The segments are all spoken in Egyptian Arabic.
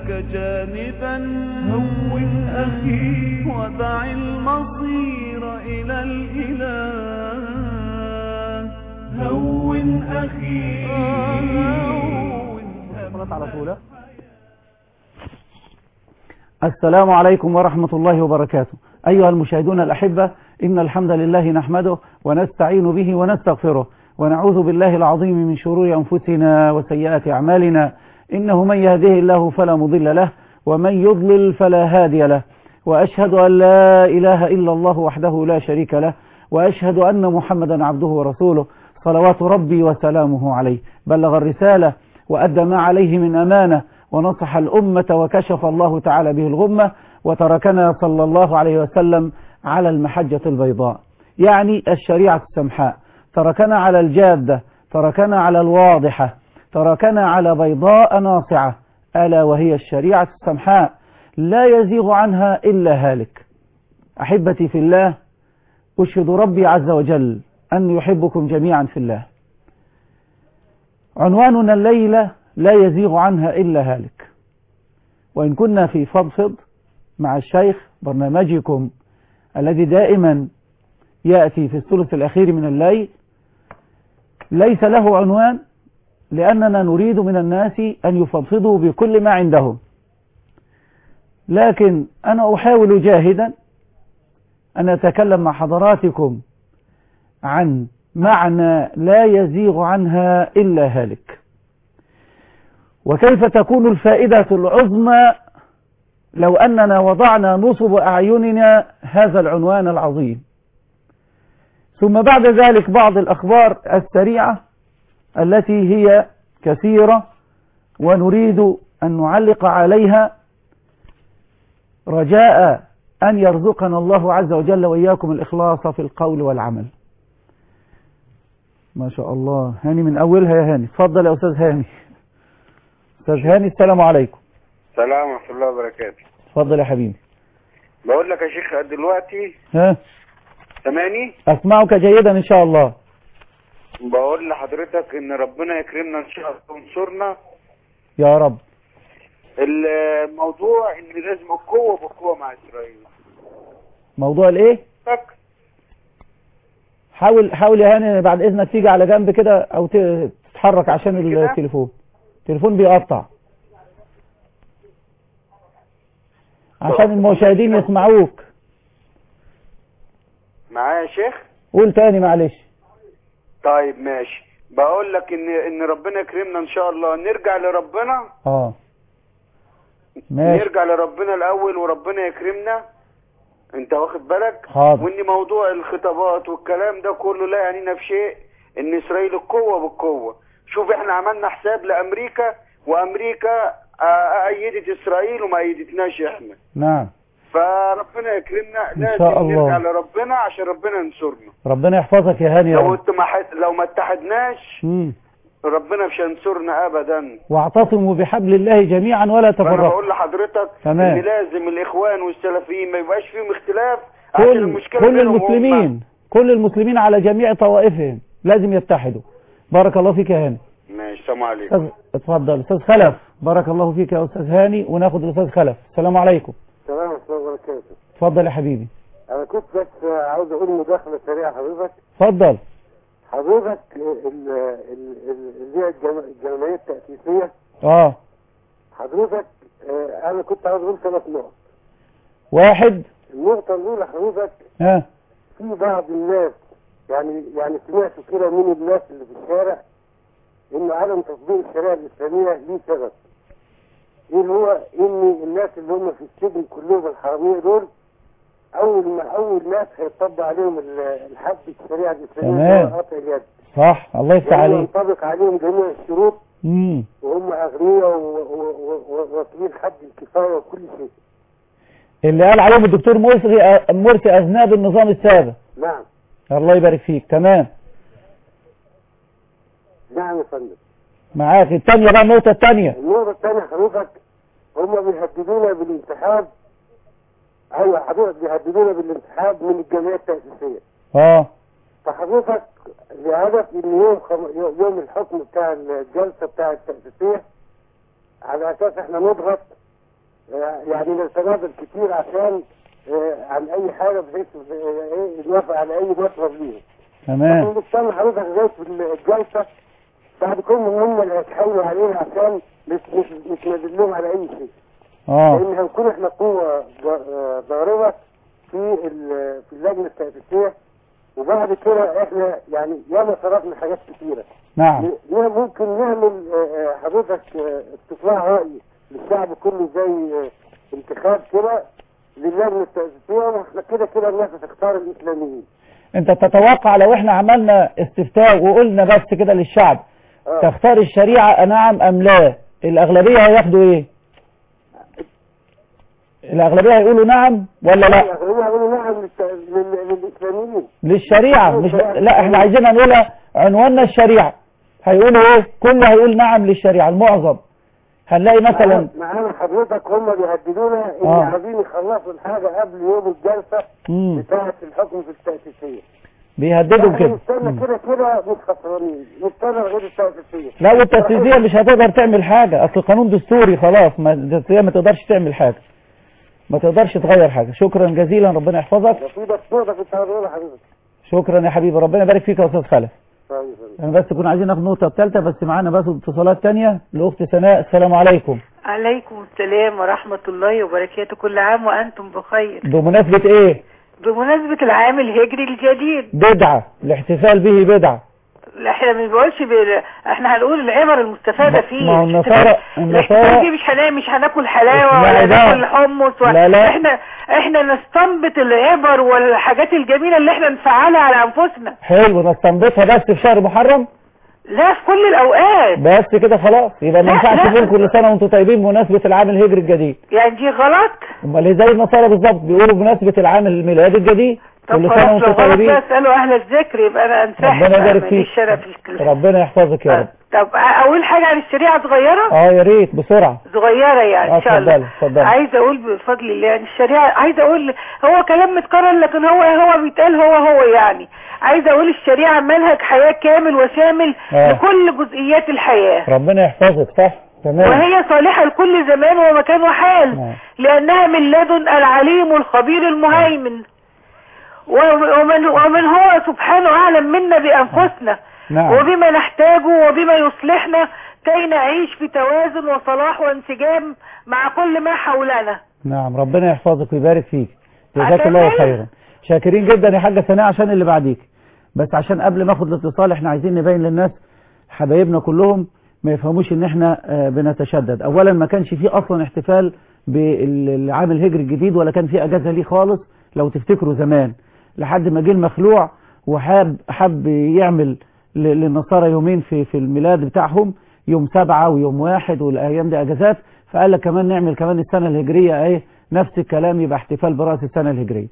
لك جانبا هون أخي ودع المصير إلى الإله هون أخي هون على طول السلام عليكم ورحمة الله وبركاته أيها المشاهدون الأحبة إن الحمد لله نحمده ونستعين به ونستغفره ونعوذ بالله العظيم من شرور أنفسنا وسيئات أعمالنا إنه من يهده الله فلا مضل له ومن يضلل فلا هادي له وأشهد أن لا إله إلا الله وحده لا شريك له وأشهد أن محمدا عبده ورسوله صلوات ربي وسلامه عليه بلغ الرسالة وأدى ما عليه من أمانة ونصح الأمة وكشف الله تعالى به الغمة وتركنا صلى الله عليه وسلم على المحجة البيضاء يعني الشريعة السمحاء تركنا على الجادة تركنا على الواضحة تركنا على بيضاء ناصعة ألا وهي الشريعة السمحاء لا يزيغ عنها إلا هالك أحبتي في الله أشهد ربي عز وجل أن يحبكم جميعا في الله عنواننا الليلة لا يزيغ عنها إلا هالك وإن كنا في فضفض مع الشيخ برنامجكم الذي دائما يأتي في الثلث الأخير من الليل ليس له عنوان لأننا نريد من الناس أن يفضفضوا بكل ما عندهم لكن أنا أحاول جاهدا أن أتكلم مع حضراتكم عن معنى لا يزيغ عنها إلا هالك وكيف تكون الفائدة العظمى لو أننا وضعنا نصب أعيننا هذا العنوان العظيم ثم بعد ذلك بعض الأخبار السريعة التي هي كثيرة ونريد أن نعلق عليها رجاء أن يرزقنا الله عز وجل وإياكم الإخلاص في القول والعمل ما شاء الله هاني من أولها يا هاني تفضل يا أستاذ هاني أستاذ هاني السلام عليكم السلام ورحمة الله وبركاته تفضل يا حبيبي بقول لك يا شيخ دلوقتي ها سامعني أسمعك جيدا إن شاء الله بقول لحضرتك ان ربنا يكرمنا ان شاء الله وينصرنا يا رب الموضوع ان لازم القوة بالقوة مع اسرائيل موضوع الايه تك حاول حاول يا هاني بعد اذنك تيجي على جنب كده او ت- تتحرك عشان كده؟ التليفون التليفون بيقطع عشان المشاهدين يسمعوك معايا يا شيخ قول تاني معلش طيب ماشي بقول لك ان ان ربنا يكرمنا ان شاء الله نرجع لربنا اه ماشي نرجع لربنا الاول وربنا يكرمنا انت واخد بالك حاضر. وان موضوع الخطابات والكلام ده كله لا يعنينا في شيء ان اسرائيل القوه بالقوه شوف احنا عملنا حساب لامريكا وامريكا آه، ايدت اسرائيل وما ايدتناش احنا نعم فربنا يكرمنا إن لازم شاء الله. نرجع لربنا عشان ربنا ينصرنا ربنا يحفظك يا هاني يا لو رب انت ما حد... لو ما اتحدناش مم. ربنا مش هينصرنا ابدا واعتصموا بحبل الله جميعا ولا فانا تفرقوا بقول لحضرتك تمام. ان لازم الاخوان والسلفيين ما يبقاش فيهم اختلاف عشان كل المشكله كل بينهم هم. المسلمين كل المسلمين على جميع طوائفهم لازم يتحدوا بارك الله فيك يا هاني ماشي السلام عليكم أستاذ اتفضل استاذ خلف بارك الله فيك يا استاذ هاني وناخد الاستاذ خلف السلام عليكم السلام ورحمة الله وبركاته اتفضل يا حبيبي أنا كنت بس عاوز أقول مداخلة سريعة حضرتك اتفضل حضرتك ال- ال- ال- اللي هي الجم- الجمعية التأسيسية اه حضرتك آه، أنا كنت عاوز أقول ثلاث نقط واحد النقطة الأولى حضرتك ها في بعض الناس يعني يعني سمعت كده من الناس اللي في الشارع إن عدم تطبيق الشريعة الإسلامية ليه سبب إيه اللي هو إن الناس اللي هم في السجن كلهم الحرامية دول أول ما أول ناس هيطبق عليهم ال- الحد الشريعة الإسلامية تمام. هو قطع اليد صح الله يفتح يعني عليك ينطبق عليهم جميع الشروط امم وهم أغنياء و- و- و- وواصلين حد الكفاية وكل شيء اللي قال عليهم الدكتور مرسي مرسي اذناب النظام السابق نعم الله يبارك فيك تمام نعم يا فندم معاك الثانيه بقى النقطه الثانيه النقطة الثانية حضرتك هم بيهددونا بالانسحاب أيوة حضرتك بيهددونا بالانسحاب من الجمعية التأسيسية اه فحضرتك لهدف ان يوم خم... يوم الحكم بتاع الجلسة بتاع التأسيسية على اساس احنا نضغط آه، يعني نتنازل كتير عشان آه، عن اي حاجه بحيث آه، ايه نوافق على اي مطلب ليهم تمام احنا بنستنى حضرتك لغايه الجلسه بعد كل ما هم اللي هيتحايلوا علينا عشان مش مش مش نازل لهم على اي شيء اه لان هنكون احنا قوه ض- آه، ضاربه في ال- في اللجنه التاسيسيه وبعد كده احنا يعني ياما صرفنا حاجات كتيره نعم ن- ممكن نعمل آه، آه، حضرتك آه، استطلاع رأي للشعب كله زي آه، انتخاب كده للجنة التأسيسية واحنا كده كده الناس هتختار الإسلاميين انت تتوقع لو احنا عملنا استفتاء وقلنا بس كده للشعب اه تختار الشريعة نعم ام لا الاغلبية هياخدوا ايه الاغلبية هيقولوا نعم ولا لا هم يقولوا نعم للت- لل- للإسلاميين للشريعة مش لا احنا عايزينها نقولها عنواننا الشريعة هيقولوا ايه كله هيقول نعم للشريعة المعظم هنلاقي مثلا معانا حضرتك هم بيهددونا ان آه. عايزين يخلصوا الحاجة قبل يوم الجلسة مم. بتاعة الحكم في التأسيسية بيهددوا احنا كده نستنى مم. كده كده مش خسرانين نستنى لغاية التأسيسية لا والتسييسية مش هتقدر تعمل حاجة اصل قانون دستوري خلاص ما التسييسية ما تقدرش تعمل حاجة ما تقدرش تغير حاجة شكرا جزيلا ربنا يحفظك ده في دكتور ده كنت هقول لحضرتك شكرا يا حبيبي ربنا يبارك فيك يا استاذ خلف طيب انا بس كنا عايزين ناخد نقطة الثالثة بس معانا بس اتصالات تانية لاخت سناء السلام عليكم عليكم السلام ورحمة الله وبركاته كل عام وأنتم بخير بمناسبة ايه بمناسبة العام الهجري الجديد بدعة الاحتفال به بدعة احنا ما بنقولش بال... احنا هنقول العبر المستفادة فيه ما هو النصارى- الاحتفال- النصارى- الاحتفال فيه مش هنا مش هناكل حلاوة لا، ولا لا. ناكل حمص و... لا، لا. احنا احنا نستنبط العبر والحاجات الجميلة اللي احنا نفعلها على انفسنا حلو نستنبطها بس في شهر محرم لا في كل الاوقات بس كده خلاص يبقى ما لا، ينفعش لا. نقول كل سنة وانتم طيبين بمناسبة العام الهجري الجديد يعني دي غلط امال إيه زي النصارى بالظبط بيقولوا بمناسبة العام الميلادي الجديد طب كل خلاص سنة لو وانتم غلط طيبين بقى اسألوا اهل الذكر يبقى انا انسحب ربنا بقى، يبارك ماليش فيك. شرف في الكلام. ربنا يحفظك يا رب طب اقول حاجة عن الشريعة صغيرة اه يا ريت بسرعة صغيرة يعني آه، ان شاء الله اتفضلي، اتفضلي. عايزة اقول بفضل الله يعني الشريعة عايزة اقول هو كلام متكرر لكن هو هو بيتقال هو هو يعني عايزة اقول الشريعة منهج حياة كامل وشامل آه. لكل جزئيات الحياة ربنا يحفظك صح تمام وهي صالحة لكل زمان ومكان وحال نعم. لأنها من لدن العليم الخبير المهيمن و- ومن, ومن هو سبحانه أعلم منا بأنفسنا نعم وبما نحتاجه وبما يصلحنا كي نعيش في توازن وصلاح وانسجام مع كل ما حولنا نعم ربنا يحفظك ويبارك فيك جزاك عشان الله إيه؟ خيرا شاكرين جدا يا حاجة سناء عشان اللي بعديك بس عشان قبل ما اخد الاتصال احنا عايزين نبين للناس حبايبنا كلهم ما يفهموش ان احنا آه، بنتشدد اولا ما كانش فيه اصلا احتفال بالعام الهجري الجديد ولا كان فيه اجازة ليه خالص لو تفتكروا زمان لحد ما جه المخلوع وحاب حب يعمل ل- للنصارى يومين في في الميلاد بتاعهم يوم سبعة ويوم واحد والايام دي اجازات فقال لك كمان نعمل كمان السنة الهجرية ايه نفس الكلام يبقى احتفال برأس السنة الهجرية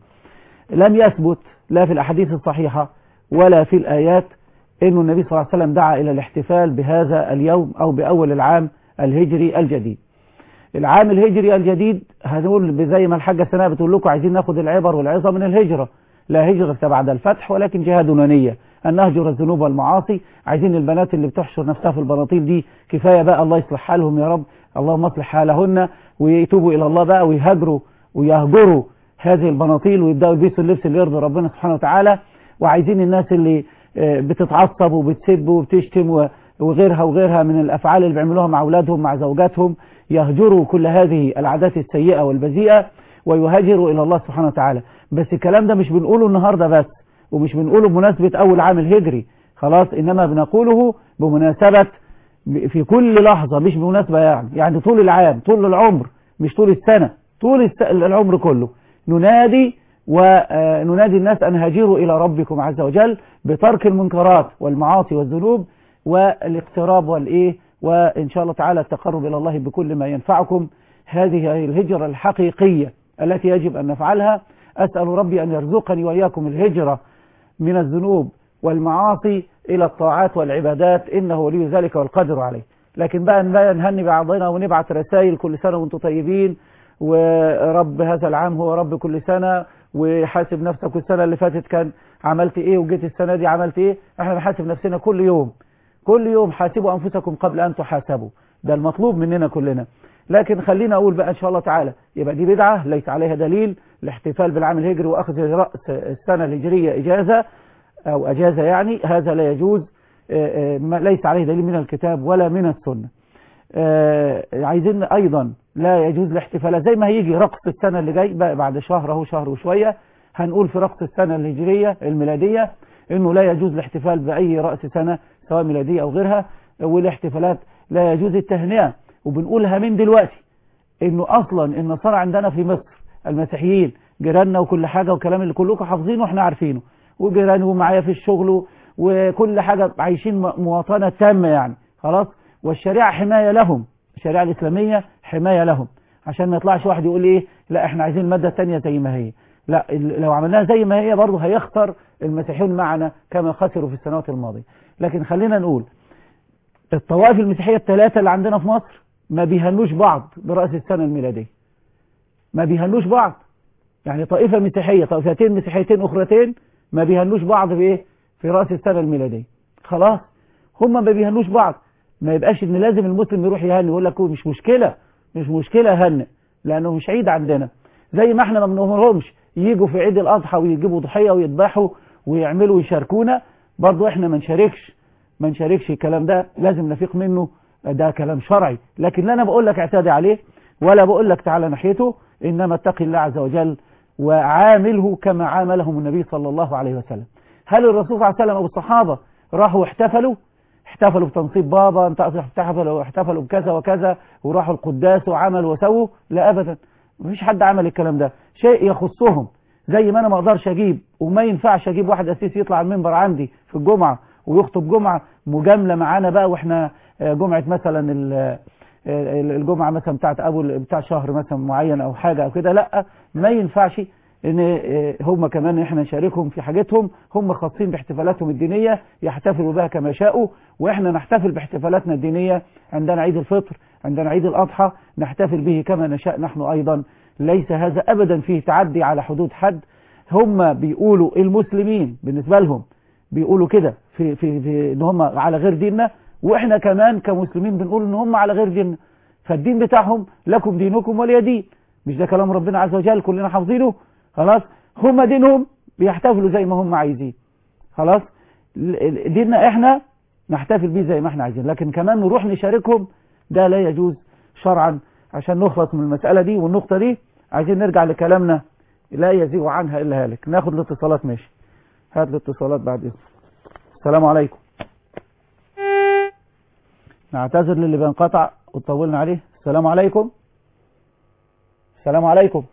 لم يثبت لا في الأحاديث الصحيحة ولا في الآيات أن النبي صلى الله عليه وسلم دعا إلى الاحتفال بهذا اليوم أو بأول العام الهجري الجديد العام الهجري الجديد هنقول زي ما الحاجة سناء بتقول لكم عايزين ناخد العبر والعظة من الهجرة لا هجرة بعد الفتح ولكن جهاد ونية أن نهجر الذنوب والمعاصي عايزين البنات اللي بتحشر نفسها في البناطيل دي كفاية بقى الله يصلح حالهم يا رب اللهم اصلح حالهن ويتوبوا إلى الله بقى ويهاجروا ويهجروا هذه البناطيل ويبدأوا يلبسوا اللبس اللي يرضي ربنا سبحانه وتعالى وعايزين الناس اللي آه، بتتعصب وبتسب وبتشتم و- وغيرها وغيرها من الأفعال اللي بيعملوها مع أولادهم مع زوجاتهم يهجروا كل هذه العادات السيئة والبذيئة ويهاجروا إلى الله سبحانه وتعالى بس الكلام ده مش بنقوله النهاردة بس ومش بنقوله بمناسبة أول عام الهجري خلاص إنما بنقوله بمناسبة في كل لحظة مش بمناسبة يعني يعني طول العام طول العمر مش طول السنة طول الس- العمر كله ننادي وننادي الناس أن هاجروا إلى ربكم عز وجل بترك المنكرات والمعاصي والذنوب والاقتراب والإيه وإن شاء الله تعالى التقرب إلى الله بكل ما ينفعكم هذه هي الهجرة الحقيقية التي يجب أن نفعلها أسأل ربي أن يرزقني وإياكم الهجرة من الذنوب والمعاصي إلى الطاعات والعبادات إنه ولي ذلك والقدر عليه لكن بقى بقى نهني بعضنا ونبعت رسائل كل سنة وانتم طيبين ورب هذا العام هو رب كل سنة وحاسب نفسك السنة اللي فاتت كان عملت ايه وجيت السنة دي عملت ايه احنا بنحاسب نفسنا كل يوم كل يوم حاسبوا أنفسكم قبل أن تحاسبوا ده المطلوب مننا كلنا لكن خلينا اقول بقى ان شاء الله تعالى يبقى دي بدعه ليس عليها دليل الاحتفال بالعام الهجري واخذ راس السنه الهجريه اجازه او اجازه يعني هذا لا يجوز آه، آه، ما- ليس عليه دليل من الكتاب ولا من السنه آه، عايزين ايضا لا يجوز الاحتفال زي ما هيجي رقص السنه اللي جاي بقى بعد شهر اهو شهر وشويه هنقول في رقص السنه الهجريه الميلاديه انه لا يجوز الاحتفال باي راس سنه سواء ميلاديه او غيرها والاحتفالات لا يجوز التهنئه وبنقولها من دلوقتي انه اصلا النصارى عندنا في مصر المسيحيين جيراننا وكل حاجه والكلام اللي كلكم حافظينه واحنا عارفينه وجيراني ومعايا في الشغل وكل حاجه عايشين م- مواطنه تامه يعني خلاص والشريعه حمايه لهم الشريعه الاسلاميه حمايه لهم عشان ما يطلعش واحد يقول ايه لا احنا عايزين الماده الثانيه زي ما هي لا ال- لو عملناها زي ما هي برضه هيخسر المسيحيون معنا كما خسروا في السنوات الماضيه لكن خلينا نقول الطوائف المسيحيه الثلاثه اللي عندنا في مصر ما بيهنوش بعض براس السنه الميلاديه ما بيهنوش بعض يعني طائفه مسيحيه طائفتين مسيحيتين اخرتين ما بيهنوش بعض في ايه في راس السنه الميلاديه خلاص هم ما بيهنوش بعض ما يبقاش ان لازم المسلم يروح يهني يقول لك هو مش مشكله مش مشكله هنئ لانه مش عيد عندنا زي ما احنا ما بنهمهمش يجوا في عيد الاضحى ويجيبوا ضحيه ويذبحوا ويعملوا ويشاركونا برضه احنا ما نشاركش ما نشاركش الكلام ده لازم نفيق منه ده كلام شرعي لكن لا انا بقول لك اعتادي عليه ولا بقول لك تعالى ناحيته انما اتقي الله عز وجل وعامله كما عاملهم النبي صلى الله عليه وسلم هل الرسول صلى الله عليه وسلم والصحابه راحوا احتفلوا احتفلوا بتنصيب بابا انت احتفلوا احتفلوا بكذا وكذا وراحوا القداس وعملوا وسووا لا ابدا مفيش حد عمل الكلام ده شيء يخصهم زي ما انا ما اقدرش اجيب وما ينفعش اجيب واحد اسيس يطلع على المنبر عندي في الجمعه ويخطب جمعه مجامله معانا بقى واحنا آه، جمعه مثلا ال- آه، الجمعه مثلا بتاعت ابو بتاع شهر مثلا معين او حاجه او كده لا ما ينفعش ان آه، هم كمان احنا نشاركهم في حاجتهم هم خاصين باحتفالاتهم الدينيه يحتفلوا بها كما شاءوا واحنا نحتفل باحتفالاتنا الدينيه عندنا عيد الفطر عندنا عيد الاضحى نحتفل به كما نشاء نحن ايضا ليس هذا ابدا فيه تعدي على حدود حد هم بيقولوا المسلمين بالنسبه لهم بيقولوا كده في في في ان هم على غير ديننا واحنا كمان كمسلمين بنقول ان هم على غير ديننا فالدين بتاعهم لكم دينكم ولي دين مش ده كلام ربنا عز وجل كلنا حافظينه خلاص هم دينهم بيحتفلوا زي ما هم عايزين خلاص ال- ال- ديننا احنا نحتفل بيه زي ما احنا عايزين لكن كمان نروح نشاركهم ده لا يجوز شرعا عشان نخلص من المسألة دي والنقطة دي عايزين نرجع لكلامنا لا يزيغ عنها إلا هالك ناخد الاتصالات ماشي هات الاتصالات بعد إذن السلام عليكم نعتذر للي بينقطع وطولنا عليه السلام عليكم السلام عليكم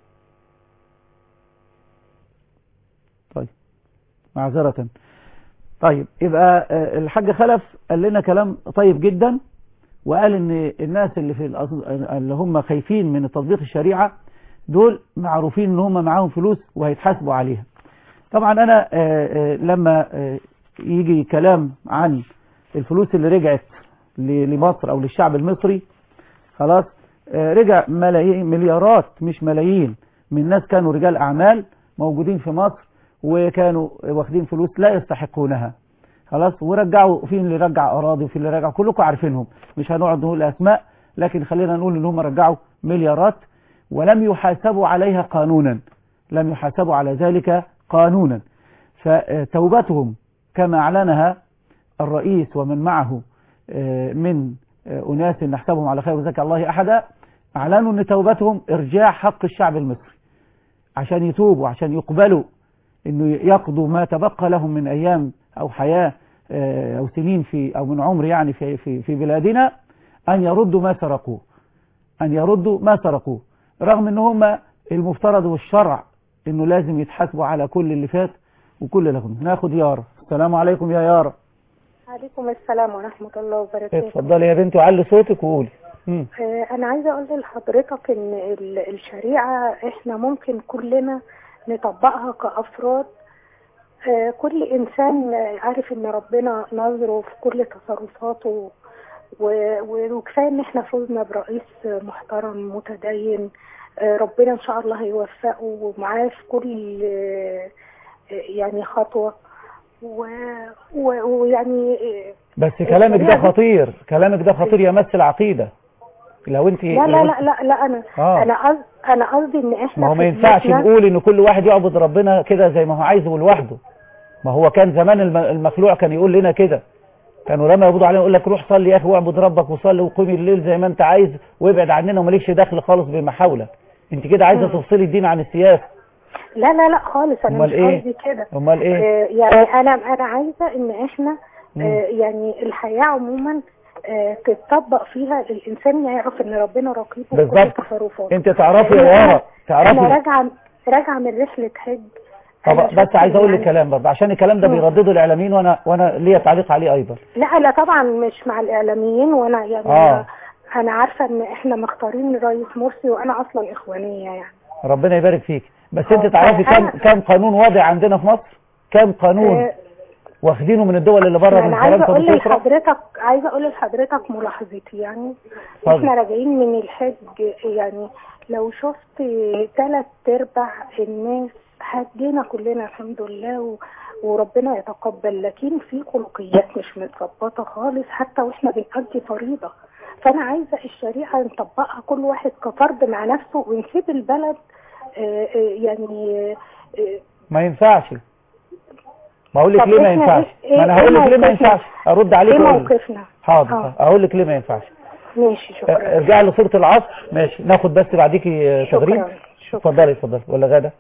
طيب معذرة طيب يبقى آه، الحاج خلف قال لنا كلام طيب جدا وقال ان الناس اللي في الأص- اللي هم خايفين من تطبيق الشريعة دول معروفين ان هم معاهم فلوس وهيتحاسبوا عليها طبعا انا آه، آه، لما آه، يجي كلام عن الفلوس اللي رجعت ل- لمصر او للشعب المصري خلاص آه، رجع ملايين مليارات مش ملايين من ناس كانوا رجال اعمال موجودين في مصر وكانوا واخدين فلوس لا يستحقونها خلاص ورجعوا في اللي رجع اراضي وفي اللي رجع كلكم عارفينهم مش هنقعد نقول اسماء لكن خلينا نقول ان هم رجعوا مليارات ولم يحاسبوا عليها قانونا لم يحاسبوا على ذلك قانونا فتوبتهم كما اعلنها الرئيس ومن معه آه، من آه، اناس نحسبهم على خير وزكى الله احدا اعلنوا ان توبتهم ارجاع حق الشعب المصري عشان يتوبوا عشان يقبلوا انه يقضوا ما تبقى لهم من ايام او حياه آه، او سنين في او من عمر يعني في في في بلادنا ان يردوا ما سرقوه ان يردوا ما سرقوه رغم ان هم المفترض والشرع انه لازم يتحاسبوا على كل اللي فات وكل اللي غنى ناخد يارا السلام عليكم يا يارا عليكم السلام ورحمة الله وبركاته اتفضلي يا بنتي وعلي صوتك وقولي مم. آه، أنا عايزة أقول لحضرتك إن ال- الشريعة إحنا ممكن كلنا نطبقها كأفراد آه، كل إنسان آه، عارف إن ربنا نظره في كل تصرفاته و- و- وكفاية إن إحنا فوزنا برئيس محترم متدين آه، ربنا إن شاء الله هيوفقه ومعاه في كل آه، آه، يعني خطوة و- و- ويعني آه، بس كلامك ده خطير كلامك ده خطير يمس العقيدة لو انت لا لا لا لا, لا انا آه. انا قصد انا قصدي ان احنا ما هو ما في ينفعش بيوتنا- نقول ان كل واحد يعبد ربنا كده زي ما هو عايزه لوحده ما هو كان زمان الم- المخلوع كان يقول لنا كده كانوا لما يقبضوا علينا يقول لك روح صلي يا اخي واعبد ربك وصلي وقومي الليل زي ما انت عايز وابعد عننا ومالكش دخل خالص بمحاولك انت كده عايزه مم. تفصلي الدين عن السياسه لا لا لا خالص انا أمال مش إيه؟ قصدي كده امال ايه آه، يعني انا انا عايزه ان احنا مم. آه، يعني الحياه عموما آه، تتطبق فيها الانسان يعرف ان ربنا رقيب في كل بالظبط. تصرفاته انت تعرفي لأن يا أنا- يارا انا تعرفي راجعه راجعه من رحله حج طب أنا بس شفت عايز اقول لك يعني- كلام برضه عشان الكلام ده مم. بيردده الاعلاميين وانا وانا ليا تعليق عليه ايضا لا لا طبعا مش مع الاعلاميين وانا يعني آه. أنا- انا عارفه ان احنا مختارين الرئيس مرسي وانا اصلا اخوانيه يعني ربنا يبارك فيك بس آه، انت تعرفي كم فأنا- كم قانون واضع عندنا في مصر كم قانون آه، واخدينه من الدول اللي بره انا من عايزه فرنسا اقول وسويسرا لحضرتك عايزه اقول لحضرتك ملاحظتي يعني اتفضل. احنا راجعين من الحج يعني لو شفت ثلاث ارباع الناس هدينا كلنا الحمد لله و... وربنا يتقبل لكن في خلقيات مش متظبطه خالص حتى واحنا بنأدي فريضه فانا عايزه الشريعه نطبقها كل واحد كفرد مع نفسه ونسيب البلد آه، آه، يعني آه، ما ينفعش ما اقول لك طب ليه ما إحنا ينفعش إيه- ما انا إيه هقول لك ليه ما موقفنا؟ ينفعش ارد عليك ايه وأقول لك. موقفنا حاضر آه. اقول لك ليه ما ينفعش ماشي اه، شكرا ارجعي لصورة العصر ماشي ناخد بس بعديكي اه، تغريد شكرا شكرا اتفضلي اتفضلي ولا غدا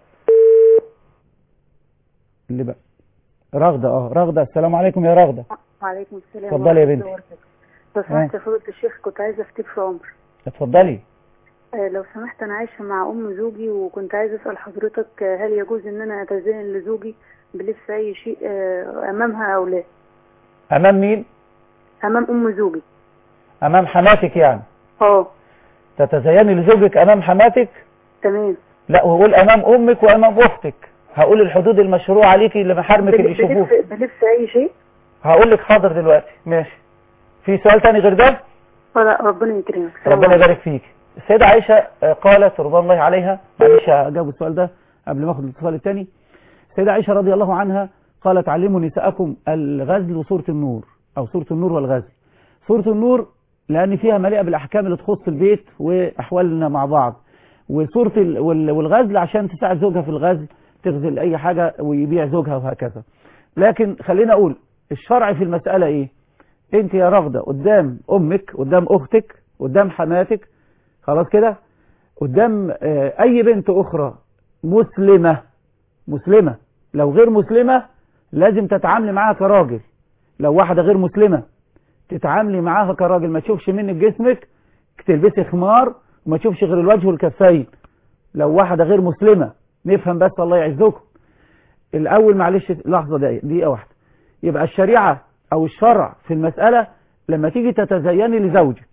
اللي بقى رغدة اه رغدة السلام عليكم يا رغدة وعليكم السلام اتفضلي يا ورحمة بنتي. الله وبركاته. لو سمحت يا فضيلة الشيخ كنت عايزة افتيك في عمر اتفضلي آه، لو سمحت انا عايشة مع ام زوجي وكنت عايزة اسأل حضرتك آه، هل يجوز ان انا اتزين لزوجي بلبس اي شيء آه، امامها او لا امام مين امام ام زوجي امام حماتك يعني اه تتزيني لزوجك امام حماتك تمام لا وقول امام امك وامام اختك هقول الحدود المشروعة عليكي لمحارمك اللي بل- يشوفوك بلبس, بلبس اي شيء هقول لك حاضر دلوقتي ماشي في سؤال تاني غير ده ولا ربنا يكرمك سلام ربنا عليكم. يبارك فيك السيدة عائشة آه، قالت رضي الله عليها معلش اجاوب السؤال ده قبل ما اخد الاتصال الثاني السيدة عائشة رضي الله عنها قالت علموا نساءكم الغزل وسورة النور او سورة النور والغزل سورة النور لان فيها مليئة بالاحكام اللي تخص البيت واحوالنا مع بعض وسورة ال- وال- والغزل عشان تساعد زوجها في الغزل تغزل اي حاجة ويبيع زوجها وهكذا لكن خلينا اقول الشرع في المسألة ايه انت يا رغدة قدام امك قدام اختك قدام حماتك خلاص كده قدام آه، اي بنت اخرى مسلمة مسلمة لو غير مسلمة لازم تتعاملي معاها كراجل لو واحدة غير مسلمة تتعاملي معاها كراجل ما تشوفش منك جسمك تلبسي خمار وما تشوفش غير الوجه والكفين لو واحدة غير مسلمة نفهم بس الله يعزكم الاول معلش لحظة دقيقة دقيقة واحدة يبقى الشريعة او الشرع في المسألة لما تيجي تتزيني لزوجك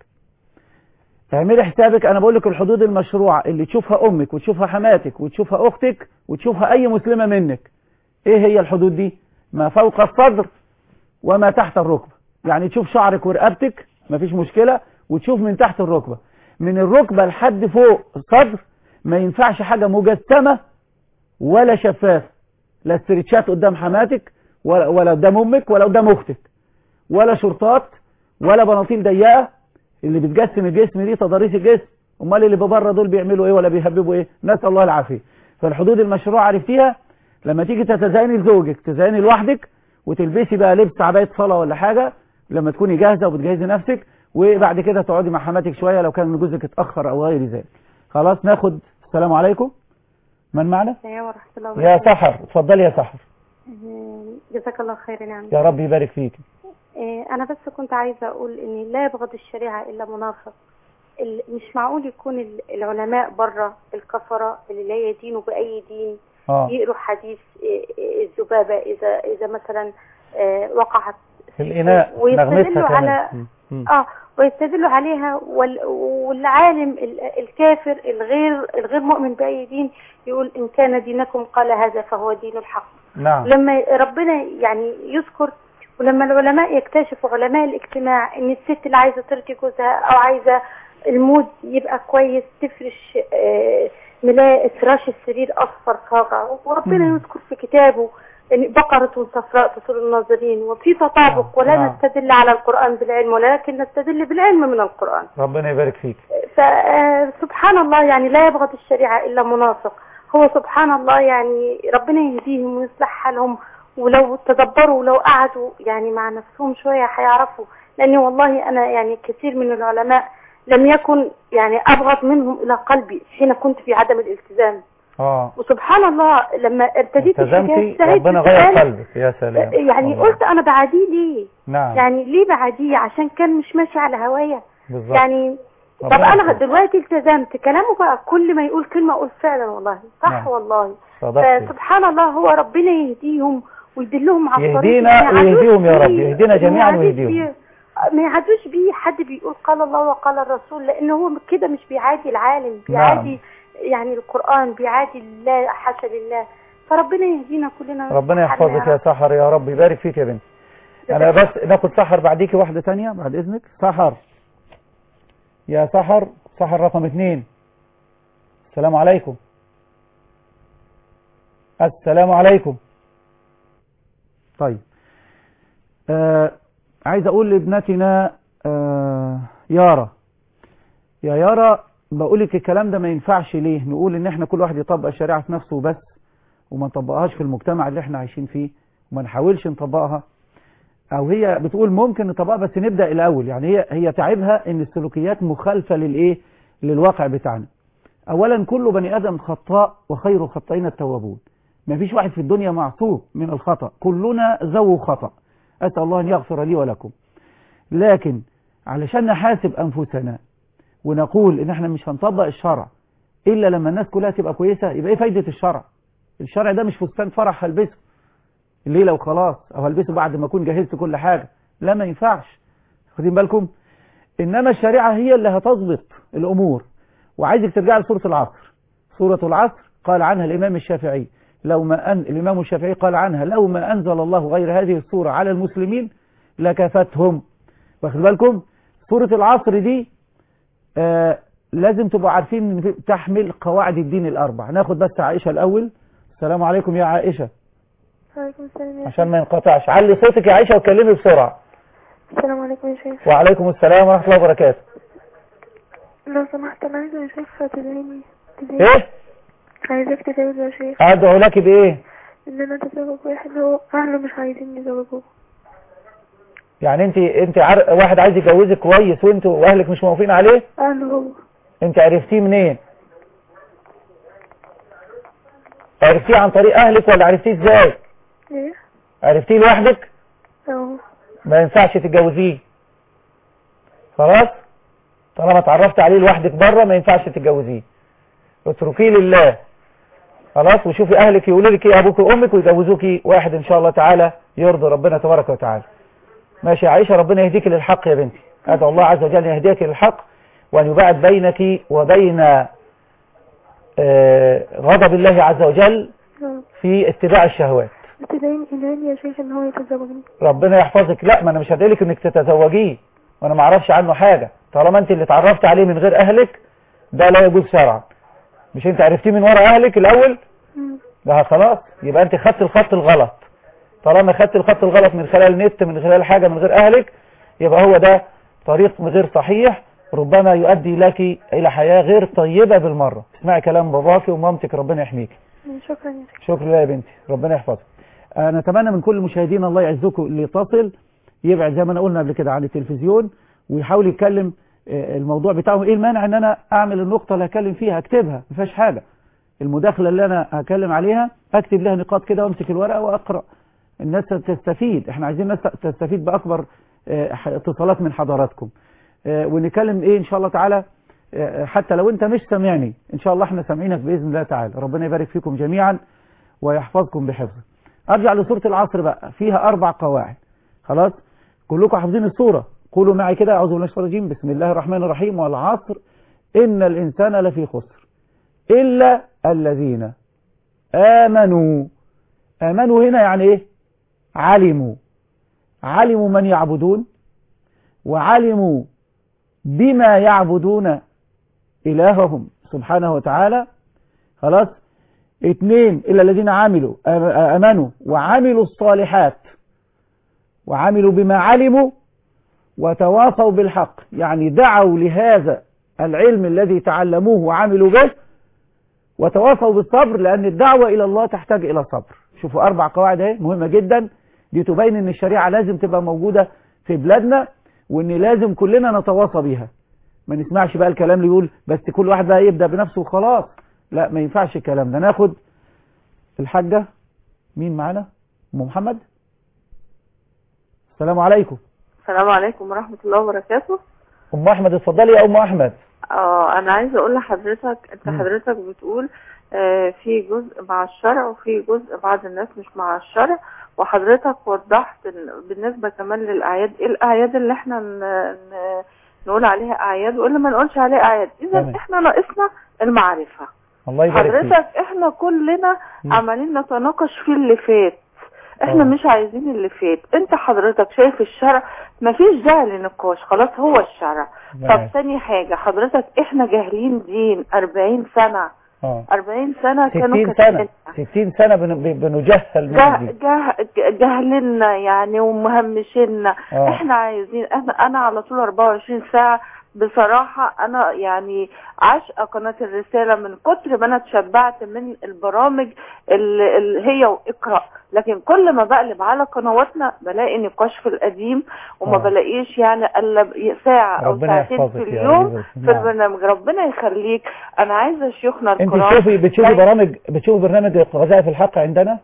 اعملي حسابك انا بقول لك الحدود المشروعة اللي تشوفها امك وتشوفها حماتك وتشوفها اختك وتشوفها اي مسلمة منك ايه هي الحدود دي ما فوق الصدر وما تحت الركبة يعني تشوف شعرك ورقبتك مفيش مشكلة وتشوف من تحت الركبة من الركبة لحد فوق الصدر ما ينفعش حاجة مجسمة ولا شفافة لا استرتشات قدام حماتك ولا, ولا قدام امك ولا قدام اختك ولا شرطات ولا بناطيل ضيقه اللي بتجسم الجسم دي تضاريس الجسم امال اللي بره دول بيعملوا ايه ولا بيهببوا ايه نسال الله العافيه فالحدود المشروعه عرفتيها لما تيجي تتزيني لزوجك تزيني لوحدك وتلبسي بقى لبس عبايه صلاه ولا حاجه لما تكوني جاهزه وبتجهزي نفسك وبعد كده تقعدي مع حماتك شويه لو كان جوزك اتاخر او غير ذلك خلاص ناخد السلام عليكم من معنا السلام ورحمة الله يا وبركاته سحر اتفضلي يا سحر آه، جزاك الله خيرا يعني يا رب يبارك فيك آه، أنا بس كنت عايزة أقول إن لا يبغض الشريعة إلا منافق ال- مش معقول يكون ال- العلماء بره الكفرة اللي لا يدينوا بأي دين اه يقروا حديث آه، آه، الذبابة إذا إذا مثلا آه، وقعت في الاناء ويستدلوا نغمتها على كمان م- م. اه ويستدلوا عليها وال... والعالم ال- الكافر الغير الغير مؤمن بأي دين يقول إن كان دينكم قال هذا فهو دين الحق نعم لما ربنا يعني يذكر ولما العلماء يكتشفوا علماء الاجتماع ان الست اللي عايزه ترضي جوزها او عايزه المود يبقى كويس تفرش آه، ملاء فراش السرير اصفر صاغع وربنا مم. يذكر في كتابه ان بقرة صفراء تسر الناظرين وفي تطابق نعم. ولا نعم. نستدل على القرآن بالعلم ولكن نستدل بالعلم من القرآن ربنا يبارك فيك فسبحان الله يعني لا يبغض الشريعة إلا منافق هو سبحان الله يعني ربنا يهديهم ويصلح حالهم ولو تدبروا ولو قعدوا يعني مع نفسهم شوية هيعرفوا لأن والله أنا يعني كثير من العلماء لم يكن يعني أبغض منهم إلى قلبي حين كنت في عدم الالتزام اه وسبحان الله لما ارتديت التزمتي الحجاب سعيد ربنا بسؤال، غير قلبك يا سلام يعني الله. قلت أنا بعديه ليه نعم يعني ليه بعديه عشان كان مش ماشي على هوايا بالظبط يعني طب ربنا انا يحفظك. دلوقتي التزمت كلامه بقى كل ما يقول كلمه اقول فعلا والله صح نعم. والله صدقتي فسبحان الله هو ربنا يهديهم ويدلهم على الطريق يهدينا ما يعدوش ويهديهم يا رب، بيه- يهدينا جميعاً ما يعدوش ويهديهم. بيه- ما يعدوش بيه حد بيقول قال الله وقال الرسول لان هو كده مش بيعادي العالم بيعادي يعني القران بيعادي الله حاشا لله فربنا يهدينا كلنا ربنا ويصلح حالنا يحفظك يا سحر يا رب يبارك فيك يا بنتي انا بس ناخد سحر بعديكي واحدة تانية بعد اذنك سحر يا سحر سحر رقم اثنين السلام عليكم السلام عليكم طيب آه عايز اقول لابنتنا آه يارا يا يارا بقولك الكلام ده ما ينفعش ليه نقول ان احنا كل واحد يطبق الشريعة في نفسه بس وما نطبقهاش في المجتمع اللي احنا عايشين فيه وما نحاولش نطبقها او هي بتقول ممكن نطبقها بس نبدأ الاول يعني هي هي تعبها ان السلوكيات مخالفة للايه للواقع بتاعنا اولا كل بني ادم خطاء وخير الخطائين التوابون ما فيش واحد في الدنيا معصوم من الخطأ كلنا ذو خطأ اسال الله ان يغفر لي ولكم لكن علشان نحاسب انفسنا ونقول ان احنا مش هنطبق الشرع الا لما الناس كلها تبقى كويسة يبقى ايه فايدة الشرع الشرع ده مش فستان فرح هلبسه الليلة وخلاص او هلبسه بعد ما اكون جهزت كل حاجة لا ما ينفعش خدين بالكم انما الشريعة هي اللي هتضبط الامور وعايزك ترجع لسورة العصر سورة العصر قال عنها الامام الشافعي لو ما أن الامام الشافعي قال عنها لو ما انزل الله غير هذه السورة على المسلمين لكفتهم واخد بالكم سورة العصر دي آه لازم تبقوا عارفين ان في- تحمل قواعد الدين الاربع ناخد بس عائشة الاول السلام عليكم يا عائشة وعليكم السلام يا عشان ما ينقطعش علي صوتك يا عائشة واتكلمي بسرعة شيخ السلام عليكم يا شيخ وعليكم السلام ورحمة الله وبركاته لو سمحت انا عايزة يا شيخ تدعيني تدعيني ايه عايزاك تدعيني يا شيخ ادعو لك بايه ان انا اتزوج واحد هو اهله مش عايزين يزوجوه يعني انت انت عار... واحد عايز يجوزك كويس وانت واهلك مش موافقين عليه اهله هو انت عرفتيه منين عرفتيه عن طريق اهلك ولا عرفتيه ازاي ايه عرفتيه لوحدك اهو ما ينفعش تتجوزيه خلاص طالما اتعرفت عليه لوحدك بره ما ينفعش تتجوزيه اتركيه لله خلاص وشوفي اهلك يقولوا لك ايه ابوك وامك ويجوزوكي واحد ان شاء الله تعالى يرضي ربنا تبارك وتعالى ماشي يا عائشة ربنا يهديك للحق يا بنتي ادعو الله عز وجل ان يهديك للحق وان يباعد بينك وبين آه، غضب الله عز وجل اه في اتباع الشهوات تدعيني ادعيني يا شيخ ان هو يتزوجني ربنا يحفظك لا ما انا مش هدعيلك انك تتزوجيه وانا ما اعرفش عنه حاجة طالما انت اللي اتعرفت عليه من غير اهلك ده لا يجوز شرعا مش انت عرفتيه من ورا اهلك الاول مم. ده خلاص يبقى انت خدت الخط الغلط طالما خدت الخط الغلط من خلال النت من خلال حاجة من غير اهلك يبقى هو ده طريق غير صحيح ربما يؤدي لك الى حياة غير طيبة بالمرة اسمعي كلام باباك ومامتك ربنا يحميك شكرا يا شيخ شكرا لله يا بنتي ربنا يحفظك آه، نتمنى من كل مشاهدينا الله يعزكم اللي يتصل يبعد زي ما انا قلنا قبل كده عن التلفزيون ويحاول يتكلم آه، الموضوع بتاعه ايه المانع ان انا اعمل النقطة اللي هتكلم فيها اكتبها ما فيهاش حاجة المداخلة اللي انا هتكلم عليها اكتب لها نقاط كده وامسك الورقة واقرأ الناس تستفيد احنا عايزين الناس تستفيد باكبر آه، ح- اتصالات من حضراتكم آه، ونتكلم ايه ان شاء الله تعالى آه، حتى لو انت مش سامعني ان شاء الله احنا سامعينك باذن الله تعالى ربنا يبارك فيكم جميعا ويحفظكم بحفظه ارجع لسوره العصر بقى فيها اربع قواعد خلاص كلكم حافظين السوره قولوا معي كده اعوذ بالله من الشيطان الرجيم بسم الله الرحمن الرحيم والعصر ان الانسان لفي خسر الا الذين امنوا امنوا هنا يعني ايه علموا علموا من يعبدون وعلموا بما يعبدون إلههم سبحانه وتعالى خلاص اثنين إلا الذين عملوا أمنوا وعملوا الصالحات وعملوا بما علموا وتواصوا بالحق يعني دعوا لهذا العلم الذي تعلموه وعملوا به وتواصوا بالصبر لأن الدعوة إلى الله تحتاج إلى صبر شوفوا أربع قواعد اهي مهمة جدا دي تبين أن الشريعة لازم تبقى موجودة في بلادنا وأن لازم كلنا نتواصى بيها ما نسمعش بقى الكلام اللي يقول بس كل واحد بقى يبدأ بنفسه وخلاص لا ما ينفعش الكلام ده ناخد الحاجة مين معانا أم محمد السلام عليكم السلام عليكم ورحمة الله وبركاته أم أحمد اتفضلي يا أم أحمد اه انا عايزة اقول لحضرتك انت مم. حضرتك بتقول آه في جزء مع الشرع وفي جزء بعض الناس مش مع الشرع وحضرتك وضحت إن بالنسبة كمان للأعياد ايه الأعياد اللي احنا ن... ن... نقول عليها أعياد واللي ما نقولش عليها أعياد إذا تمام. احنا ناقصنا المعرفة الله يبارك فيك حضرتك احنا كلنا مم. عمالين نتناقش في اللي فات احنا آه. مش عايزين اللي فات انت حضرتك شايف الشرع مفيش داعي للنقاش خلاص هو الشرع نعم. طب تاني حاجة حضرتك احنا جاهلين دين 40 سنة اه 40 سنة كانوا 60 كاتبينها. سنة 60 سنة بن- ب- بنجهل من جه الدين جه جهلنا يعني ومهمشنا آه. احنا عايزين احنا انا على طول 24 ساعة بصراحة انا يعني عاشقة قناة الرسالة من كتر ما انا اتشبعت من البرامج اللي اللي هي واقرأ لكن كل ما بقلب على قنواتنا بلاقي نقاش في القديم وما آه. بلاقيش يعني الا ب- ساعة او ربنا ساعتين في يحفظك يا اليوم عزيزة. في نعم. البرنامج ربنا يخليك انا عايزة شيوخنا انت الكرام بتشوفي بتشوفي دايما- برامج بتشوفي برنامج قذائف الحق عندنا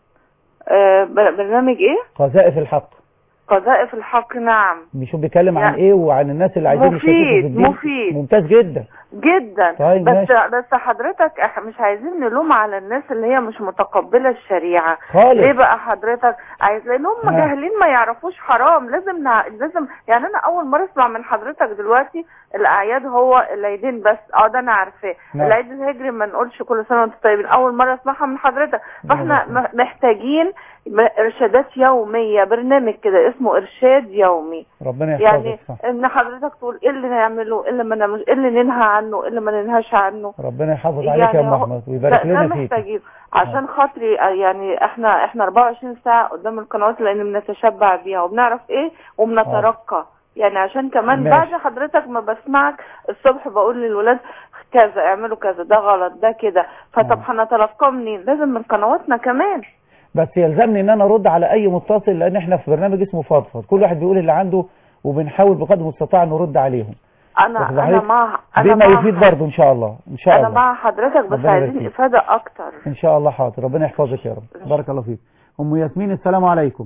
آه، بر- برنامج ايه قذائف الحق قذائف الحق نعم بيشوف بيتكلم عن يعني ايه وعن الناس اللي عايزين يشككوا في مفيد الدين مفيد ممتاز جدا جدا طيب بس ماشي. بس حضرتك إح- مش عايزين نلوم على الناس اللي هي مش متقبله الشريعه خالص. ليه بقى حضرتك عايز لان هم نعم. جاهلين ما يعرفوش حرام لازم نع... لازم يعني انا اول مره اسمع من حضرتك دلوقتي الاعياد هو العيدين بس اه ده انا عارفاه نعم. العيد الهجري ما نقولش كل سنه وانتم طيبين اول مره اسمعها من حضرتك فاحنا نعم. م- محتاجين م- ارشادات يوميه برنامج كده اسمه ارشاد يومي ربنا يعني يحفظك صح ان حضرتك تقول ايه اللي نعمله ايه اللي ما نعملوش ايه اللي ننهى عنه ايه اللي ما ننهاش عنه ربنا يحافظ عليك يا ام هو- احمد ويبارك ده- ده لنا فيك محتاجين عشان خاطري آه، يعني احنا احنا 24 ساعة قدام القنوات لان بنتشبع بيها وبنعرف ايه وبنترقى يعني عشان كمان ماشي. بعد حضرتك ما بسمعك الصبح بقول للولاد كذا اعملوا كذا ده غلط ده كده فطب آه. هنتلقاه منين لازم من قنواتنا كمان بس يلزمني ان انا ارد على اي متصل لان احنا في برنامج اسمه فضفض كل واحد بيقول اللي عنده وبنحاول بقدر المستطاع نرد عليهم انا واخد انا بالك؟ مع انا بما مع يفيد برضه ان شاء الله ان شاء انا الله مع حضرتك بس ربنا يبارك عايزين فيك. افادة اكتر ان شاء الله حاضر ربنا يحفظك يا رب بارك الله فيك ام ياسمين السلام عليكم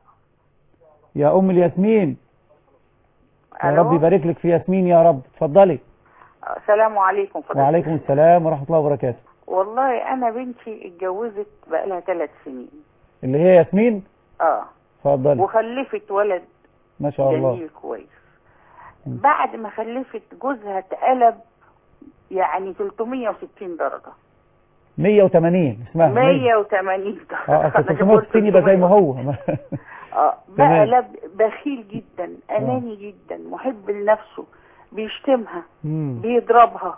يا ام الياسمين يا ألو؟ رب يبارك لك في ياسمين يا رب اتفضلي السلام عليكم فضيلة وعليكم السلام ورحمه الله وبركاته والله انا بنتي اتجوزت بقالها ثلاث سنين اللي هي ياسمين اه اتفضلي وخلفت ولد ما شاء الله جميل كويس بعد ما خلفت جوزها اتقلب يعني 360 درجة 180 اسمها 180 درجة اه اصل أنا 360 يبقى زي ما هو اه تمام. بقى لب- بخيل جدا اناني جدا محب لنفسه بيشتمها مم. بيضربها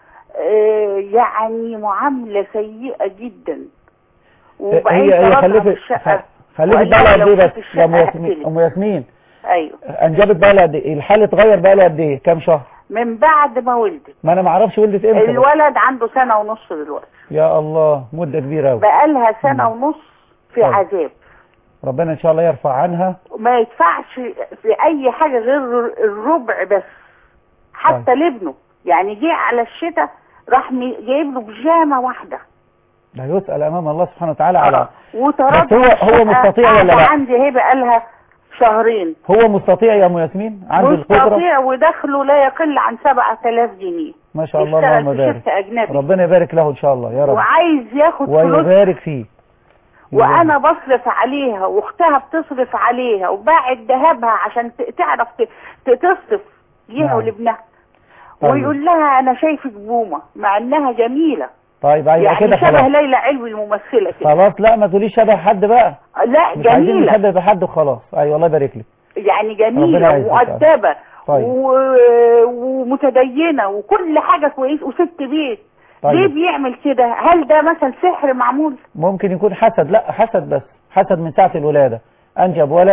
آه يعني معاملة سيئة جدا وبعدين هي هي طردها من خلفت الشقة خلفت وقال بقى لها لها قد لو ايه كنت بس يا ام الشقة ياسمين هقتلك. ام ياسمين ايوه انجبت بقى لها قد ايه الحال اتغير بقى له قد ايه كام شهر من بعد ما ولدت ما انا ما اعرفش ولدت امتى بس. الولد عنده سنة ونص دلوقتي يا الله مده كبيره قوي بقالها سنة ونص في طيب. عذاب ربنا ان شاء الله يرفع عنها ما يدفعش في اي حاجة غير الربع بس حتى لابنه يعني جه على الشتاء راح مي- جايب له بيجامه واحده ده يسأل امام الله سبحانه وتعالى على وطردها بس هو هو مستطيع ولا لا عندي هي بقالها شهرين هو مستطيع يا ام ياسمين عنده القدره مستطيع ودخله لا يقل عن 7000 جنيه ما شاء الله يشتغل اللهم في بارك شركة أجنبي ربنا يبارك له ان شاء الله يا رب وعايز ياخد فلوس ويبارك فيه وانا بصرف عليها واختها بتصرف عليها وباعت ذهبها عشان ت- تعرف ت- ت- تصرف ليها نعم. ولابنها طيب. ويقول لها انا شايفك بومه مع انها جميله طيب يبقى يعني كده شبه خلاص ليلى علوي الممثله كده خلاص لا ما تقوليش شبه حد بقى لا مش عايزين جميله نشبه بحد وخلاص ايوه الله يبارك لك يعني ربنا جميله يعزك يا رب. ومؤدبه طيب. و... ومتدينه وكل حاجه كويس وست بيت طيب. ليه بيعمل كده هل ده مثلا سحر معمول ممكن يكون حسد لا حسد بس حسد من ساعة الولادة أنجب ولد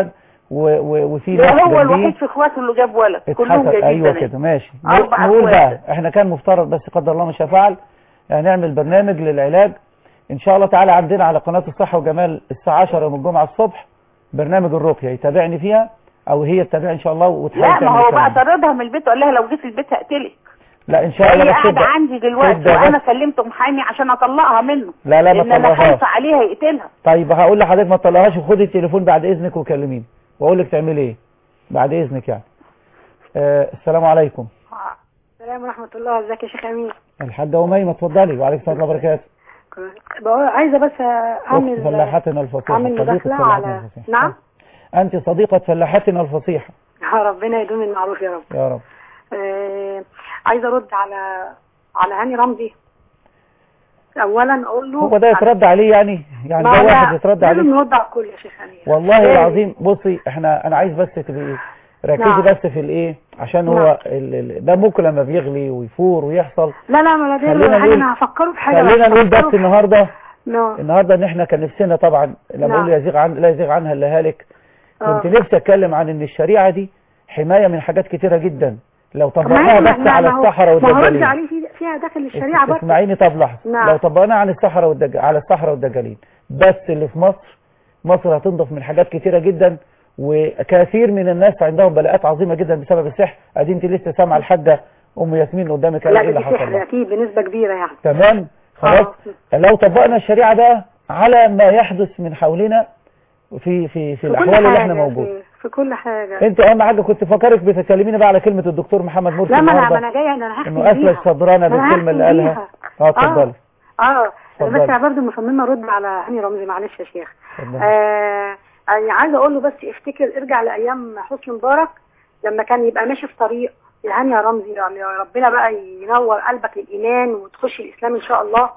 و- و- وفي ده ناس هو جنبيه الوحيد في اخواته اللي جاب ولد كلهم اتحسن جايبين ايوه بنات. كده ماشي أربع نقول أخوات. بقى احنا كان مفترض بس قدر الله ما شاء فعل يعني نعمل برنامج للعلاج ان شاء الله تعالى عندنا على قناة الصحة وجمال الساعة 10 يوم الجمعة الصبح برنامج الرقية يتابعني فيها او هي تتابعني ان شاء الله وتحاول لا ما تعمل هو بقى الكلام ده. طردها من البيت وقال لها لو جيت البيت هقتلك لا ان شاء الله هي بس قاعده تبدأ- عندي دلوقتي تبدأ وانا بس. كلمت محامي عشان اطلقها منه لا لا ما لان انا تطلعهاش خايفه عليها يقتلها طيب هقول لحضرتك ما تطلعهاش وخدي التليفون بعد اذنك وكلميني واقول لك تعملي ايه بعد اذنك يعني آه السلام عليكم السلام ورحمة الله ازيك يا شيخ أمين الحاجة أميمة اتفضلي وعليكم السلام ورحمة الله وبركاته بقول عايزة بس أخت أعمل فلاحتنا الفصيحة أعمل صديقة مداخلة فلاحتنا على الفصيحة. نعم أنت صديقة فلاحتنا الفصيحة يا ربنا يدوم المعروف يا رب يا رب آه عايزة أرد على على هاني رمزي أولا أقول له هو ده يترد عليه يعني يعني ما ده لا، واحد يترد لازم عليه نرد على الكل يا شيخ أمين والله لازم. العظيم بصي احنا انا عايز بس تبقي ركزي نعم. بس في الايه عشان نعم. هو ال- ال- ده ممكن لما بيغلي ويفور ويحصل لا لا ما لا دي خلينا حاجة نقول- أنا هفكره في حاجة خلينا بس نقول هفكره بس في- النهارده نعم. النهارده ان احنا كان نفسنا طبعا لما نعم. اقول يزيغ عن لا يزيغ عنها الا هالك آه. كنت نفسي اتكلم عن ان الشريعه دي حمايه من حاجات كتيره جدا لو طبقناها ما- بس ما- على ما هو- الصحراء ما هو رد والدجالين عليه في- فيها داخل الشريعة برضه اسمعيني طب لحظه نعم. لو طبقناها عن الصحراء والدج... على الصحراء والدجالين بس اللي في مصر مصر هتنضف من حاجات كتيره جدا وكثير من الناس عندهم بلاءات عظيمه جدا بسبب السحر ادي انت لسه سامعه الحاجه ام ياسمين قدامك لا ايه اللي دي حصل سحر لها. أكيد بنسبة كبيرة يعني تمام خلاص لو طبقنا الشريعه بقى على ما يحدث من حولنا في في في في كل الاحوال اللي احنا حاجة، موجود في, في كل حاجة انت اهم حاجه كنت فاكرك بتكلميني بقى على كلمه الدكتور محمد مرسي لا ما انا النهاردة. ما انا جايه انا هختم انه اسلج صدرنا أنا بالكلمه اللي هختم قالها بيها. اه اتفضلي اه اتفضلي. بس انا برضه مصممه ارد على هاني رمزي معلش يا شيخ اتفضلي. آه يعني عايزه اقول له بس افتكر ارجع لايام حسني مبارك لما كان يبقى ماشي في طريق يا هاني يا رمزي يعني يا ربنا بقى ينور قلبك للايمان وتخش الاسلام ان شاء الله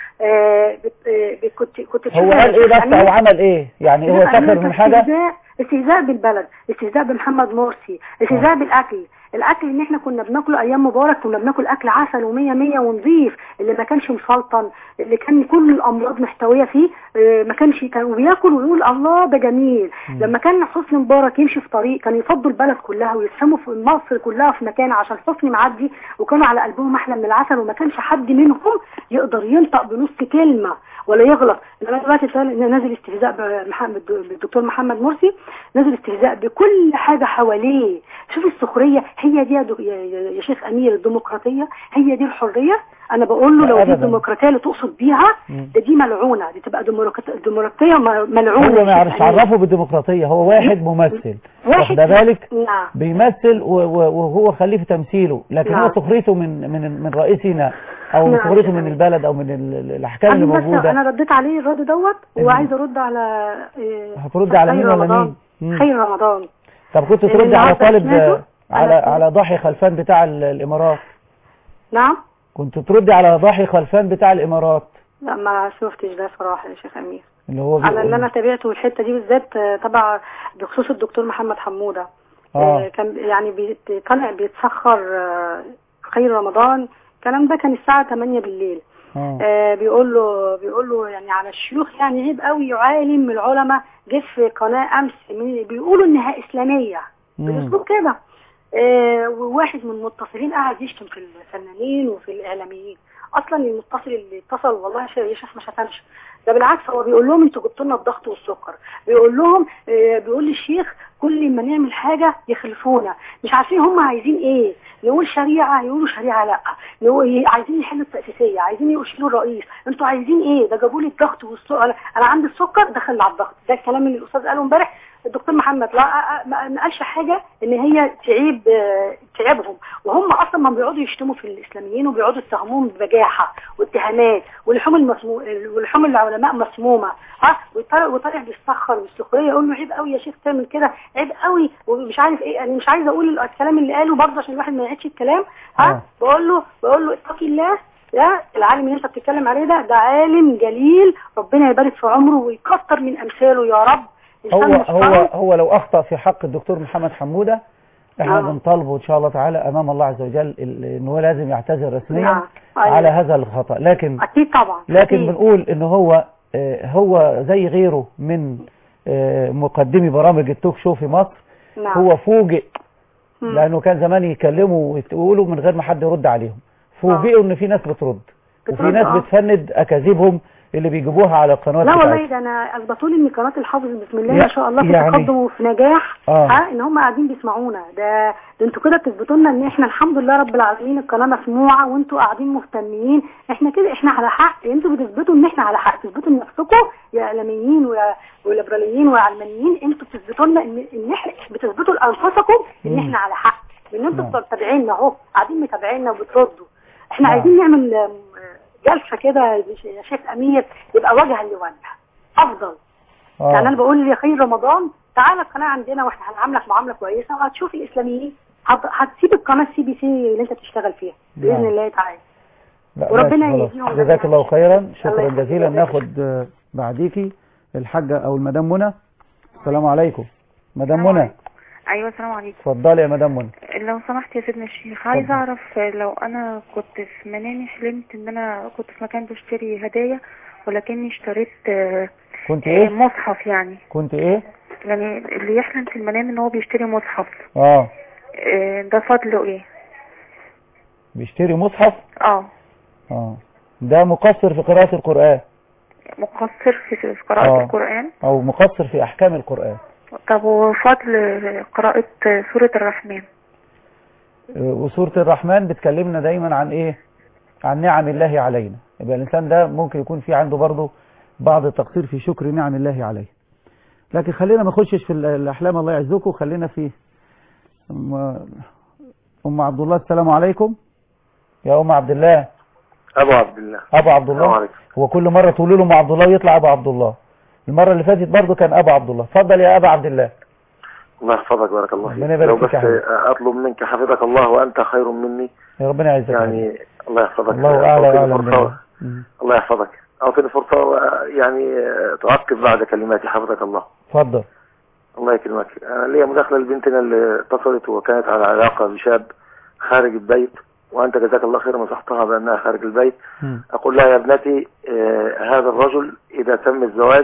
آه بت- آه بت- كنت كنت هو تشوف قال ايه بس أمين- او عمل ايه يعني هو لا، سخر أمين من حاجه استهزاء استهزاء بالبلد استهزاء بمحمد مرسي استهزاء بالاكل الاكل اللي احنا كنا بناكله ايام مبارك كنا بناكل اكل عسل ومية مية ونظيف اللي ما كانش مسلطن اللي كان كل الامراض محتويه فيه اه، ما كانش كان بياكل ويقول الله ده جميل لما كان حسني مبارك يمشي في طريق كان يفضوا البلد كلها ويسحموا في مصر كلها في مكان عشان حسني معدي وكانوا على قلبهم احلى من العسل وما كانش حد منهم يقدر ينطق بنص كلمه ولا يغلط انما دلوقتي طال- نازل استهزاء بمحمد بالدكتور محمد مرسي نازل استهزاء بكل حاجه حواليه شوف السخريه هي دي يا, دو- يا, يا يا شيخ امير الديمقراطيه هي دي الحريه انا بقول له لا لو دي أبداً. الديمقراطيه اللي تقصد بيها مم. ده دي ملعونه دي تبقى ديمقراط- ديمقراطيه م- ملعونه هو يا ما شيخ يعرفش أمير. عرفه بالديمقراطيه هو واحد ممثل واحد واخده بالك نعم بيمثل و- و- وهو خليه في تمثيله لكن نعم. هو سخريته من من من رئيسنا او نعم. سخريته من البلد او من ال- ال- الاحكام اللي انا بس موجوده انا رديت عليه الرد دوت إن- وعايزه ارد على إيه، هترد على خير مين ولا رمضان. مين؟ مم. خير رمضان طب كنت لأن ترد على النهاردة طالب سمعته؟ على أنا- على ضاحي خلفان بتاع ال- الامارات نعم كنت تردي على ضاحي خلفان بتاع الامارات لا ما شفتش ده صراحه يا شيخ امير اللي هو على بيقول- اللي انا تابعته الحته دي بالذات آه، تبع بخصوص الدكتور محمد حموده اه آه، كان يعني بيت- طالع بيتسخر آه، خير رمضان الكلام ده كان الساعه 8 بالليل اه آه، بيقول له بيقول له يعني على الشيوخ يعني عيب قوي عالم من العلماء جه في قناه امس من بيقولوا انها اسلاميه مم. باسلوب كده آه، وواحد من المتصلين قاعد يشتم في الفنانين وفي الاعلاميين اصلا المتصل اللي اتصل والله يا شيخ- يا شيخ ما شتمش ده بالعكس هو بيقول لهم انتوا جبتوا لنا الضغط والسكر بيقول لهم آه، بيقول للشيخ كل ما نعمل حاجه يخلفونا مش عارفين هم عايزين ايه نقول شريعه يقولوا شريعه لا نقول عايزين يحلوا التاسيسيه عايزين يشيلوا الرئيس انتوا عايزين ايه ده جابوا لي الضغط والسكر انا أنا عندي السكر دخل على الضغط ده الكلام اللي الاستاذ قاله امبارح الدكتور محمد لا أ- أ- ما ما قالش حاجه ان هي تعيب آه، تعيبهم وهم اصلا ما بيقعدوا يشتموا في الاسلاميين وبيقعدوا يتهموهم ببجاحه واتهامات ولحوم المسمو... ولحوم العلماء مسمومه ها وطالع وطالع بيستخر والسخريه يقول له عيب قوي يا شيخ تعمل كده عيب قوي ومش عارف ايه انا مش عايزه اقول الكلام اللي قاله برضه عشان الواحد ما يعيدش الكلام ها آه. بقول له بقول له اتقي الله ده العالم اللي انت بتتكلم عليه ده ده عالم جليل ربنا يبارك في عمره ويكتر من امثاله يا رب هو إنسان هو محترم. هو لو اخطا في حق الدكتور محمد حموده احنا آه. بنطالبه ان شاء الله تعالى امام الله عز وجل ال- ان هو لازم يعتذر رسميا نعم. أيوة. على هذا الخطا لكن اكيد طبعا لكن أكيد. بنقول ان هو آه، هو زي غيره من آه، مقدمي برامج التوك شو في مصر نعم هو فوجئ مم. لانه كان زمان يكلموا ويقولوا من غير ما حد يرد عليهم فوجئوا ان في ناس بترد وفي بترد، ناس آه. بتفند اكاذيبهم اللي بيجيبوها على القنوات لا والله بتاعتهم ده انا اثبتوا لي ان قناه الحافظ بسم الله يع- ما شاء الله في يعني- تقدم وفي نجاح آه. ها ان هم قاعدين بيسمعونا ده ده انتوا كده بتثبتوا لنا ان احنا الحمد لله رب العالمين القناه مسموعه وانتوا قاعدين مهتمين احنا كده احنا على حق انتوا بتثبتوا ان احنا على حق تثبتوا لنفسكم يا اعلاميين ويا وليبراليين وعلمانيين انتوا بتثبتوا لنا ان ان احنا بتثبتوا لانفسكم ان مم. احنا على حق ان انتوا نعم. متابعيننا اهو قاعدين متابعيننا وبتردوا احنا نعم. عايزين نعمل آم، جلسه كده يا شيخ امير يبقى وجها لوجه افضل آه. يعني انا بقول يا خير رمضان تعالى القناه عندنا واحنا هنعاملك معامله كويسه وهتشوف الاسلاميين هت- هتسيب القناه السي بي سي اللي انت بتشتغل فيها باذن نعم. الله تعالى لا، وربنا ماشي، خلاص. يهديهم جزاك الله خيرا شكرا يخليك. جزيلا ناخد آه، بعديكي الحاجة او المدام منى السلام عليكم مدام منى ايوه السلام عليكم اتفضلي يا مدام منى لو سمحت يا سيدنا الشيخ عايزه اعرف لو انا كنت في منامي حلمت ان انا كنت في مكان بشتري هدايا ولكني اشتريت آه، كنت آه، ايه مصحف يعني كنت ايه يعني اللي يحلم في المنام ان هو بيشتري مصحف اه آه، ده فضله ايه بيشتري مصحف اه اه ده مقصر في قراءة القرآن مقصر في في قراءة آه. القرآن او مقصر في احكام القرآن طب وفضل قراءة سورة الرحمن آه، وسورة الرحمن بتكلمنا دايما عن ايه عن نعم الله علينا يبقى الانسان ده ممكن يكون في عنده برضه بعض التقصير في شكر نعم الله عليه لكن خلينا ما نخشش في ال- الاحلام الله يعزكم خلينا في ام أم عبد الله السلام عليكم يا ام عبد الله ابو عبد الله ابو عبد السلام الله عليكم هو كل مره تقولوا له ام عبد الله ويطلع ابو عبد الله المره اللي فاتت برضه كان ابو عبد الله اتفضل يا ابا عبد الله الله يحفظك بارك الله ربنا فيك يبارك لو فيك بس يا حبيبي. اطلب منك حفظك الله وانت خير مني يا ربنا يعزك يا حبيبي. يعني الله يحفظك الله اعلى أعطيني واعلم فرصة بالله مم. الله يحفظك اعطيني فرصه و- يعني تعقب بعد كلماتي حفظك الله اتفضل الله يكرمك انا ليا مداخله لبنتنا اللي اتصلت وكانت على علاقه بشاب خارج البيت وانت جزاك الله خير نصحتها بانها خارج البيت مم. أقول لها يا ابنتي آه هذا الرجل إذا تم الزواج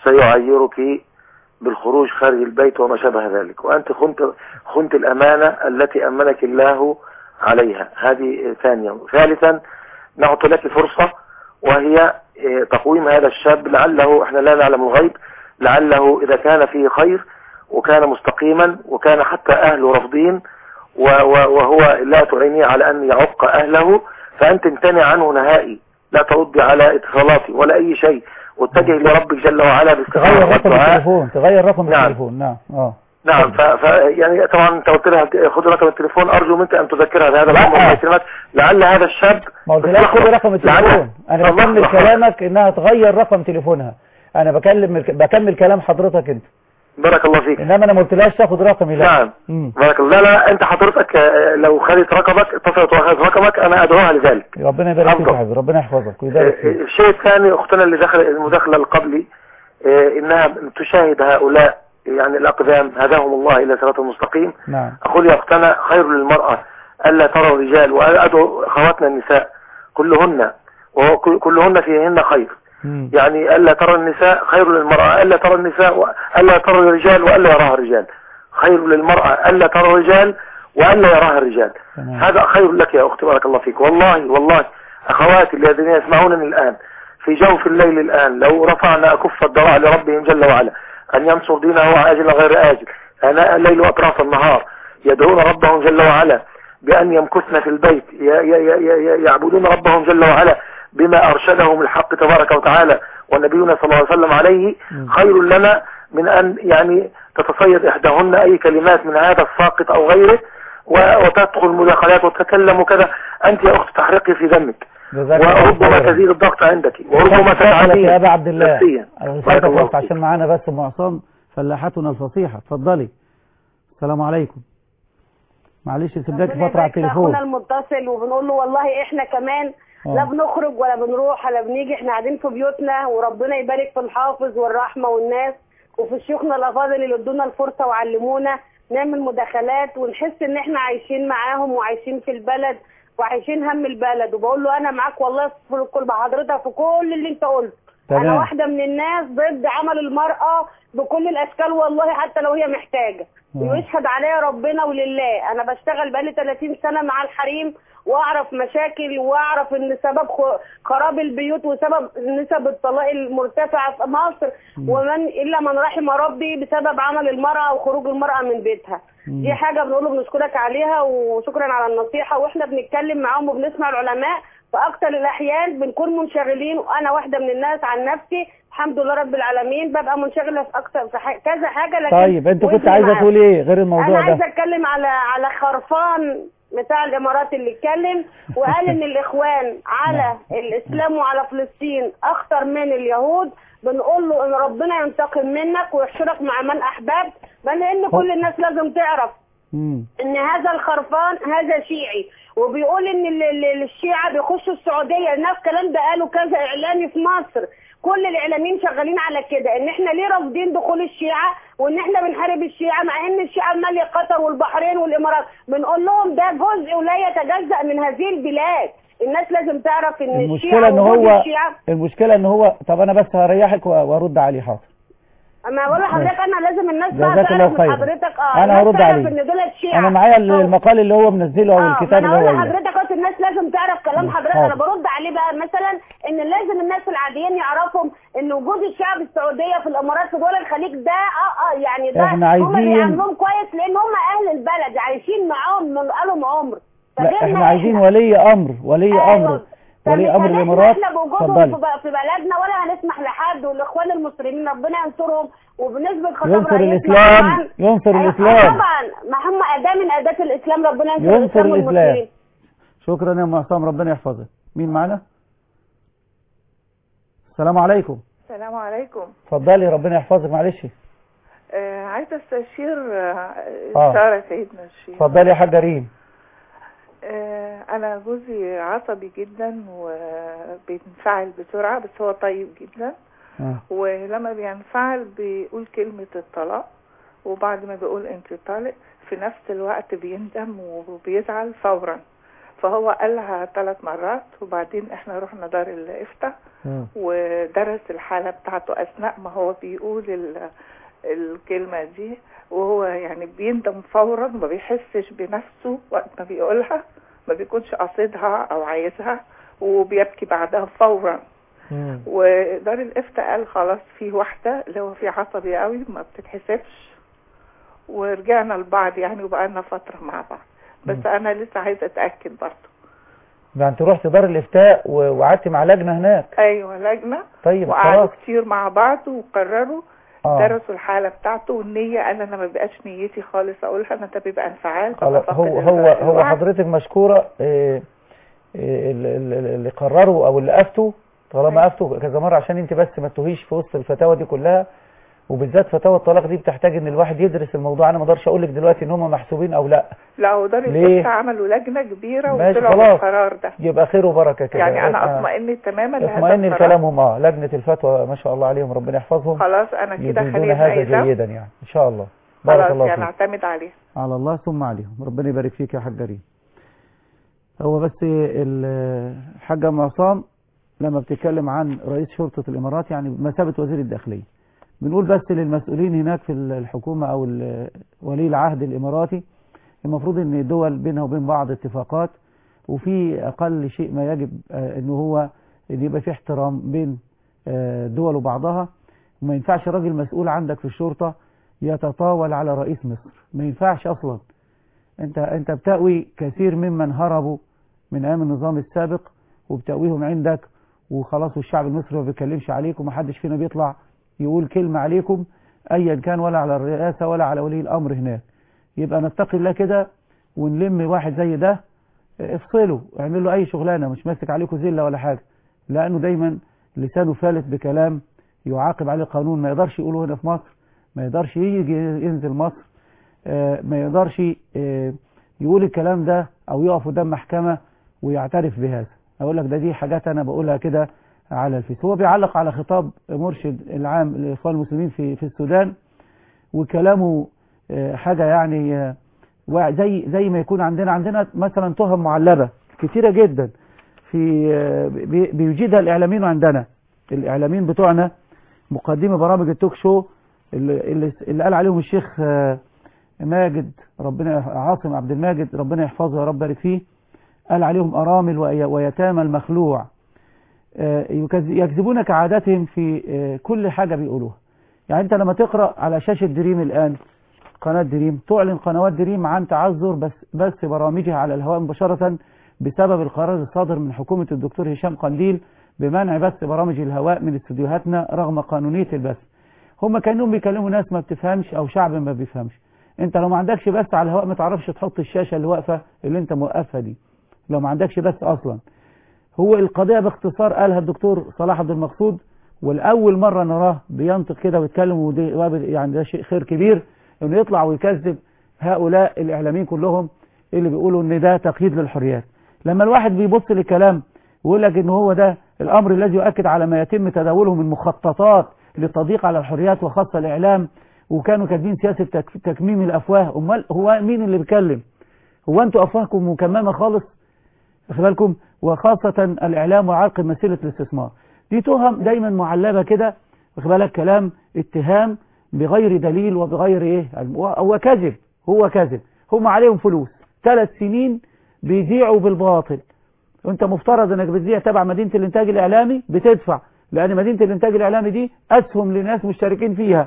سيعيرك بالخروج خارج البيت وما شابه ذلك وأنت خنت, خنت الأمانة التي أمنك الله عليها هذه آه، ثانيا ثالثا نعطي لك فرصة وهي آه، تقويم هذا الشاب لعله احنا لا نعلم الغيب لعله إذا كان فيه خير وكان مستقيما وكان حتى أهله رافضين و- و- وهو لا تعينيه على أن يعق أهله فأنت امتنع عنه نهائي لا تردي على اتصالاتي ولا أي شيء واتجه لربك جل وعلا تغير باستغفار رقم والدعاء التليفون تغير رقم نعم. التليفون نعم اه نعم ف... ف... يعني طبعا انت قلت لها خد رقم التليفون ارجو منك ان تذكرها بهذا الامر الله يكرمك لعل هذا الشاب ما قلتلهاش خد رقم التليفون انا لعل- بكمل لحظة. كلامك انها تغير رقم تليفونها انا بكلم بكمل كلام حضرتك انت بارك الله فيك انما انا ما قلتلهاش تاخد رقمي لا نعم مم. بارك الله لا لا انت حضرتك آه، لو خدت رقمك اتصلت واخذت رقمك انا ادعوها لذلك ربنا يبارك فيك أفضل. يا حبيبي ربنا يحفظك ويبارك فيك الشيء الثاني اختنا اللي دخل المداخله القبلي آه، انها تشاهد هؤلاء يعني الاقدام هداهم الله الى صراط المستقيم نعم اقول يا اختنا خير للمراه الا ترى الرجال وادعو اخواتنا النساء كلهن وكلهن فيهن خير مم. يعني الا ترى النساء خير للمراه الا ترى النساء و- الا ترى الرجال والا يراها الرجال خير للمراه الا ترى الرجال والا يراها الرجال تمام. هذا خير لك يا اختي بارك الله فيك والله والله اخواتي الذين يسمعونني الان في جوف الليل الان لو رفعنا اكف الدراع لربهم جل وعلا ان ينصر دينه عاجلا غير اجل اناء الليل واطراف النهار يدعون ربهم جل وعلا بان يمكثن في البيت ي- ي- ي- ي- يعبدون ربهم جل وعلا بما ارشدهم الحق تبارك وتعالى ونبينا صلى الله عليه وسلم عليه خير لنا من ان يعني تتصيد احداهن اي كلمات من هذا الساقط او غيره و- وتدخل مداخلات وتتكلم وكذا انت يا اخت تحرقي في دمك جزاك الله وربما خيرا. تزيد الضغط عندك وربما اتفضل يا تتعبين ابا عبد الله نفسيا بارك رسالتك الله وقت فيك. عشان معانا بس ام عصام فلاحتنا الفصيحه اتفضلي السلام عليكم معلش سيبناك فتره على التليفون اخونا المتصل وبنقول له والله احنا كمان آه. لا بنخرج ولا بنروح ولا بنيجي احنا قاعدين في بيوتنا وربنا يبارك في الحافظ والرحمه والناس وفي شيوخنا الافاضل اللي ادونا الفرصه وعلمونا نعمل مداخلات ونحس ان احنا عايشين معاهم وعايشين في البلد وعايشين هم البلد وبقول له انا معاك والله في كل بحضرتك في كل اللي انت قلته تمام. انا واحده من الناس ضد عمل المراه بكل الاشكال والله حتى لو هي محتاجه ويشهد عليا ربنا ولله انا بشتغل بقالي 30 سنه مع الحريم واعرف مشاكل واعرف ان سبب خ- خراب البيوت وسبب نسب الطلاق المرتفعه في مصر ومن الا من رحم ربي بسبب عمل المراه وخروج المراه من بيتها دي حاجه بنقوله بنشكرك عليها وشكرا على النصيحه واحنا بنتكلم معاهم وبنسمع العلماء في اكتر الاحيان بنكون منشغلين وانا واحده من الناس عن نفسي الحمد لله رب العالمين ببقى منشغله في اكتر في ح- كذا حاجه لكن طيب انت كنت وإنتي عايزه معايا. تقولي ايه غير انا الموضوع عايزه ده اتكلم على على خرفان بتاع الامارات اللي اتكلم وقال ان الاخوان على الاسلام وعلى فلسطين اخطر من اليهود بنقول له ان ربنا ينتقم منك ويحشرك مع من احببت بل ان كل الناس لازم تعرف مم. ان هذا الخرفان هذا شيعي وبيقول ان ال- ال- الشيعة بيخشوا السعودية الناس الكلام ده قالوا كذا اعلامي في مصر كل الاعلاميين شغالين على كده ان احنا ليه رافضين دخول الشيعة وان احنا بنحارب الشيعة مع ان الشيعة مالية قطر والبحرين والامارات بنقول لهم ده جزء ولا يتجزأ من هذه البلاد الناس لازم تعرف ان المشكلة الشيعة ان وجود هو الشيعة المشكلة ان هو طب انا بس هريحك و- وارد عليه حاضر اما بقول لحضرتك انا لازم الناس بقى جزاك الله تعرف من خيرا. حضرتك اه أنا الناس هرد تعرف عليه. ان دول الشيعة انا معايا ال- المقال اللي هو منزله او اه الكتاب ما اللي انا هو اقول قايله لحضرتك قلت الناس لازم تعرف كلام حضرتك حاضر. انا برد عليه بقى مثلا ان لازم الناس العاديين يعرفوا ان وجود الشعب السعوديه في الامارات في دول الخليج ده اه اه يعني ده إحنا هم عايزين- بيعاملوهم كويس لان هم اهل البلد عايشين معاهم من بقالهم عمر لا فغير احنا ما عايزين ولي امر ولي أيوة. امر ولي امر فمش الامارات احنا بوجودهم اتفضلي في ب- في بلدنا ولا هنسمح لحد والاخوان المسلمين ربنا ينصرهم وبالنسبه لخطاب ينصر رئيسنا الاسلام طبعاً- ينصر أيوة، الاسلام طبعا ما هم اداه من اداه الاسلام ربنا ينصر ينصر الاسلام الاسلام والمسلمين شكرا يا ام عصام ربنا يحفظك مين معانا السلام عليكم السلام عليكم اتفضلي ربنا يحفظك معلش آه عايزة استشير آه آه. إشارة سيدنا الشيخ اتفضلي يا حاجه ريم آه أنا جوزي عصبي جدا وبينفعل بسرعة بس هو طيب جدا آه. ولما بينفعل بيقول كلمة الطلاق وبعد ما بيقول انت طالق في نفس الوقت بيندم وبيزعل فورا فهو قالها ثلاث مرات وبعدين احنا رحنا دار الافتاء ودرس الحالة بتاعته أثناء ما هو بيقول ال- الكلمة دي وهو يعني بيندم فورا ما بيحسش بنفسه وقت ما بيقولها ما بيكونش قاصدها أو عايزها وبيبكي بعدها فورا ودار الإفتاء قال خلاص في واحدة اللي هو في عصبي قوي ما بتتحسبش ورجعنا لبعض يعني وبقالنا فترة مع بعض بس أنا لسه عايزة أتأكد برضه ده انت رحت دار الافتاء و- وقعدت مع لجنه هناك أيوة لجنة طيب وقعدوا خلاص كتير مع بعض وقرروا آه. درسوا الحالة بتاعته والنية قال انا ما بقاش نيتي خالص اقولها انا ده بيبقى انفعال خلاص ببقى هو فاقد هو ال- هو الوعي. حضرتك مشكوره إيه، إيه، ال- ال- اللي قرروا او اللي افتوا طالما افتوا كذا مره عشان انت بس ما تتوهيش في وسط الفتاوى دي كلها وبالذات فتاوى الطلاق دي بتحتاج ان الواحد يدرس الموضوع انا ما اقدرش اقول لك دلوقتي ان هم محسوبين او لا لا هو دار ليه؟ الافتاء عملوا لجنة كبيرة ماشي وطلعوا خلاص بالقرار ده يبقى خير وبركه كده يعني انا آه. اطمئن تماما لهذا اطمئن القرار. لكلامهم اه لجنه الفتوى ما شاء الله عليهم ربنا يحفظهم خلاص انا كده يجيزون خلينا هذا عايزة جيدا يعني ان شاء الله بارك خلاص الله يعني فيك اعتمد عليه على الله ثم عليهم ربنا يبارك فيك يا حاج ريم هو بس ال- الحاجة أم عصام لما بتتكلم عن رئيس شرطة الإمارات يعني بمثابة وزير الداخلية بنقول بس للمسؤولين هناك في الحكومة أو ال- ولي العهد الإماراتي المفروض أن الدول بينها وبين بعض اتفاقات وفي أقل شيء ما يجب آه، أنه هو أن يبقى في احترام بين آه، دول وبعضها وما ينفعش راجل مسؤول عندك في الشرطة يتطاول على رئيس مصر ما ينفعش أصلا انت انت بتأوي كثير ممن هربوا من ايام النظام السابق وبتأويهم عندك وخلاص والشعب المصري ما بيتكلمش عليكم ومحدش فينا بيطلع يقول كلمة عليكم ايا كان ولا على الرئاسة ولا على ولي الامر هناك يبقى نتقي الله كده ونلم واحد زي ده اه، افصله اعمل له اي شغلانة مش ماسك عليكم زلة ولا حاجة لانه دايما لسانه فالت بكلام يعاقب عليه القانون ما يقدرش يقوله هنا في مصر ما يقدرش يجي ينزل مصر آه، ما يقدرش آه، يقول الكلام ده او يقف قدام محكمة ويعترف بهذا اقول لك ده دي حاجات انا بقولها كده على الفيس هو بيعلق على خطاب مرشد العام للاخوان المسلمين في في السودان وكلامه آه، حاجة يعني آه، وا- زي زي ما يكون عندنا عندنا مثلا تهم معلبة كتيرة جدا في آه، بي- بيوجدها الاعلاميين عندنا الاعلاميين بتوعنا مقدمي برامج التوك شو اللي, اللي, اللي قال عليهم الشيخ آه، ماجد ربنا عاصم عبد الماجد ربنا يحفظه يا رب بارك فيه قال عليهم أرامل وي- ويتامى المخلوع آه، يكذ- يكذبون كعادتهم في آه، كل حاجة بيقولوها يعني انت لما تقرأ على شاشة دريم الآن قناة دريم تعلن قنوات دريم عن تعذر بس بث برامجها على الهواء مباشرة بسبب القرار الصادر من حكومة الدكتور هشام قنديل بمنع بث برامج الهواء من استديوهاتنا رغم قانونية البث هم كانهم بيكلموا ناس ما بتفهمش او شعب ما بيفهمش انت لو ما عندكش بث على الهواء ما تعرفش تحط الشاشة اللي واقفة اللي انت موقفها دي لو ما عندكش بث اصلا هو القضية باختصار قالها الدكتور صلاح عبد المقصود والأول مرة نراه بينطق كده ويتكلم ودي يعني ده شيء خير كبير انه يطلع ويكذب هؤلاء الإعلاميين كلهم اللي بيقولوا ان ده تقييد للحريات لما الواحد بيبص للكلام ويقول لك ان هو ده الأمر الذي يؤكد على ما يتم تداوله من مخططات للتضييق على الحريات وخاصة الإعلام وكانوا كاتبين سياسة تك- تكميم الأفواه أمال هو مين اللي بيتكلم هو أنتوا أفواهكم مكممة خالص واخد بالكم وخاصة الإعلام وعرق مسيرة الاستثمار دي تهم دايما معلبة كده واخد بالك كلام اتهام بغير دليل وبغير ايه هو كذب هو كذب هم عليهم فلوس ثلاث سنين بيذيعوا بالباطل وانت مفترض انك بتذيع تبع مدينة الانتاج الاعلامي بتدفع لان مدينة الانتاج الاعلامي دي اسهم لناس مشتركين فيها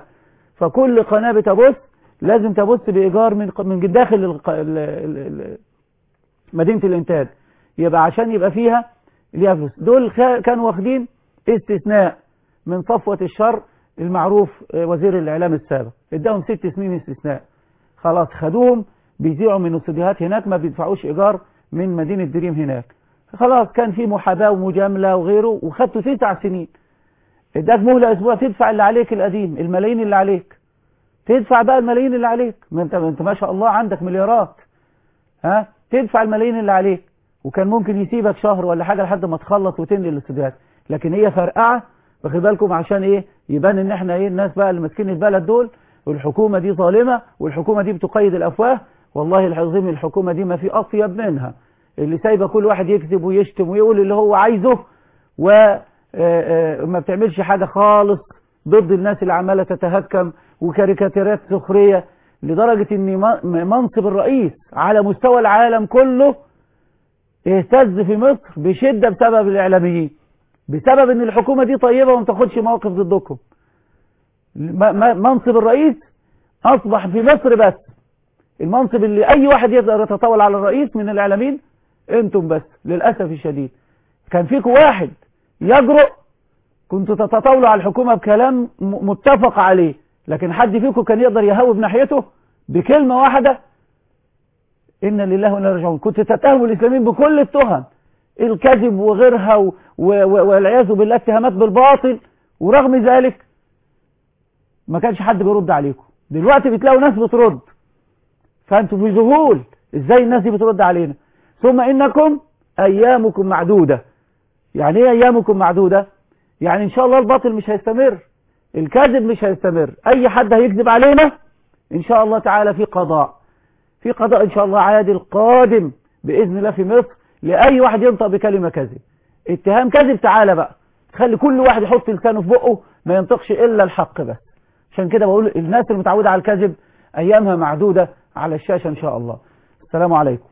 فكل قناة بتبث لازم تبث بايجار من من داخل الق- ال- ال- ال- مدينة الانتاج يبقى عشان يبقى فيها ليها فلوس دول كا- كانوا واخدين استثناء من صفوة الشر المعروف آه، وزير الاعلام السابق اداهم ست سنين استثناء خلاص خدوهم بيذيعوا من استوديوهات هناك ما بيدفعوش ايجار من مدينة دريم هناك خلاص كان في محاباة ومجاملة وغيره وخدته تسع سنين اداك مهلة اسبوع تدفع اللي عليك القديم الملايين اللي عليك تدفع بقى الملايين اللي عليك ما انت انت ما شاء الله عندك مليارات ها تدفع الملايين اللي عليك وكان ممكن يسيبك شهر ولا حاجة لحد ما تخلص وتنقل الاستوديوهات لكن هي فرقعة واخد بالكم عشان ايه يبان ان احنا ايه الناس بقى اللي ماسكين البلد دول والحكومة دي ظالمة والحكومة دي بتقيد الافواه والله العظيم الحكومة دي ما في اطيب منها اللي سايبه كل واحد يكذب ويشتم ويقول اللي هو عايزه وما بتعملش حاجة خالص ضد الناس اللي عمالة تتهكم وكاريكاتيرات سخرية لدرجة ان م- منصب الرئيس على مستوى العالم كله اهتز في مصر بشدة بسبب الاعلاميين بسبب ان الحكومة دي طيبة وما تاخدش موقف ضدكم م- م- منصب الرئيس اصبح في مصر بس المنصب اللي اي واحد يقدر يتطاول على الرئيس من الاعلاميين انتم بس للأسف الشديد كان فيكم واحد يجرؤ كنتوا تتطاولوا على الحكومة بكلام م- متفق عليه لكن حد فيكم كان يقدر يهوب ناحيته بكلمة واحدة إن لله وإنا راجعون كنت تتهموا الإسلاميين بكل التهم الكذب وغيرها و... و... و... والعياذ بالله اتهامات بالباطل ورغم ذلك ما كانش حد بيرد عليكم دلوقتي بتلاقوا ناس بترد فأنتوا في ذهول إزاي الناس دي بترد علينا ثم إنكم أيامكم معدودة يعني إيه أيامكم معدودة يعني إن شاء الله الباطل مش هيستمر الكذب مش هيستمر أي حد هيكذب علينا إن شاء الله تعالى في قضاء في قضاء إن شاء الله عادل قادم بإذن الله في مصر لأي واحد ينطق بكلمة كذب اتهام كذب تعالى بقى خلي كل واحد يحط لسانه في بقه ما ينطقش إلا الحق بس عشان كده بقول الناس المتعودة على الكذب أيامها معدودة على الشاشة إن شاء الله السلام عليكم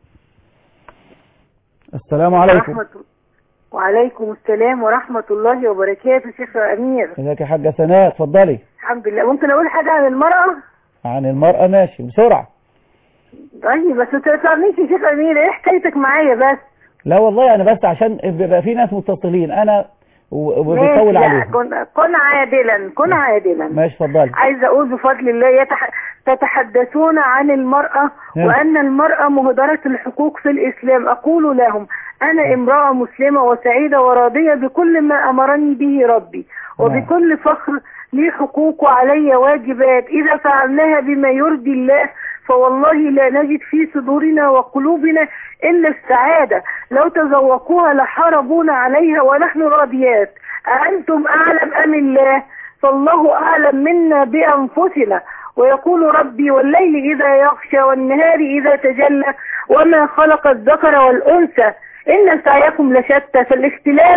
السلام عليكم ورحمة وعليكم السلام ورحمة الله وبركاته شيخ أمير ازيك يا حاجة سناء اتفضلي الحمد لله ممكن أقول حاجة عن المرأة عن المرأة ماشي بسرعة طيب بس ما تقطعنيش يا شيخ أمير إيه حكايتك معايا بس لا والله انا بس عشان بيبقى في ناس متصلين انا و- وبيطول ماشي، عليهم كن, كن عادلا كن عادلا ماشي اتفضلي عايزة أقول بفضل الله يتح... تتحدثون عن المرأة نعم. وأن المرأة مهدرة الحقوق في الإسلام أقول لهم أنا امرأة مسلمة وسعيدة وراضية بكل ما أمرني به ربي وبكل فخر لي حقوق وعلي واجبات إذا فعلناها بما يرضي الله فوالله لا نجد في صدورنا وقلوبنا إلا السعادة لو تذوقوها لحاربونا عليها ونحن راضيات أأنتم أعلم أم الله فالله أعلم منا بأنفسنا ويقول ربي والليل إذا يغشى والنهار إذا تجلى وما خلق الذكر والأنثى إن سعيكم لشتى فالاختلاف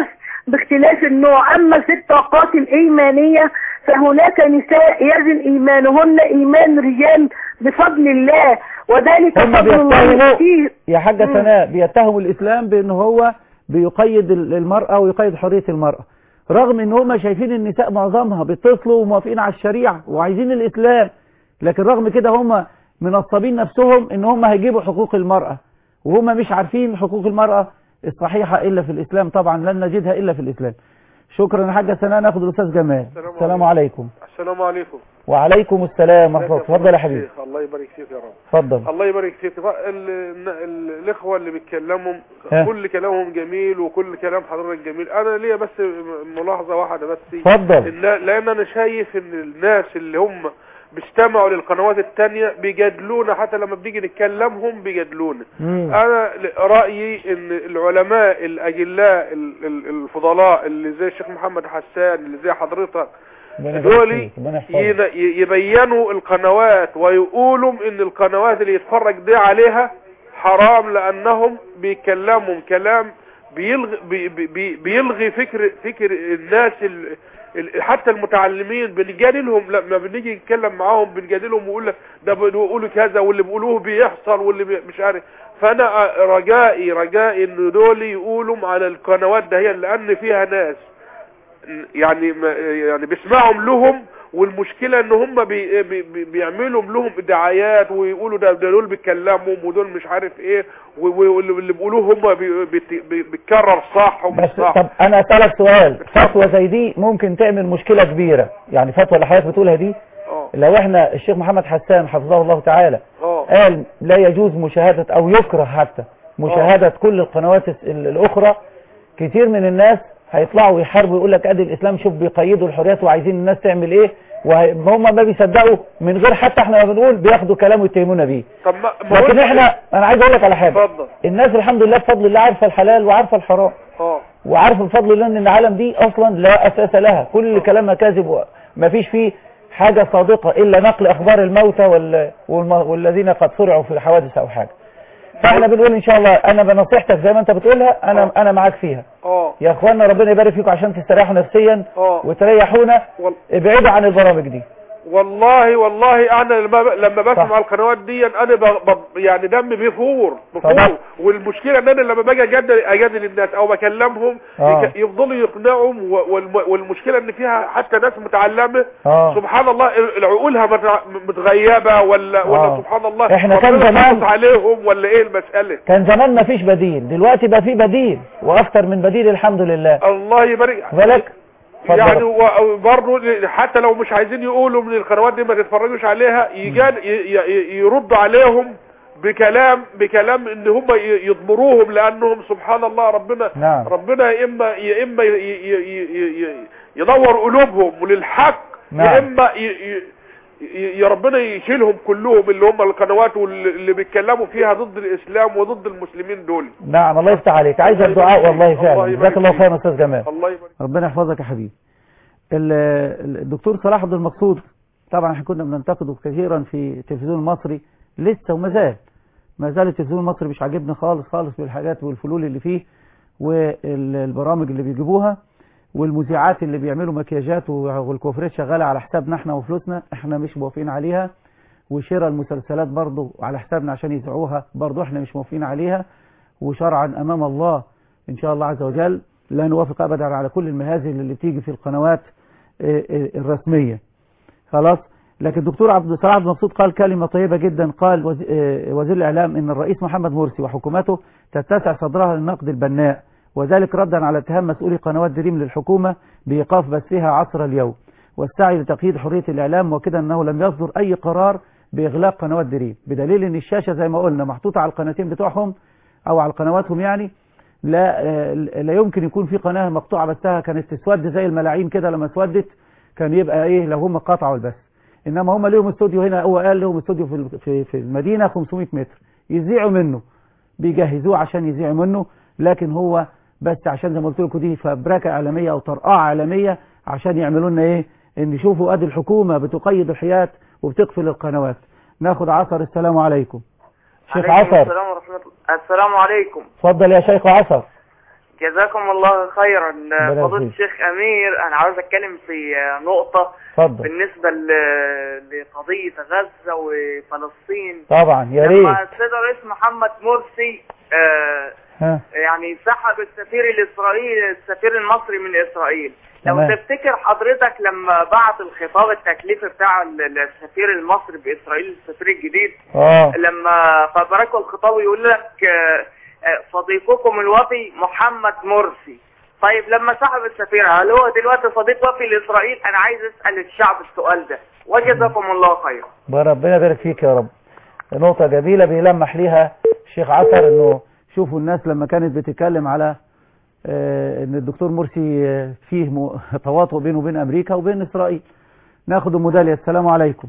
باختلاف النوع أما في الطاقات الإيمانية فهناك نساء يزن إيمانهن إيمان رجال بفضل الله وذلك هم فضل الله بيتهموا يؤتيه يا حاجة مم. سناء بيتهموا الإسلام بأن هو بيقيد ال- المرأة ويقيد حرية المرأة رغم ان هم شايفين النساء معظمها بيتصلوا وموافقين على الشريعة وعايزين الإسلام لكن رغم كده هم منصبين نفسهم ان هم هيجيبوا حقوق المرأة وهم مش عارفين حقوق المرأة الصحيحة إلا في الإسلام طبعا لن نجدها إلا في الإسلام شكرا يا حاجة سناء ناخد الأستاذ جمال السلام عليكم السلام عليكم وعليكم السلام ورحمة الله اتفضل يا حبيبي شيخ، الله يبارك فيك يا رب اتفضل الله يبارك فيك ال- ال- الاخوه اللي بيتكلموا ها. كل كلامهم جميل وكل كلام حضرتك جميل انا ليا بس ملاحظه واحده بس اتفضل. إن- لان انا شايف ان الناس اللي هم بيستمعوا للقنوات التانية بيجادلونا حتى لما بنيجي نتكلمهم بيجادلونا مم. انا رأيي ان العلماء الاجلاء ال- ال- الفضلاء اللي زي الشيخ محمد حسان اللي زي حضرتك ربنا يبارك دول فيك، ربنا يحفظك. ين- ي- يبينوا القنوات ويقولوا ان القنوات اللي يتفرج دي عليها حرام لانهم بيتكلموا كلام بيلغي بي بي بيلغي فكر فكر الناس ال ال- حتى المتعلمين بنجادلهم لما بنيجي نتكلم معاهم بنجادلهم ويقول لك ده بيقولوا كذا واللي بيقولوه بيحصل واللي بي مش عارف فانا رجائي رجائي ان دول يقولوا على القنوات ده هي لان فيها ناس يعني ما يعني بيسمعهم لهم والمشكلة ان هم بي بي بي بيعملوا لهم دعايات ويقولوا ده ده دول بيتكلموا ودول مش عارف ايه و- و- واللي بيقولوه هم بي- بي- بي- بيتكرر صح ومش بس صح طب انا اسالك سؤال فتوى زي دي ممكن تعمل مشكلة كبيرة يعني فتوى اللي حضرتك بتقولها دي اه لو احنا الشيخ محمد حسان حفظه الله تعالى اه قال لا يجوز مشاهدة او يكره حتى مشاهدة كل القنوات الس- ال- الاخرى كتير من الناس هيطلعوا يحاربوا يقول لك ادي الاسلام شوف بيقيدوا الحريات وعايزين الناس تعمل ايه وهم ما بيصدقوا من غير حتى احنا ما بنقول بياخدوا كلام ويتهمونا بيه طب ما ما لكن قلت- احنا انا عايز اقول لك على حاجه اتفضل الناس الحمد لله بفضل الله عارفه الحلال وعارفه الحرام اه وعارفه بفضل الله ان العالم دي اصلا لا اساس لها كل كلامها كاذب وما فيش فيه حاجه صادقه الا نقل اخبار الموتى وال... والم... والذين قد صرعوا في حوادث او حاجه فاحنا بنقول ان شاء الله انا بنصيحتك زي ما انت بتقولها انا انا معاك فيها اه يا اخوانا ربنا يبارك فيكم عشان تستريحوا نفسيا اه وتريحونا وال- ابعدوا عن البرامج دي والله والله انا لما لما بسمع صح. القنوات دي انا ب... ب... يعني دمي بيفور بفور صدق. والمشكله ان انا لما باجي اجادل اجادل الناس او بكلمهم آه. يك- يفضلوا يقنعهم و... والم... والمشكله ان فيها حتى ناس متعلمه اه سبحان الله ال- عقولها متع- متغيبه ولا ولا آه. سبحان الله إحنا كان ربنا زمان- يحافظ عليهم ولا ايه المساله كان زمان ما فيش بديل دلوقتي بقى في بديل واكتر من بديل الحمد لله الله يبارك بالك اتفضل. يعني وبرضه حتى لو مش عايزين يقولوا من القنوات دي ما تتفرجوش عليها يجاد ي- ي- يردوا عليهم بكلام بكلام ان هم ي- يضمروهم لانهم سبحان الله ربنا نعم. ربنا يا اما يا اما ي- ي- ي- ي- ينور قلوبهم للحق يا نعم. اما ي- ي- ي- يا ربنا يشيلهم كلهم اللي هم القنوات واللي اللي بيتكلموا فيها ضد الاسلام وضد المسلمين دول نعم الله يفتح عليك عايز الله الدعاء يبارك والله فيك. الله فعلا يبارك جزاك الله فيك. خيرا استاذ جمال الله يبارك ربنا يحفظك يا حبيبي ال- ال- الدكتور صلاح عبد المقصود طبعا احنا كنا بننتقده كثيرا في التلفزيون المصري لسه وما زال ما زال التلفزيون المصري مش عاجبنا خالص خالص بالحاجات والفلول اللي فيه والبرامج اللي بيجيبوها والمذيعات اللي بيعملوا مكياجات والكوفريت شغاله على حسابنا احنا وفلوسنا احنا مش موافقين عليها وشراء المسلسلات برضو على حسابنا عشان يذيعوها برضو احنا مش موافقين عليها وشرعا امام الله ان شاء الله عز وجل لا نوافق ابدا على كل المهازل اللي بتيجي في القنوات اه، اه، الرسميه خلاص لكن الدكتور عبد الصلاح عبد المبسوط قال كلمه طيبه جدا قال وز- اه، وزير الاعلام ان الرئيس محمد مرسي وحكومته تتسع صدرها للنقد البناء وذلك ردا على اتهام مسؤولي قنوات دريم للحكومه بايقاف بثها عصر اليوم والسعي لتقييد حريه الاعلام وكده انه لم يصدر اي قرار باغلاق قنوات دريم بدليل ان الشاشه زي ما قلنا محطوطه على القناتين بتوعهم او على قنواتهم يعني لا آه، لا يمكن يكون في قناه مقطوعه بثها كانت تسود زي الملاعين كده لما اسودت كان يبقى ايه لو هم قطعوا البث انما هم ليهم استوديو هنا هو قال لهم استوديو في ال- في في المدينه 500 متر يذيعوا منه بيجهزوه عشان يذيعوا منه لكن هو بس عشان زي ما قلت لكم دي فبركه اعلاميه او طرقعه اعلاميه عشان يعملوا لنا ايه ان شوفوا ادي الحكومه بتقيد الحياه وبتقفل القنوات ناخد عصر السلام عليكم شيخ عليكم عصر السلام ورحمة الله السلام عليكم اتفضل يا شيخ عصر جزاكم الله خيرا ربنا فضيلة يخليك. الشيخ أمير أنا عاوز أتكلم في نقطة اتفضل بالنسبة ل- لقضية غزة وفلسطين طبعا يا لما ريت السيد الرئيس محمد مرسي آه، ها يعني سحب السفير الإسرائيلي السفير المصري من إسرائيل لو تمام. تفتكر حضرتك لما بعت الخطاب التكليفي بتاع ال- السفير المصري بإسرائيل السفير الجديد اه لما فبركوا الخطاب يقول لك آه، آه، صديقكم الوفي محمد مرسي طيب لما سحب السفير هل هو دلوقتي صديق وفي لإسرائيل أنا عايز أسأل الشعب السؤال ده وجزاكم الله خيرا ربنا يبارك فيك يا رب نقطة جميلة بيلمح ليها الشيخ عسر انه شوفوا الناس لما كانت بتتكلم على آه، ان الدكتور مرسي آه، فيه م- تواطؤ بينه وبين امريكا وبين اسرائيل ناخد ام داليا السلام عليكم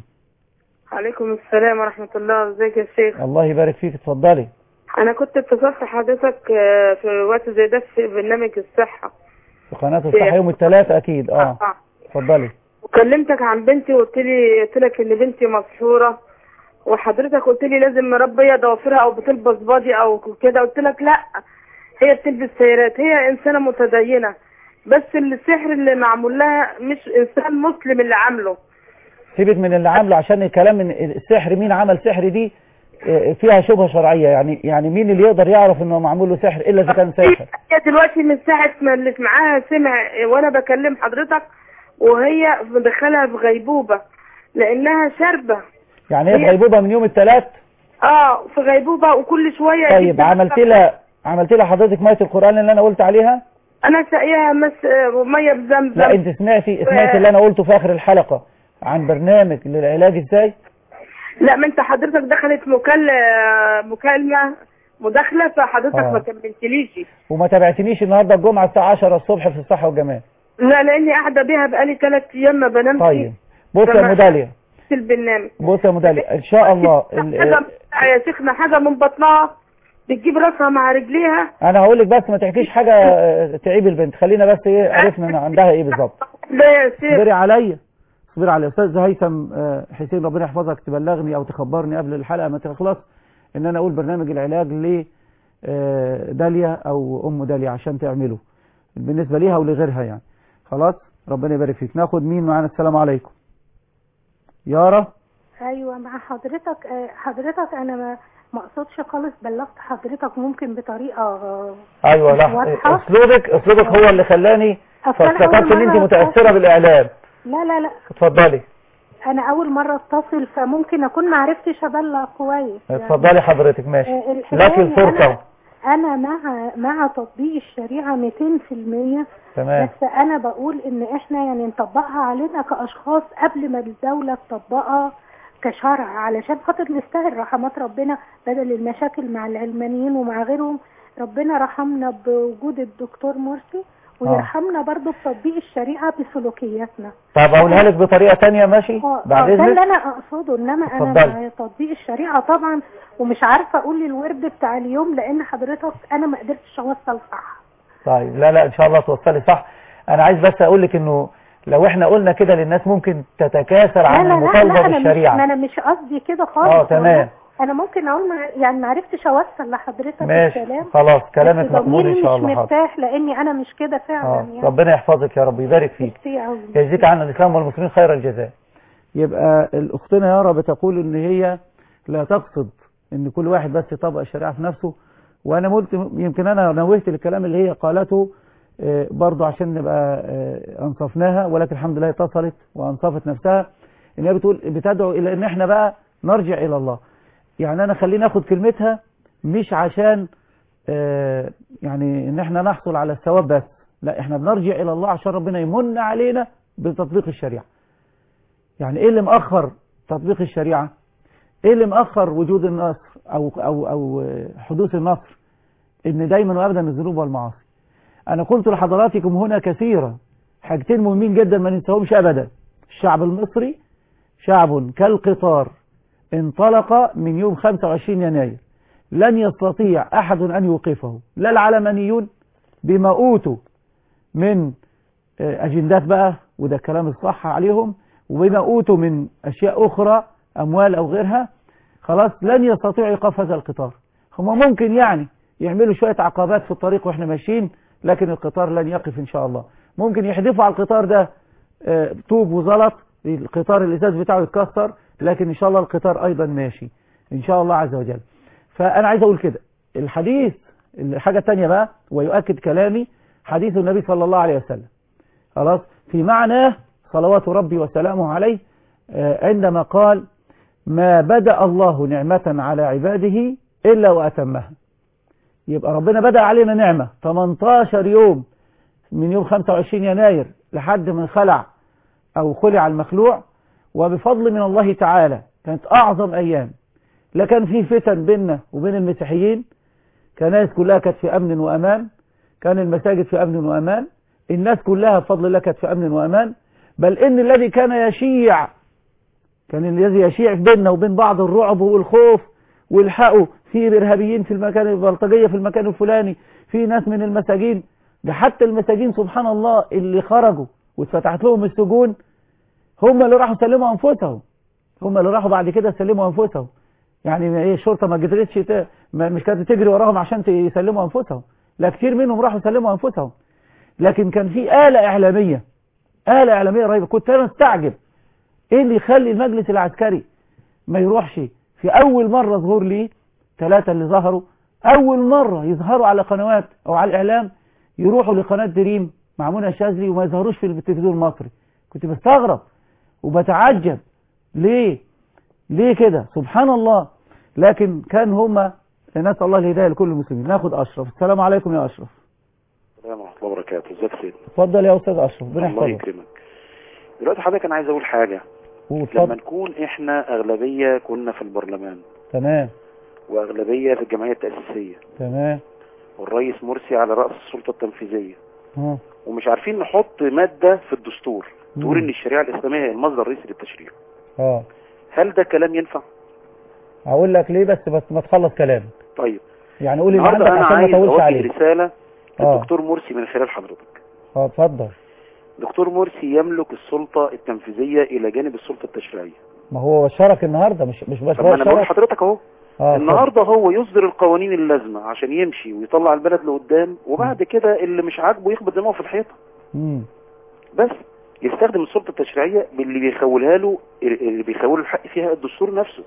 عليكم السلام ورحمة الله ازيك يا شيخ الله يبارك فيك اتفضلي انا كنت اتصلت حضرتك آه، في وقت زي ده في برنامج الصحة في قناة الصحة يوم الثلاثاء اكيد اه آه. اتفضلي وكلمتك عن بنتي وقلت لي قلت لك ان بنتي مسحورة وحضرتك قلت لي لازم مربية ضوافرها او بتلبس بادي او كده قلت لك لا هي بتلبس سيارات هي انسانة متدينة بس السحر اللي معمول لها مش انسان مسلم اللي عامله سيبك من اللي عامله عشان الكلام من السحر مين عمل سحر دي آه، فيها شبهة شرعية يعني يعني مين اللي يقدر يعرف انه معمول له سحر الا اذا كان ساحر هي دلوقتي من ساعة ما اللي معاها سمع وانا بكلم حضرتك وهي مدخلها في غيبوبة لانها شاربة يعني هي في هي- غيبوبة من يوم الثلاث اه في غيبوبة وكل شوية طيب يجيب عملت لها عملت لها حضرتك مية القرآن اللي انا قلت عليها انا ساقيها مس آه، مية بزمزم لا انت سمعتي سمعت اللي انا قلته في اخر الحلقة عن برنامج للعلاج ازاي لا ما انت حضرتك دخلت مكالمة مكالمة مداخلة فحضرتك آه. ما كملتليش وما تابعتنيش النهاردة الجمعة الساعة 10 الصبح في الصحة والجمال لا لاني قاعدة بيها بقالي ثلاث ايام ما بنامش طيب بص يا فما- مدالية في البرنامج بص يا مدالية ان شاء الله ال- حاجة يا شيخنا حاجة من بطنها بتجيب راسها مع رجليها انا هقول لك بس ما تحكيش حاجة آه، تعيب البنت خلينا بس ايه عرفنا ان عندها ايه بالظبط لا يا شيخ اصبري عليا اصبري عليا استاذ هيثم آه، حسين ربنا يحفظك تبلغني او تخبرني قبل الحلقة ما تخلص ان انا اقول برنامج العلاج ل آه، داليا او ام داليا عشان تعمله بالنسبة ليها ولغيرها يعني خلاص ربنا يبارك فيك ناخد مين معانا السلام عليكم يارا ايوه مع حضرتك آه، حضرتك انا ما ما اقصدش خالص بلغت حضرتك ممكن بطريقه آه، ايوه مش لا واضحة. اسلوبك اسلوبك هو اللي خلاني أصل أنا فافتكرت أول ان انت مرة متأثرة بالاعلام لا لا لا اتفضلي انا اول مره اتصل فممكن اكون ما عرفتش ابلغ كويس يعني. اتفضلي حضرتك ماشي آه، الحكاية لك إن الفرصة أنا- انا مع مع تطبيق الشريعه 200% تمام بس انا بقول ان احنا يعني نطبقها علينا كاشخاص قبل ما الدوله تطبقها كشرع علشان خاطر نستاهل رحمات ربنا بدل المشاكل مع العلمانيين ومع غيرهم ربنا رحمنا بوجود الدكتور مرسي ويرحمنا برضو بتطبيق الشريعه بسلوكياتنا طب اقولها لك بطريقة تانية ماشي اه بعد آه، ده اللي اذنك انا اقصده انما انا اتفضلي. مع تطبيق الشريعه طبعا ومش عارفه اقول الورد بتاع اليوم لان حضرتك انا ما قدرتش اوصل صح طيب لا لا ان شاء الله توصلي صح انا عايز بس اقول لك انه لو احنا قلنا كده للناس ممكن تتكاثر لا عن لا لا, المطالبة لا انا مش ما بالشريعة انا مش قصدي كده خالص اه تمام والله. انا ممكن اقول ما يعني ما عرفتش اوصل لحضرتك ماشي الكلام خلاص كلامك بس مقبول ضميري ان شاء مش الله حاضر مرتاح لاني انا مش كده فعلا اه يعني ربنا يحفظك يا رب يبارك فيك كتير قوي يجزيك عنا الاسلام والمسلمين خير الجزاء يبقى الاختنا يارا بتقول ان هي لا تقصد ان كل واحد بس يطبق الشريعه في نفسه وانا قلت يمكن انا نوهت للكلام اللي هي قالته آه، برضو عشان نبقى آه، انصفناها ولكن الحمد لله اتصلت وانصفت نفسها ان هي بتقول بتدعو الى ان احنا بقى نرجع الى الله يعني انا خليني اخد كلمتها مش عشان آه، يعني ان احنا نحصل على الثواب بس لا احنا بنرجع الى الله عشان ربنا يمن علينا بتطبيق الشريعه يعني ايه اللي مأخر تطبيق الشريعه ايه اللي مأخر وجود النصر او او او آه، حدوث النصر ان دايما وابدا الذنوب والمعاصي انا قلت لحضراتكم هنا كثيرا حاجتين مهمين جدا ما ننساهمش ابدا الشعب المصري شعب كالقطار انطلق من يوم 25 يناير لن يستطيع أحد أن يوقفه لا العلمانيون بما أوتوا من آه، أجندات بقى وده الكلام الصح عليهم وبما أوتوا من أشياء أخرى أموال أو غيرها خلاص لن يستطيعوا إيقاف هذا القطار هم ممكن يعني يعملوا شوية عقبات في الطريق وإحنا ماشيين لكن القطار لن يقف ان شاء الله ممكن يحدفوا على القطار ده آه، طوب وزلط القطار الازاز بتاعه يتكسر لكن ان شاء الله القطار ايضا ماشي ان شاء الله عز وجل فانا عايز اقول كده الحديث الحاجة التانية بقى ويؤكد كلامي حديث النبي صلى الله عليه وسلم خلاص في معناه صلوات ربي وسلامه عليه آه، عندما قال ما بدأ الله نعمة على عباده إلا وأتمها يبقى ربنا بدأ علينا نعمة 18 يوم من يوم 25 يناير لحد من خلع أو خلع المخلوع وبفضل من الله تعالى كانت أعظم أيام لا كان في فتن بيننا وبين المسيحيين كنائس كلها كانت في أمن وأمان كان المساجد في أمن وأمان الناس كلها بفضل الله كانت في أمن وأمان بل إن الذي كان يشيع كان الذي يشيع بيننا وبين بعض الرعب والخوف والحقوا في إرهابيين في المكان البلطجية في المكان الفلاني في ناس من المساجين ده حتى المساجين سبحان الله اللي خرجوا واتفتحت لهم السجون هم اللي راحوا سلموا أنفسهم هم اللي راحوا بعد كده سلموا أنفسهم يعني ايه الشرطة ما قدرتش ت... ما مش كانت تجري وراهم عشان ت- يسلموا أنفسهم لا كتير منهم راحوا سلموا أنفسهم لكن كان في آلة إعلامية آلة إعلامية رهيبة كنت أنا مستعجب إيه اللي يخلي المجلس العسكري ما يروحش في أول مرة ظهور لي ثلاثة اللي ظهروا أول مرة يظهروا على قنوات أو على الإعلام يروحوا لقناة دريم مع منى الشاذلي وما يظهروش في التلفزيون المصري كنت بستغرب وبتعجب ليه ليه كده سبحان الله لكن كان هما نسأل الله الهداية لكل المسلمين ناخد أشرف السلام عليكم يا أشرف السلام ورحمة الله وبركاته ازيك يا سيدي اتفضل يا أستاذ أشرف ربنا الله يحفظك يكرمك دلوقتي حضرتك انا عايز اقول حاجة لما واتفضل نكون احنا اغلبية كنا في البرلمان تمام واغلبية في الجمعية التأسيسية تمام والرئيس مرسي على رأس السلطة التنفيذية ها ومش عارفين نحط مادة في الدستور تقول مم. ان الشريعة الاسلامية هي المصدر الرئيسي للتشريع اه هل ده كلام ينفع؟ هقول لك ليه بس بس ما تخلص كلامك طيب يعني قول اللي النهارده عندك انا عشان ما عايز اطولش اوجه عليك رسالة اه للدكتور مرسي من خلال حضرتك اه اتفضل دكتور مرسي يملك السلطة التنفيذية الى جانب السلطة التشريعية ما هو شارك النهارده مش مش بس طب هو ما انا بقول شارك لحضرتك اهو اه النهارده هو يصدر القوانين اللازمه عشان يمشي ويطلع البلد لقدام وبعد كده اللي مش عاجبه يخبط دماغه في الحيطه امم بس يستخدم السلطه التشريعيه باللي بيخولها له اللي بيخول الحق فيها الدستور نفسه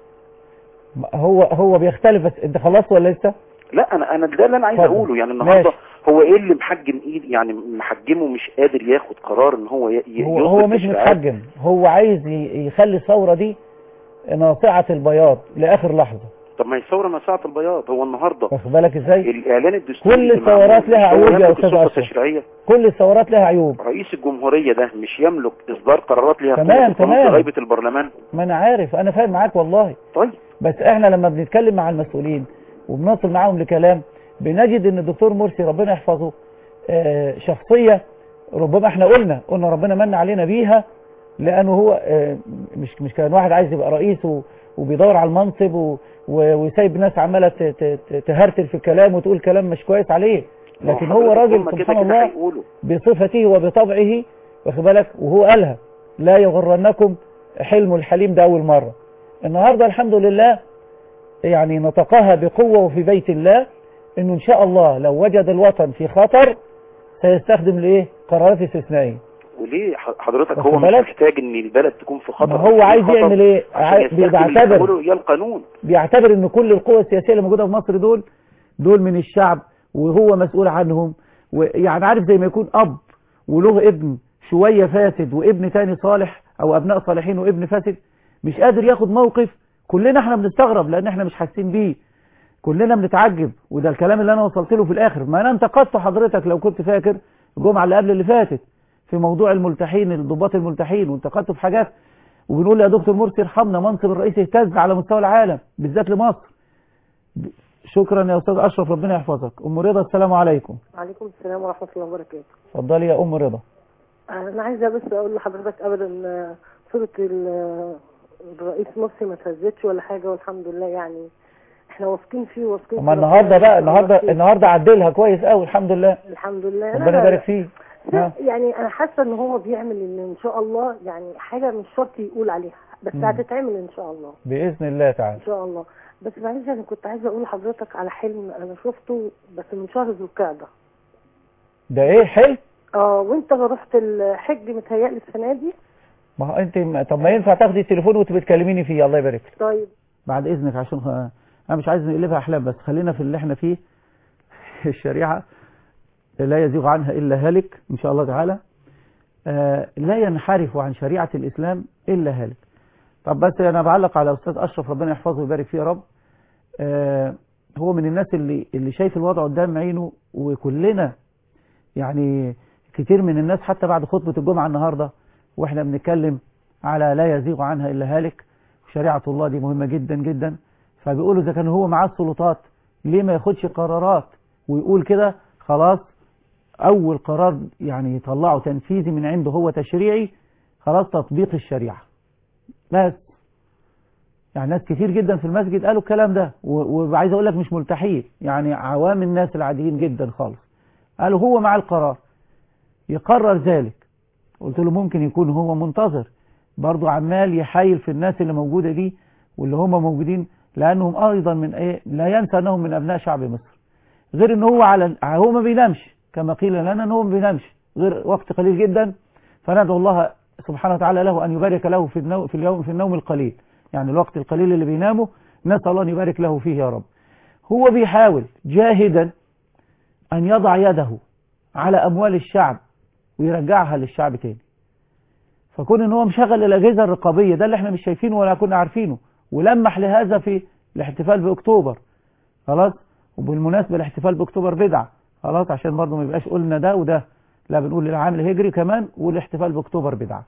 هو هو بيختلف بس انت خلصت ولا لسه لا انا انا ده اللي انا عايز اتفضل. اقوله يعني النهارده ماشي. هو ايه اللي محجم ايد يعني محجمه مش قادر ياخد قرار ان هو ي- ي- هو يصدر هو مش تشريعات؟ متحجم هو عايز ي- يخلي الثوره دي ناصعه البياض لاخر لحظه طب ما هي الثوره مساعه البياض هو النهارده واخد بالك ازاي الاعلان الدستوري كل اللي الثورات معمول لها مش هو عيوب يا يملك أستاذ السلطه أشرف. التشريعيه كل الثورات لها عيوب رئيس الجمهوريه ده مش يملك اصدار قرارات ليها تمام، قوة القانون تمام. غيبه البرلمان ما انا عارف انا فاهم معاك والله طيب بس احنا لما بنتكلم مع المسؤولين وبنصل معاهم لكلام بنجد ان الدكتور مرسي ربنا يحفظه آه، شخصية ربما احنا قلنا قلنا ربنا من علينا بيها لانه هو آه، مش مش كان واحد عايز يبقى رئيس و- وبيدور على المنصب و- و- وسايب ناس عمالة ت- ت- ت- تهرتل في الكلام وتقول كلام مش كويس عليه لكن هو حضرتك راجل هم كده سبحان كده الله هيقولوا. بصفته وبطبعه واخد بالك وهو قالها لا يغرنكم حلم الحليم ده أول مرة النهاردة الحمد لله يعني نطقها بقوة وفي بيت الله انه ان شاء الله لو وجد الوطن في خطر سيستخدم لايه قرارات استثنائية وليه ح- حضرتك واخد هو مش بالك؟ محتاج ان البلد تكون في خطر ما هو في عايز خطر يعمل ايه عشان عاي- يستخدم اللي بيعتبر بيعمله اياه القانون بيعتبر ان كل القوى السياسية اللي موجودة في مصر دول دول من الشعب وهو مسؤول عنهم ويعني عارف زي ما يكون اب وله ابن شوية فاسد وابن تاني صالح او ابناء صالحين وابن فاسد مش قادر ياخد موقف كلنا احنا بنستغرب لان احنا مش حاسين بيه كلنا بنتعجب وده الكلام اللي انا وصلت له في الاخر ما انا انتقدت حضرتك لو كنت فاكر الجمعة اللي قبل اللي فاتت في موضوع الملتحين الضباط الملتحين وانتقدته في حاجات وبنقول يا دكتور مرسي ارحمنا منصب الرئيس اهتز على مستوى العالم بالذات لمصر شكرا يا استاذ اشرف ربنا يحفظك ام رضا السلام عليكم وعليكم السلام ورحمة الله وبركاته اتفضلي يا ام رضا أنا عايزة بس أقول لحضرتك أبدا آه، صورة ال- الرئيس مرسي ما تهزتش ولا حاجة والحمد لله يعني احنا واثقين فيه واثقين اما في ربنا النهارده بقى سبحانه النهارده وتعالى. النهارده عدلها كويس قوي الحمد لله الحمد لله ربنا لا، يبارك فيه لا، ها. يعني أنا حاسة إن هو بيعمل إن إن شاء الله يعني حاجة مش شرط يقول عليها بس مم. هتتعمل إن شاء الله باذن الله تعالى ان شاء الله بس معلش انا كنت عايزه اقول لحضرتك على حلم انا شفته بس من شهر ذو القعده ده ايه حلم اه وانت رحت الحج متهيألي السنة دي ما هو انت طب ما ينفع تاخدي التليفون وانت بتكلميني فيه الله يبارك لك طيب بعد اذنك عشان خ... انا مش عايز نقلبها احلام بس خلينا في اللي احنا فيه الشريعه لا يزيغ عنها الا هالك ان شاء الله تعالى آه لا ينحرف عن شريعه الاسلام الا هالك طب بس انا بعلق على استاذ اشرف ربنا يحفظه ويبارك فيه يا رب آه هو من الناس اللي اللي شايف الوضع قدام عينه وكلنا يعني كتير من الناس حتى بعد خطبه الجمعه النهارده واحنا بنتكلم على لا يزيغ عنها الا هالك شريعه الله دي مهمه جدا جدا فبيقولوا اذا كان هو معاه السلطات ليه ما ياخدش قرارات ويقول كده خلاص اول قرار يعني يطلعه تنفيذي من عنده هو تشريعي خلاص تطبيق الشريعه بس يعني ناس كتير جدا في المسجد قالوا الكلام ده وعايز اقول لك مش ملتحين يعني عوام الناس العاديين جدا خالص قالوا هو مع القرار يقرر ذلك قلت له ممكن يكون هو منتظر برضو عمال يحايل في الناس اللي موجودة دي واللي هم موجودين لأنهم أيضا من إيه لا ينسى أنهم من أبناء شعب مصر غير أنه هو على هو ما بينامش كما قيل لنا أنه هو ما بينامش غير وقت قليل جدا فندعو الله سبحانه وتعالى له أن يبارك له في النوم في اليوم في النوم القليل يعني الوقت القليل اللي بينامه نسأل الله أن يبارك له فيه يا رب هو بيحاول جاهدا أن يضع يده على أموال الشعب ويرجعها للشعب تاني فكون ان هو مشغل الاجهزه الرقابيه ده اللي احنا مش شايفينه ولا كنا عارفينه ولمح لهذا في الاحتفال باكتوبر خلاص وبالمناسبه الاحتفال باكتوبر بدعه خلاص عشان برضه ما يبقاش قلنا ده وده لا بنقول العام الهجري كمان والاحتفال باكتوبر بدعه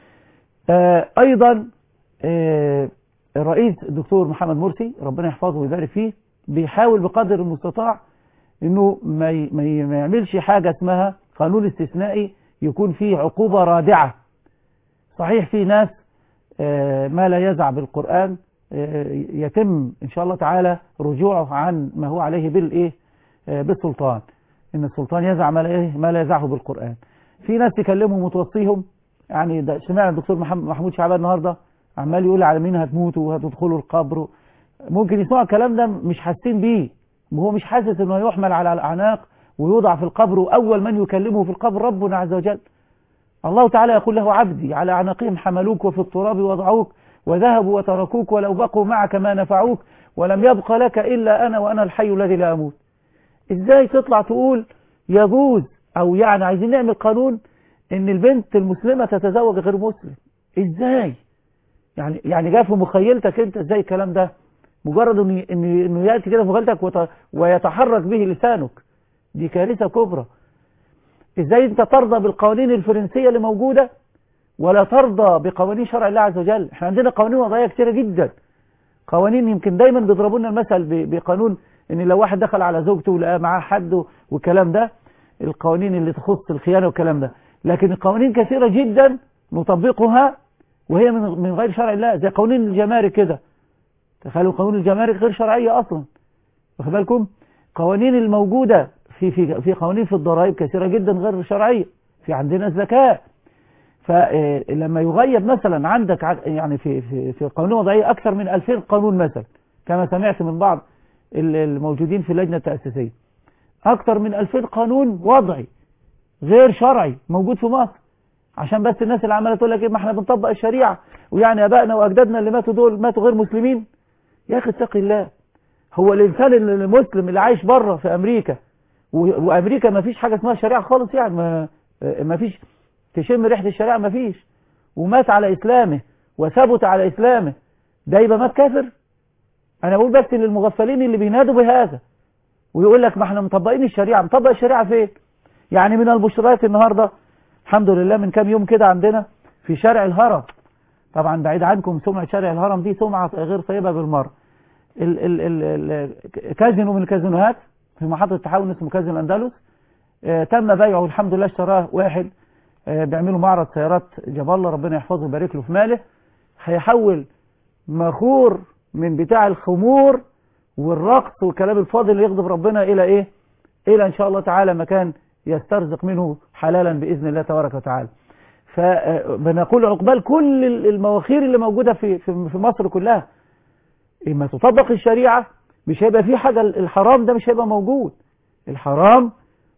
آه ايضا آه الرئيس الدكتور محمد مرسي ربنا يحفظه ويبارك فيه بيحاول بقدر المستطاع انه ما ما يعملش حاجه اسمها قانون استثنائي يكون فيه عقوبه رادعه صحيح في ناس ما لا يزع بالقرآن يتم إن شاء الله تعالى رجوعه عن ما هو عليه بالإيه بالسلطان إن السلطان يزع ما لا, إيه ما لا يزعه بالقرآن في ناس تكلمهم وتوصيهم يعني ده سمعنا الدكتور محمود شعبان النهاردة عمال يقول على مين هتموتوا وهتدخلوا القبر ممكن يسمعوا الكلام ده مش حاسين بيه وهو مش حاسس انه يحمل على الأعناق ويوضع في القبر وأول من يكلمه في القبر ربنا عز وجل الله تعالى يقول له عبدي على أعناقهم حملوك وفي التراب وضعوك وذهبوا وتركوك ولو بقوا معك ما نفعوك ولم يبق لك إلا أنا وأنا الحي الذي لا أموت إزاي تطلع تقول يجوز أو يعني عايزين نعمل قانون إن البنت المسلمة تتزوج غير مسلم إزاي يعني يعني جاء في مخيلتك أنت إزاي الكلام ده مجرد إنه إنه يأتي كده في مخيلتك ويتحرك به لسانك دي كارثة كبرى ازاي انت ترضى بالقوانين الفرنسية اللي موجودة ولا ترضى بقوانين شرع الله عز وجل احنا عندنا قوانين وضعية كتيرة جدا قوانين يمكن دايما بيضربوا لنا المثل بقانون ان لو واحد دخل على زوجته ولقى معاه حد والكلام ده القوانين اللي تخص الخيانة والكلام ده لكن القوانين كثيرة جدا نطبقها وهي من من غير شرع الله زي قوانين الجمارك كده تخيلوا قوانين الجمارك غير شرعية اصلا واخد بالكم قوانين الموجودة في في في قوانين في الضرائب كثيرة جدا غير شرعية في عندنا الزكاة فلما يغيب مثلا عندك يعني في في في قوانين وضعية أكثر من 2000 قانون مثلا كما سمعت من بعض الموجودين في اللجنة التأسيسية أكثر من 2000 قانون وضعي غير شرعي موجود في مصر عشان بس الناس اللي عماله تقول لك ايه ما احنا بنطبق الشريعة ويعني ابائنا واجدادنا اللي ماتوا دول ماتوا غير مسلمين يا اخي اتق الله هو الانسان المسلم اللي عايش بره في امريكا وامريكا ما فيش حاجة اسمها شريعة خالص يعني ما, ما فيش تشم ريحة الشريعة ما فيش ومات على اسلامه وثبت على اسلامه ده يبقى مات كافر انا بقول بس للمغفلين اللي بينادوا بهذا ويقول لك ما احنا مطبقين الشريعة مطبق الشريعة فين يعني من البشرات النهاردة الحمد لله من كام يوم كده عندنا في شارع الهرم طبعا بعيد عنكم سمعة شارع الهرم دي سمعة غير طيبة بالمرة ال ال ال ال كازينو من الكازينوهات في محطة التحول اسمه كازينو الأندلس اه تم بيعه الحمد لله اشتراه واحد اه بيعملوا معرض سيارات جاب الله ربنا يحفظه ويبارك له في ماله هيحول مخور من بتاع الخمور والرقص والكلام الفاضل اللي يغضب ربنا إلى إيه إلى إن شاء الله تعالى مكان يسترزق منه حلالا بإذن الله تبارك وتعالى فبنقول عقبال كل المواخير اللي موجودة في في مصر كلها إما تطبق الشريعة مش هيبقى في حاجة الحرام ده مش هيبقى موجود الحرام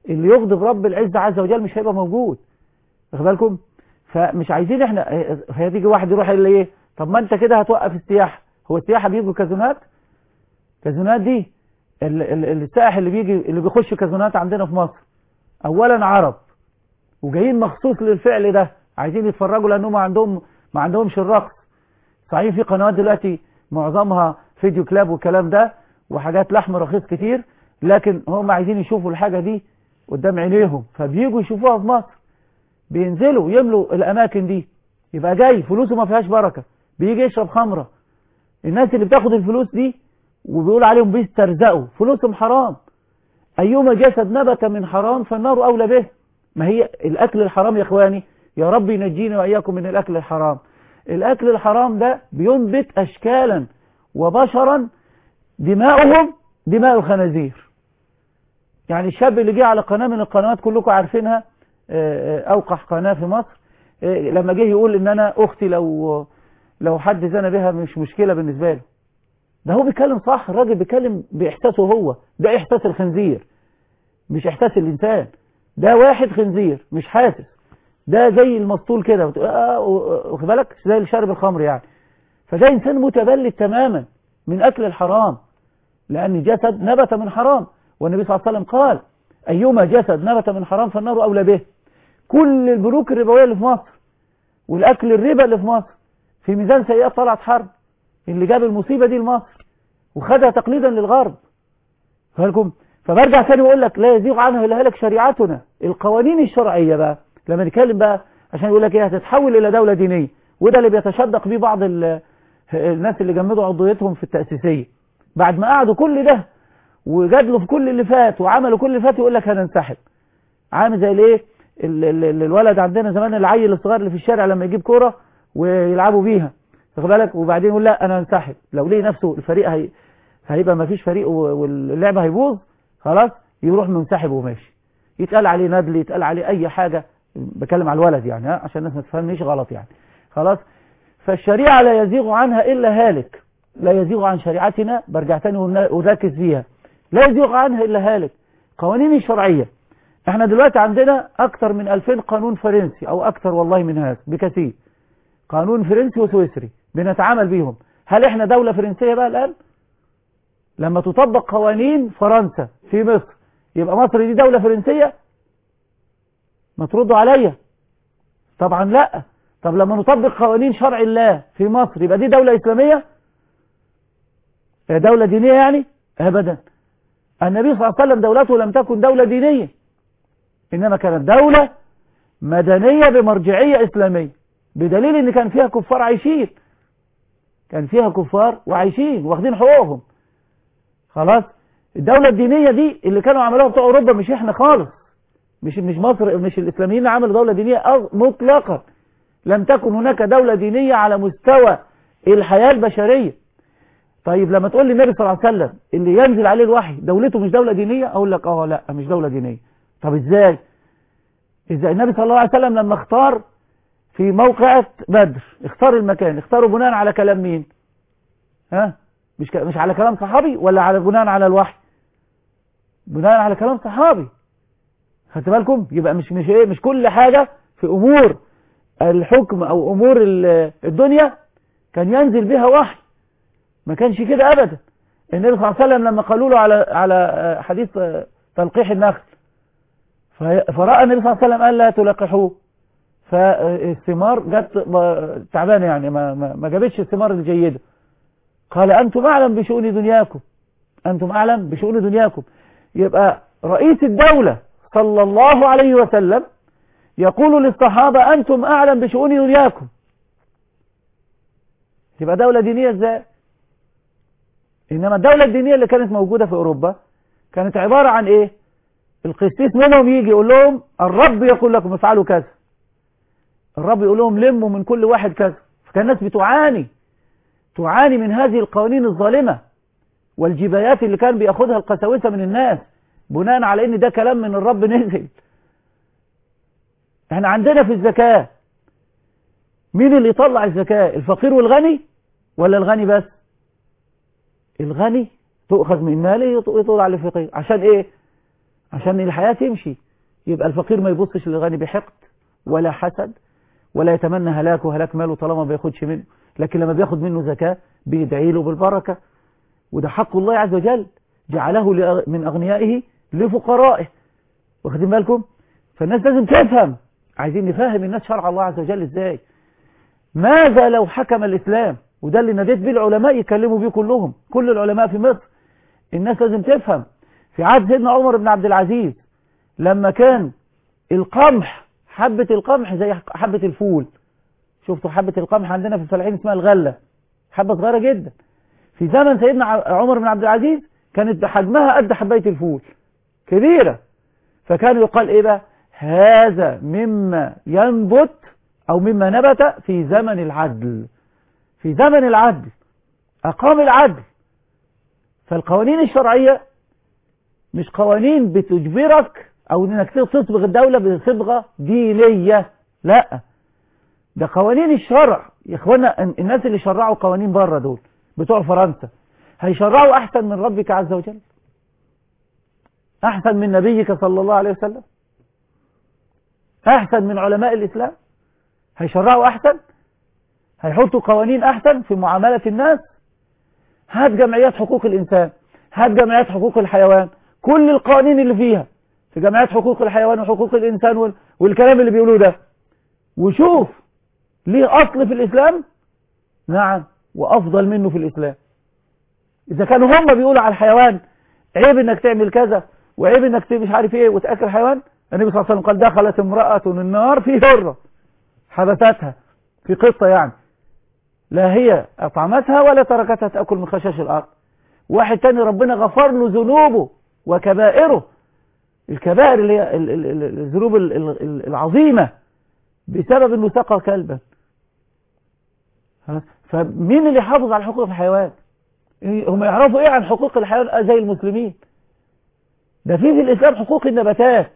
اللي يغضب رب العزة عز وجل مش هيبقى موجود واخد بالكم فمش عايزين احنا هتيجي واحد يروح يقول لي ايه طب ما انت كده هتوقف السياحة هو السياحة بيجوا كازونات كازونات دي ال- ال- السائح اللي بيجي اللي بيخش كازونات عندنا في مصر اولا عرب وجايين مخصوص للفعل ده عايزين يتفرجوا لانهم عندهم ما عندهمش الرقص صحيح في قنوات دلوقتي معظمها فيديو كلاب والكلام ده وحاجات لحم رخيص كتير لكن هم عايزين يشوفوا الحاجة دي قدام عينيهم فبيجوا يشوفوها في مصر بينزلوا يملوا الاماكن دي يبقى جاي فلوسه ما فيهاش بركة بيجي يشرب خمرة الناس اللي بتاخد الفلوس دي وبيقول عليهم بيسترزقوا فلوسهم حرام أيما جسد نبت من حرام فالنار أولى به ما هي الأكل الحرام يا إخواني يا رب ينجيني وإياكم من الأكل الحرام الأكل الحرام ده بينبت أشكالا وبشرا دماؤهم دماء الخنازير يعني الشاب اللي جه على قناة من القنوات كلكم عارفينها آه، آه، أوقح قناة في مصر آه، لما جه يقول إن أنا أختي لو لو حد زنى بها مش مشكلة بالنسبة له ده هو بيتكلم صح الراجل بيتكلم بإحساسه هو ده إحساس الخنزير مش إحساس الإنسان ده واحد خنزير مش حاسس ده زي المسطول كده وت- آه، واخد بالك زي اللي شارب الخمر يعني فده إنسان متبلد تماما من أكل الحرام لأن جسد نبت من حرام والنبي صلى الله عليه وسلم قال أيما جسد نبت من حرام فالنار أولى به كل البنوك الربوية اللي في مصر والأكل الربا اللي في مصر في ميزان سيئات طلعت حرب اللي جاب المصيبة دي لمصر وخدها تقليدا للغرب فالكم فبرجع تاني واقول لك لا يزيغ عنها الا هلك شريعتنا القوانين الشرعية بقى لما نتكلم بقى عشان يقول لك ايه هتتحول الى دولة دينية وده اللي بيتشدق بيه بعض ال- الناس اللي جمدوا عضويتهم في التأسيسية بعد ما قعدوا كل ده وجادلوا في كل اللي فات وعملوا كل اللي فات يقول لك هننسحب عامل زي الايه ال- ال- ال- الولد عندنا زمان العيل الصغير اللي في الشارع لما يجيب كوره ويلعبوا بيها واخد بالك وبعدين يقول لا انا هنسحب لو ليه نفسه الفريق هي هيبقى ما فيش فريق و- واللعبه هيبوظ خلاص يروح منسحب وماشي يتقال عليه ندل يتقال عليه اي حاجه بكلم على الولد يعني ها عشان الناس ما تفهمنيش غلط يعني خلاص فالشريعه لا يزيغ عنها الا هالك لا يزيغ عن شريعتنا برجع تاني ون- ونركز فيها لا يزيغ عنها الا هالك قوانين الشرعيه احنا دلوقتي عندنا اكتر من 2000 قانون فرنسي او اكتر والله من هذا بكثير قانون فرنسي وسويسري بنتعامل بيهم هل احنا دولة فرنسية بقى الان لما تطبق قوانين فرنسا في مصر يبقى مصر دي دولة فرنسية ما تردوا عليا طبعا لا طب لما نطبق قوانين شرع الله في مصر يبقى دي دولة اسلامية دولة دينية يعني ابدا النبي صلى الله عليه وسلم دولته لم تكن دولة دينية إنما كانت دولة مدنية بمرجعية إسلامية بدليل إن كان فيها كفار عايشين كان فيها كفار وعايشين واخدين حقوقهم خلاص الدولة الدينية دي اللي كانوا عملوها بتوع أوروبا مش إحنا خالص مش مش مصر مش الإسلاميين عملوا دولة دينية أص- مطلقا لم تكن هناك دولة دينية على مستوى الحياة البشرية طيب لما تقول لي النبي صلى الله عليه وسلم اللي ينزل عليه الوحي دولته مش دولة دينية اقول لك اه لا مش دولة دينية طب ازاي ازاي النبي صلى الله عليه وسلم لما اختار في موقعة بدر اختار المكان اختاروا بناء على كلام مين ها مش ك... مش على كلام صحابي ولا على بناء على الوحي بناء على كلام صحابي خدت بالكم يبقى مش مش ايه مش كل حاجة في امور الحكم او امور ال- الدنيا كان ينزل بها وحي ما كانش كده ابدا النبي صلى الله عليه وسلم لما قالوا له على على حديث تلقيح النخل ف- فراى النبي صلى الله عليه وسلم قال لا تلقحوه فالثمار جت تعبانه يعني ما ما ما جابتش الثمار الجيده قال انتم اعلم بشؤون دنياكم انتم اعلم بشؤون دنياكم يبقى رئيس الدوله صلى الله عليه وسلم يقول للصحابه انتم اعلم بشؤون دنياكم تبقى دولة دينية ازاي انما الدولة الدينية اللي كانت موجودة في اوروبا كانت عبارة عن ايه القسيس منهم يجي يقول لهم الرب يقول لكم افعلوا كذا الرب يقول لهم لموا من كل واحد كذا فكان الناس بتعاني تعاني من هذه القوانين الظالمة والجبايات اللي كان بياخدها القساوسة من الناس بناء على ان ده كلام من الرب نزل احنا عندنا في الزكاة مين اللي يطلع الزكاة الفقير والغني ولا الغني بس الغني تؤخذ من ماله يطلع للفقير عشان ايه عشان الحياة تمشي يبقى الفقير ما يبصش للغني بحقد ولا حسد ولا يتمنى هلاكه هلاك ماله طالما ما بياخدش منه لكن لما بياخد منه زكاة بيدعي له بالبركة وده حق الله عز وجل جعله من أغنيائه لفقرائه واخدين بالكم فالناس لازم تفهم عايزين نفهم الناس شرع الله عز وجل ازاي ماذا لو حكم الإسلام وده اللي ناديت بيه العلماء يكلموا بيه كلهم كل العلماء في مصر الناس لازم تفهم في عهد سيدنا عمر بن عبد العزيز لما كان القمح حبة القمح زي حبة الفول شفتوا حبة القمح عندنا في الفلاحين اسمها الغلة حبة صغيرة جدا في زمن سيدنا عمر بن عبد العزيز كانت حجمها قد حباية الفول كبيرة فكان يقال ايه بقى هذا مما ينبت او مما نبت في زمن العدل في زمن العدل اقام العدل فالقوانين الشرعية مش قوانين بتجبرك او انك تصبغ الدولة بصبغة دينية لا ده قوانين الشرع يا اخوانا الناس اللي شرعوا قوانين بره دول بتوع فرنسا هيشرعوا احسن من ربك عز وجل احسن من نبيك صلى الله عليه وسلم احسن من علماء الاسلام هيشرعوا احسن هيحطوا قوانين احسن في معاملة الناس هات جمعيات حقوق الانسان هات جمعيات حقوق الحيوان كل القوانين اللي فيها في جمعيات حقوق الحيوان وحقوق الانسان والكلام اللي بيقولوه ده وشوف ليه اصل في الاسلام نعم وافضل منه في الاسلام اذا كانوا هم بيقولوا على الحيوان عيب انك تعمل كذا وعيب انك مش عارف ايه وتاكل حيوان النبي صلى الله عليه وسلم قال دخلت امرأة النار في هرة حبستها في قطة يعني لا هي أطعمتها ولا تركتها تأكل من خشاش الأرض واحد تاني ربنا غفر له ذنوبه وكبائره الكبائر اللي هي الذنوب العظيمة بسبب انه سقى كلبا فمين اللي يحافظ على حقوق الحيوان هم يعرفوا ايه عن حقوق الحيوان زي المسلمين ده في في الاسلام حقوق النباتات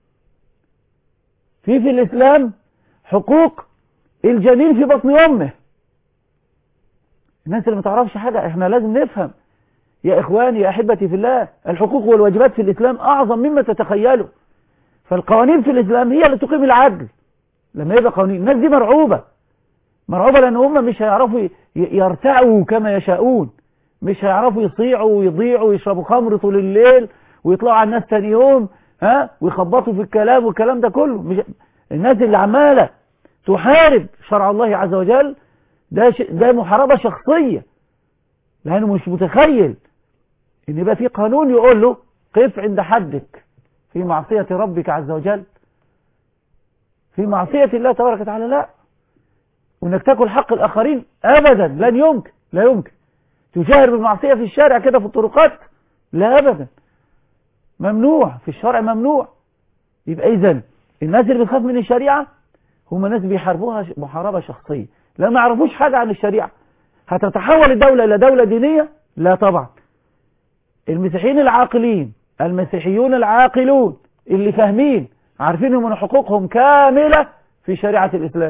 في في الاسلام حقوق الجنين في بطن امه الناس اللي ما تعرفش حاجة احنا لازم نفهم يا اخواني يا احبتي في الله الحقوق والواجبات في الاسلام اعظم مما تتخيلوا فالقوانين في الاسلام هي اللي تقيم العدل لما يبقى قوانين الناس دي مرعوبة مرعوبة لان هم مش هيعرفوا يرتعوا كما يشاءون مش هيعرفوا يصيعوا ويضيعوا ويشربوا خمر طول الليل ويطلعوا على الناس تاني يوم ها ويخبطوا في الكلام والكلام ده كله مش الناس اللي عمالة تحارب شرع الله عز وجل ده ش... ده محاربة شخصية لأنه مش متخيل إن يبقى في قانون يقول له قف عند حدك في معصية ربك عز وجل في معصية الله تبارك وتعالى لا وإنك تاكل حق الآخرين أبدا لن يمكن لا يمكن تجاهر بالمعصية في الشارع كده في الطرقات لا أبدا ممنوع في الشرع ممنوع يبقى إذن الناس اللي بتخاف من الشريعة هم ناس بيحاربوها محاربة شخصية لا ما يعرفوش حاجة عن الشريعة هتتحول الدولة إلى دولة دينية لا طبعا المسيحيين العاقلين المسيحيون العاقلون اللي فاهمين عارفين ان حقوقهم كاملة في شريعة الإسلام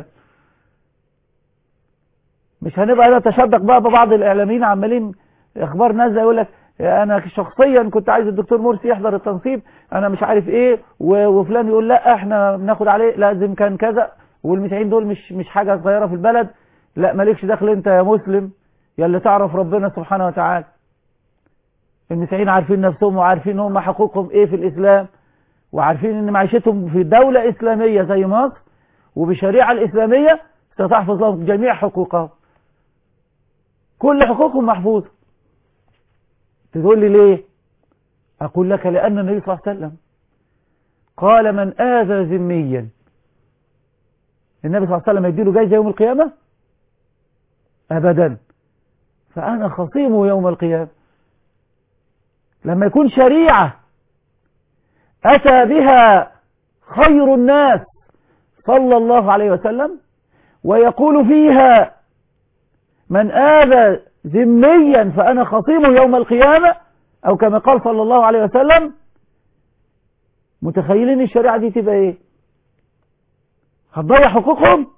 مش هنبقى نتشبك بقى ببعض الإعلاميين عمالين اخبار نازله يقول لك انا شخصيا كنت عايز الدكتور مرسي يحضر التنصيب انا مش عارف ايه وفلان يقول لا احنا بناخد عليه لازم كان كذا والمسيحيين دول مش مش حاجة صغيرة في البلد لا مالكش دخل انت يا مسلم يا اللي تعرف ربنا سبحانه وتعالى المسيحيين عارفين نفسهم وعارفين هم حقوقهم ايه في الاسلام وعارفين ان معيشتهم في دولة اسلامية زي مصر وبشريعة الاسلامية ستحفظ لهم جميع حقوقهم كل حقوقهم محفوظة تقول لي ليه اقول لك لان النبي صلى الله عليه وسلم قال من اذى ذميا النبي صلى الله عليه وسلم يديله جايزة يوم القيامة أبدا فأنا خصيمه يوم القيامة لما يكون شريعة أتى بها خير الناس صلى الله عليه وسلم ويقول فيها من آذى ذميا فأنا خصيمه يوم القيامة أو كما قال صلى الله عليه وسلم متخيلين الشريعة دي تبقى ايه هتضيع حقوقهم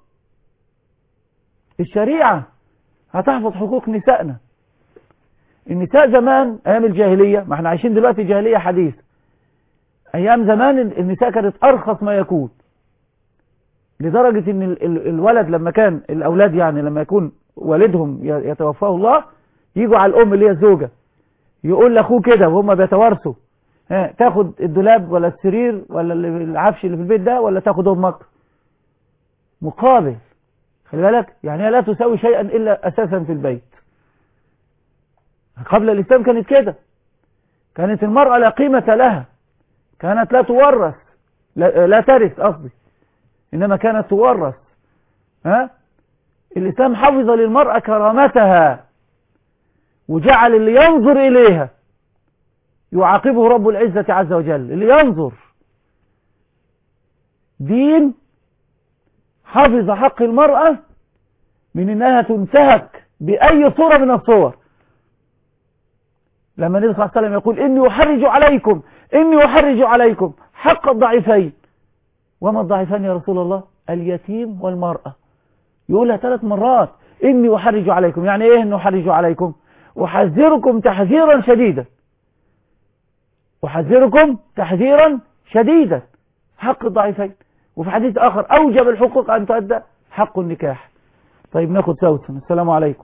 الشريعة هتحفظ حقوق نسائنا النساء زمان ايام الجاهلية ما احنا عايشين دلوقتي جاهلية حديث ايام زمان النساء كانت ارخص ما يكون لدرجة ان ال- ال- الولد لما كان الاولاد يعني لما يكون والدهم ي- يتوفاه الله يجوا على الام اللي هي الزوجة يقول لاخوه كده وهم بيتوارثوا ها تاخد الدولاب ولا السرير ولا اللي- العفش اللي في البيت ده ولا تاخد امك مقابل خلي بالك يعني هي لا تساوي شيئا الا اساسا في البيت قبل الاسلام كانت كده كانت المرأة لا قيمة لها كانت لا تورث لا, لا ترث قصدي انما كانت تورث ها الاسلام حفظ للمرأة كرامتها وجعل اللي ينظر اليها يعاقبه رب العزة عز وجل اللي ينظر دين حفظ حق المرأة من انها تنتهك باي صورة من الصور لما النبي صلى الله عليه وسلم يقول اني احرج عليكم اني احرج عليكم حق الضعيفين وما الضعيفان يا رسول الله اليتيم والمرأة يقولها ثلاث مرات اني احرج عليكم يعني ايه اني احرج عليكم احذركم تحذيرا شديدا احذركم تحذيرا شديدا حق الضعيفين وفي حديث اخر اوجب الحقوق ان تؤدى حق النكاح طيب ناخد سوسن السلام عليكم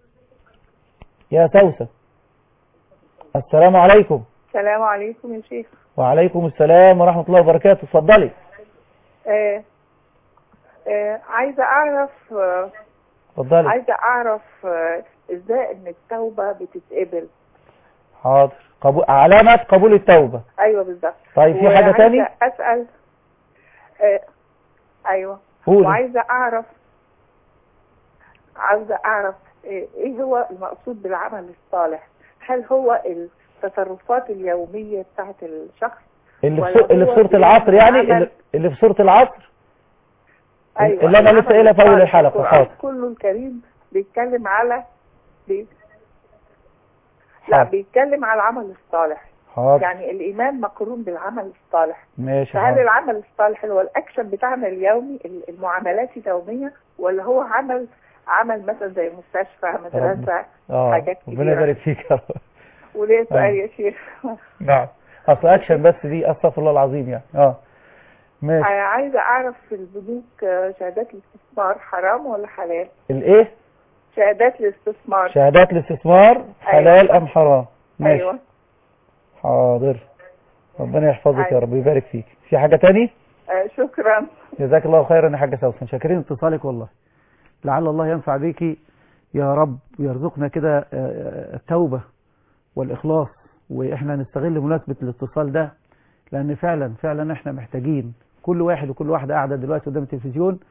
يا سوسن السلام عليكم السلام عليكم يا شيخ وعليكم السلام ورحمة الله وبركاته اتفضلي آه آه عايزة أعرف آه اتفضلي عايزة أعرف آه إزاي إن التوبة بتتقبل حاضر قبول علامة قبول التوبة أيوه بالظبط طيب في حاجة وعايزة تاني أسأل آه أيوه قولي. وعايزة أعرف عاوزة أعرف آه، إيه هو المقصود بالعمل الصالح هل هو التصرفات اليومية بتاعت الشخص اللي ولا في, اللي في هو سورة العصر يعني العمل- اللي- اللي في سورة العصر أيوة اللي أنا لسه العمل قايلها في أول الصالح. الحلقة القرآن حاضر كله الكريم بيتكلم على بي... لا حاضر. بيتكلم على العمل الصالح حاضر يعني الإيمان مقرون بالعمل الصالح ماشي فهل حاضر العمل الصالح اللي هو الأكشن بتاعنا اليومي ال- المعاملات اليومية ولا هو عمل عمل مثلا زي مستشفى مدرسة اه حاجات ربنا كبيرة يبارك فيك يا رب وليه سؤال آه. يا شيخ نعم اصل اكشن بس دي استغفر الله العظيم يعني اه ماشي أنا عايزة أعرف في البنوك آه، شهادات الاستثمار حرام ولا حلال؟ الايه شهادات الاستثمار شهادات الاستثمار حلال ام حرام ماشي أيوه حاضر ربنا يحفظك يا أيوة. رب ويبارك فيك في حاجة تاني آه، شكرا جزاك الله خيرا يا حاجة سوسن شاكرين اتصالك والله لعل الله ينفع بيكي يا رب ويرزقنا كده آه، آه، التوبة والإخلاص وإحنا نستغل مناسبة الاتصال ده لأن فعلا فعلا إحنا محتاجين كل واحد وكل واحدة قاعدة دلوقتي قدام التلفزيون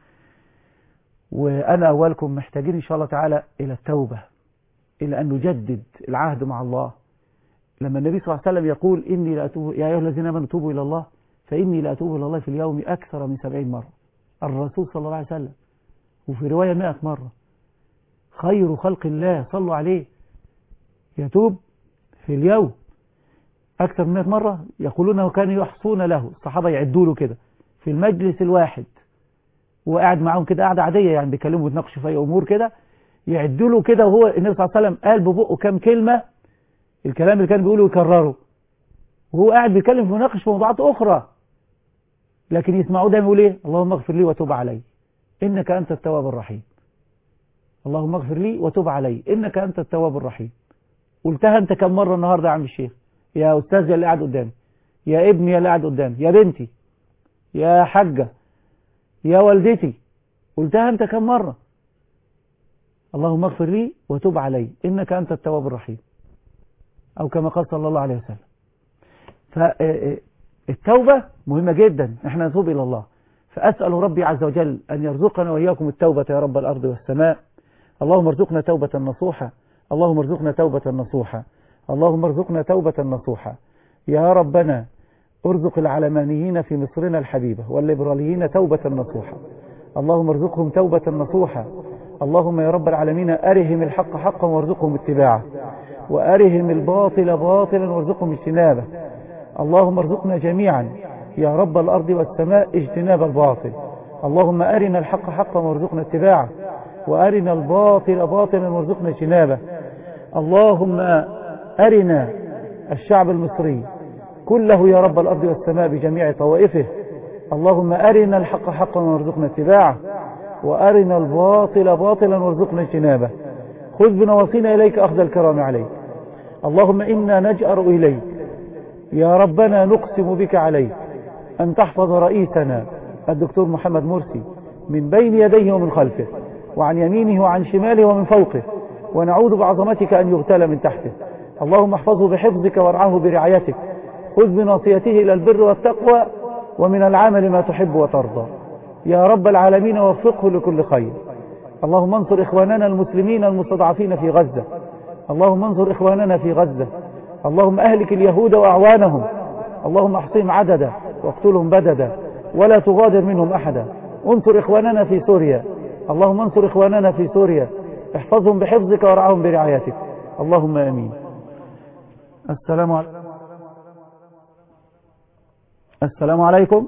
وأنا أولكم محتاجين إن شاء الله تعالى إلى التوبة إلى أن نجدد العهد مع الله لما النبي صلى الله عليه وسلم يقول إني لا أتوب يا أيها الذين آمنوا توبوا إلى الله فإني لا أتوب إلى الله في اليوم أكثر من سبعين مرة الرسول صلى الله عليه وسلم وفي رواية مئة مرة خير خلق الله صلوا عليه يتوب في اليوم أكثر من 100 مرة يقولون كانوا يحصون له الصحابة يعدوا له كده في المجلس الواحد وقاعد معاهم كده قاعدة عادية يعني بيكلموا ويتناقشوا في أي أمور كده يعدوا له كده وهو النبي صلى الله عليه وسلم قال ببقه كام كلمة الكلام اللي كان بيقوله يكرره وهو قاعد بيتكلم في مناقش في موضوعات أخرى لكن يسمعوه دايما يقول إيه اللهم اغفر لي وتوب علي إنك أنت التواب الرحيم اللهم اغفر لي وتوب علي إنك أنت التواب الرحيم قلتها أنت كم مرة النهاردة يا عم الشيخ يا أستاذ يا اللي قاعد قدامي يا ابني يا اللي قاعد قدامي يا بنتي يا حجة يا والدتي قلتها أنت كم مرة اللهم اغفر لي وتوب علي إنك أنت التواب الرحيم أو كما قال صلى الله عليه وسلم فالتوبة مهمة جدا احنا نتوب إلى الله فأسأل ربي عز وجل أن يرزقنا وإياكم التوبة يا رب الأرض والسماء اللهم ارزقنا توبة نصوحة اللهم ارزقنا توبة نصوحة اللهم ارزقنا توبة نصوحة يا ربنا ارزق العلمانيين في مصرنا الحبيبة والليبراليين توبة نصوحة اللهم ارزقهم توبة نصوحة اللهم يا رب العالمين أرهم الحق حقا وارزقهم اتباعه وأرهم الباطل باطلا وارزقهم اجتنابه اللهم ارزقنا جميعا يا رب الأرض والسماء اجتناب الباطل اللهم أرنا الحق حقا وارزقنا اتباعه وأرنا الباطل باطلا وارزقنا اجتنابه اللهم أرنا الشعب المصري كله يا رب الأرض والسماء بجميع طوائفه اللهم أرنا الحق حقا وارزقنا اتباعه وأرنا الباطل باطلا وارزقنا اجتنابه خذ بنواصينا إليك أخذ الكرام عليك اللهم إنا نجأر إليك يا ربنا نقسم بك عليك أن تحفظ رئيسنا الدكتور محمد مرسي من بين يديه ومن خلفه وعن يمينه وعن شماله ومن فوقه ونعوذ بعظمتك أن يغتال من تحته اللهم احفظه بحفظك وارعاه برعايتك خذ بناصيته إلى البر والتقوى ومن العمل ما تحب وترضى يا رب العالمين وفقه لكل خير اللهم انصر إخواننا المسلمين المستضعفين في غزة اللهم انصر إخواننا في غزة اللهم أهلك اليهود وأعوانهم اللهم احصهم عددا واقتلهم بددا ولا تغادر منهم أحدا انصر إخواننا في سوريا اللهم انصر إخواننا في سوريا احفظهم بحفظك ورعاهم برعايتك اللهم أمين السلام عليكم السلام عليكم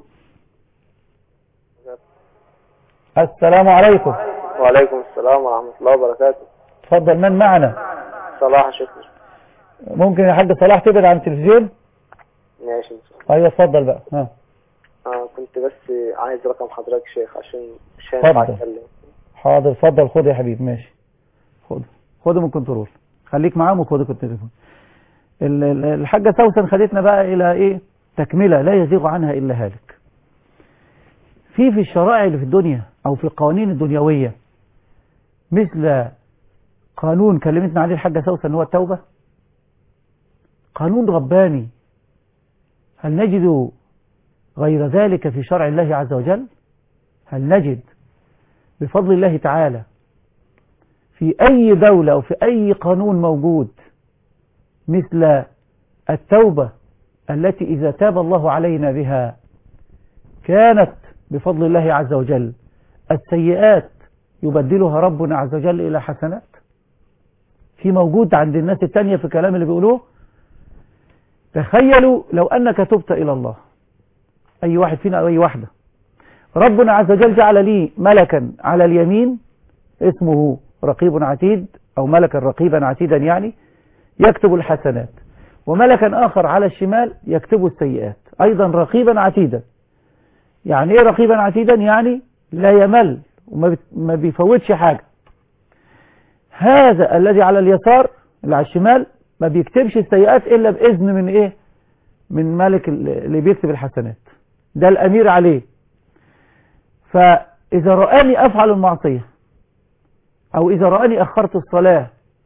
السلام عليكم وعليكم السلام ورحمة الله وبركاته تفضل من معنا صلاح شكرا ممكن يا حاج صلاح تبعد عن التلفزيون ماشي ايوه اتفضل بقى ها آه كنت بس عايز رقم حضرتك شيخ عشان مش هينفع اتفضل. اتكلم حاضر اتفضل خد يا حبيبي ماشي خد خده من كنترول خليك معاهم وخده في التليفون ال- ال- الحاجة سوسن خدتنا بقى إلى إيه تكملة لا يزيغ عنها إلا هالك في في الشرائع اللي في الدنيا أو في القوانين الدنيوية مثل قانون كلمتنا عليه الحاجة سوسن هو التوبة قانون رباني هل نجد غير ذلك في شرع الله عز وجل هل نجد بفضل الله تعالى في أي دولة أو في أي قانون موجود مثل التوبة التي إذا تاب الله علينا بها كانت بفضل الله عز وجل السيئات يبدلها ربنا عز وجل إلى حسنات في موجود عند الناس التانية في الكلام اللي بيقولوه تخيلوا لو أنك تبت إلى الله أي واحد فينا أو أي واحدة ربنا عز وجل جعل لي ملكا على اليمين اسمه رقيب عتيد أو ملكا رقيبا عتيدا يعني يكتب الحسنات وملكا آخر على الشمال يكتب السيئات أيضا رقيبا عتيدا يعني إيه رقيبا عتيدا يعني لا يمل وما بت- ما بيفوتش حاجة هذا الذي على اليسار اللي على الشمال ما بيكتبش السيئات إلا بإذن من إيه من ملك اللي بيكتب الحسنات ده الأمير عليه فإذا رآني أفعل المعصية أو إذا رآني أخرت الصلاة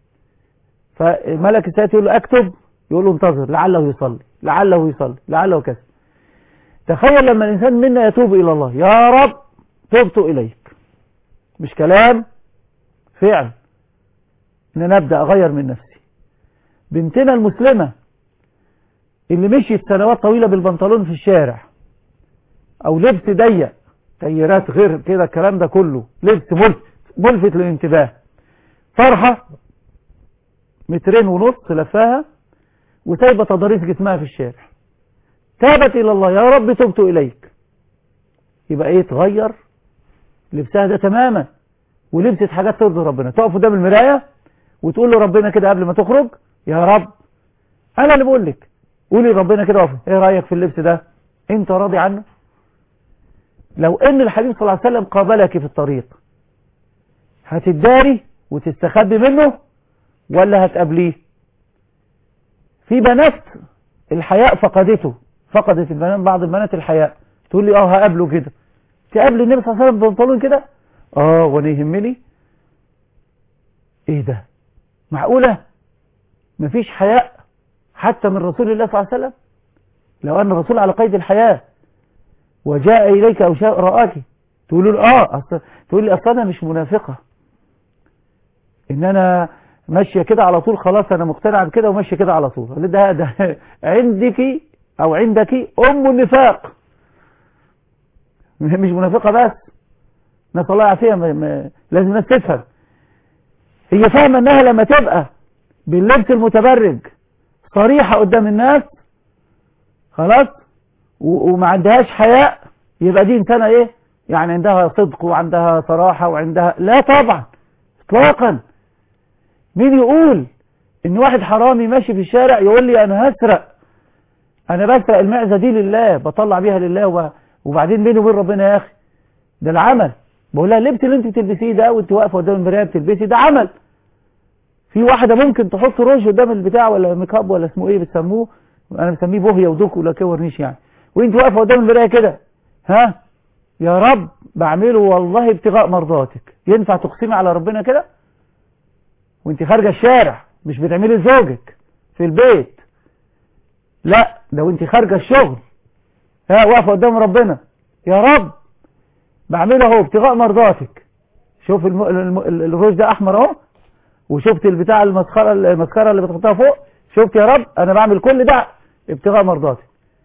فملك السيئات يقول له أكتب يقول له انتظر لعله يصلي لعله يصلي لعله كذا تخيل لما الإنسان منا يتوب إلى الله يا رب تبت إليك مش كلام فعل إن أنا أبدأ أغير من نفسي بنتنا المسلمة اللي مشيت سنوات طويلة بالبنطلون في الشارع أو لبس ضيق تيارات غير كده الكلام ده كله لبس ملفت ملفت للانتباه فرحة مترين ونص لفاها وسايبة تضاريس جسمها في الشارع تابت إلى الله يا رب تبت إليك يبقى إيه تغير لبسها ده تماما ولبست حاجات ترضي ربنا تقف قدام المراية وتقول له ربنا كده قبل ما تخرج يا رب أنا اللي بقول لك قولي ربنا كده وقف إيه رأيك في اللبس ده أنت راضي عنه لو ان الحبيب صلى الله عليه وسلم قابلك في الطريق هتداري وتستخبي منه ولا هتقابليه في بنات الحياء فقدته فقدت البنات بعض البنات الحياء تقول لي اه هقابله كده تقابل النبي صلى الله عليه وسلم بنطلون كده اه وانا يهمني ايه ده معقولة مفيش حياء حتى من رسول الله صلى الله عليه وسلم لو ان الرسول على قيد الحياة وجاء إليك أو شاء رآك تقول له آه أصل تقول لي أصل أنا مش منافقة إن أنا ماشية كده على طول خلاص أنا مقتنعة بكده وماشية كده على طول أقول ده ده عندك أو عندك أم النفاق مش منافقة بس نسأل الله يعافيها م- م- لازم الناس تفهم هي فاهمة إنها لما تبقى باللبس المتبرج صريحة قدام الناس خلاص و- وما عندهاش حياء يبقى دي انسانة ايه يعني عندها صدق وعندها صراحة وعندها لا طبعا اطلاقا مين يقول ان واحد حرامي ماشي في الشارع يقول لي انا هسرق انا بسرق المعزة دي لله بطلع بيها لله و... وبعدين بيني وبين ربنا يا اخي ده العمل بقول لها اللبس اللي انت بتلبسيه ده وانت واقفه قدام المرايه بتلبسي ده عمل في واحده ممكن تحط روج قدام البتاع ولا ميك اب ولا اسمه ايه بتسموه انا بسميه بوهيه ودوك ولا كده ورنيش يعني وانت واقفه قدام المرايه كده ها يا رب بعمله والله ابتغاء مرضاتك ينفع تقسمي على ربنا كده وانت خارجه الشارع مش بتعملي زوجك في البيت لا ده وانت خارجه الشغل ها واقفه قدام ربنا يا رب بعمله اهو ابتغاء مرضاتك شوف الم... الم... الروج ده احمر اهو وشفت البتاع المسخره المسخره اللي بتحطها فوق شفت يا رب انا بعمل كل ده ابتغاء مرضاتك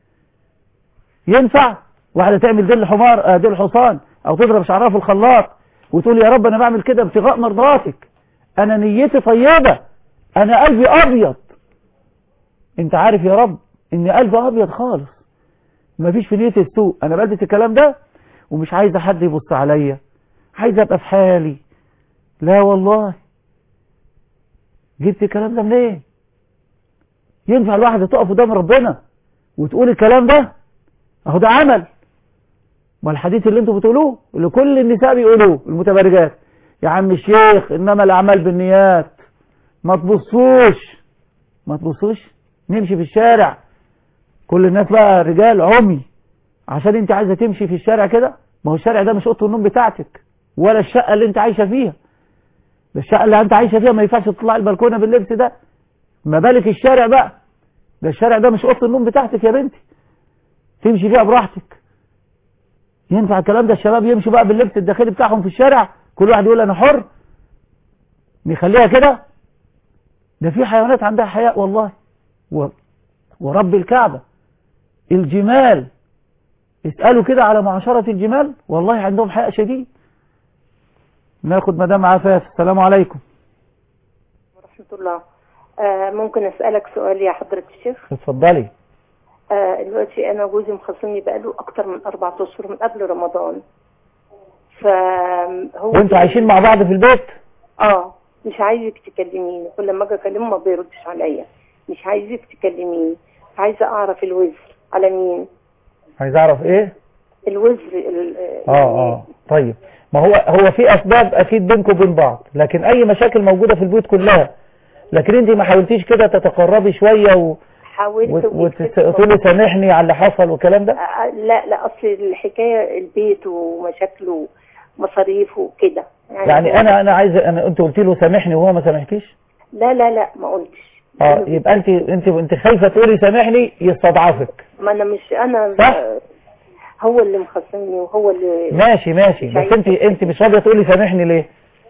ينفع واحده تعمل ديل حمار آه ديل حصان او تضرب شعرها في الخلاط وتقول يا رب انا بعمل كده ابتغاء مرضاتك انا نيتي طيبه انا قلبي ابيض انت عارف يا رب ان قلبي ابيض خالص مفيش في نيتي السوء انا بلبس الكلام ده ومش عايزه حد يبص عليا عايزه ابقى في حالي لا والله جبت الكلام ده منين ينفع الواحده تقف قدام ربنا وتقول الكلام ده اهو ده عمل ما الحديث اللي انتوا بتقولوه اللي كل النساء بيقولوه المتبرجات يا عم الشيخ انما الاعمال بالنيات ما تبصوش ما تبصوش نمشي في الشارع كل الناس بقى رجال عمي عشان انت عايزه تمشي في الشارع كده ما هو الشارع ده مش اوضه النوم بتاعتك ولا الشقه اللي انت عايشه فيها ده الشقه اللي انت عايشه فيها ما ينفعش تطلع البلكونه باللبس ده ما بالك الشارع بقى ده الشارع ده مش اوضه النوم بتاعتك يا بنتي تمشي فيها براحتك ينفع الكلام ده الشباب يمشوا بقى باللبس الداخلي بتاعهم في الشارع كل واحد يقول انا حر نخليها كده ده في حيوانات عندها حياء والله و... ورب الكعبة الجمال اسألوا كده على معاشرة الجمال والله عندهم حياء شديد ناخد مدام عفاف السلام عليكم ورحمة الله آه ممكن أسألك سؤال يا حضرة الشيخ اتفضلي آه دلوقتي أنا جوزي مخصمني بقاله أكتر من أربعة أشهر من قبل رمضان فهو وانتوا عايشين مع بعض في البيت اه مش عايزك تكلميني كل ما اجي اكلمه ما بيردش عليا مش عايزك تكلميني عايزه اعرف الوزر على مين عايز اعرف ايه الوزر ال- اه اه طيب ما هو هو في اسباب اكيد بينكم وبين بعض لكن اي مشاكل موجودة في البيوت كلها لكن انت ما حاولتيش كده تتقربي شوية و... حاولت وتقولي سامحني على اللي حصل والكلام ده آه، لا لا اصل الحكايه البيت ومشاكله ومصاريفه وكده يعني انا انا عايز انا انت قلت له سامحني وهو ما سامحكيش لا لا لا ما قلتش اه يبقى انت انت انت خايفه تقولي سامحني يستضعفك ما انا مش انا صح؟ هو اللي مخصمني وهو اللي ماشي ماشي مش بس عايزة انت انت مش راضيه تقولي سامحني ليه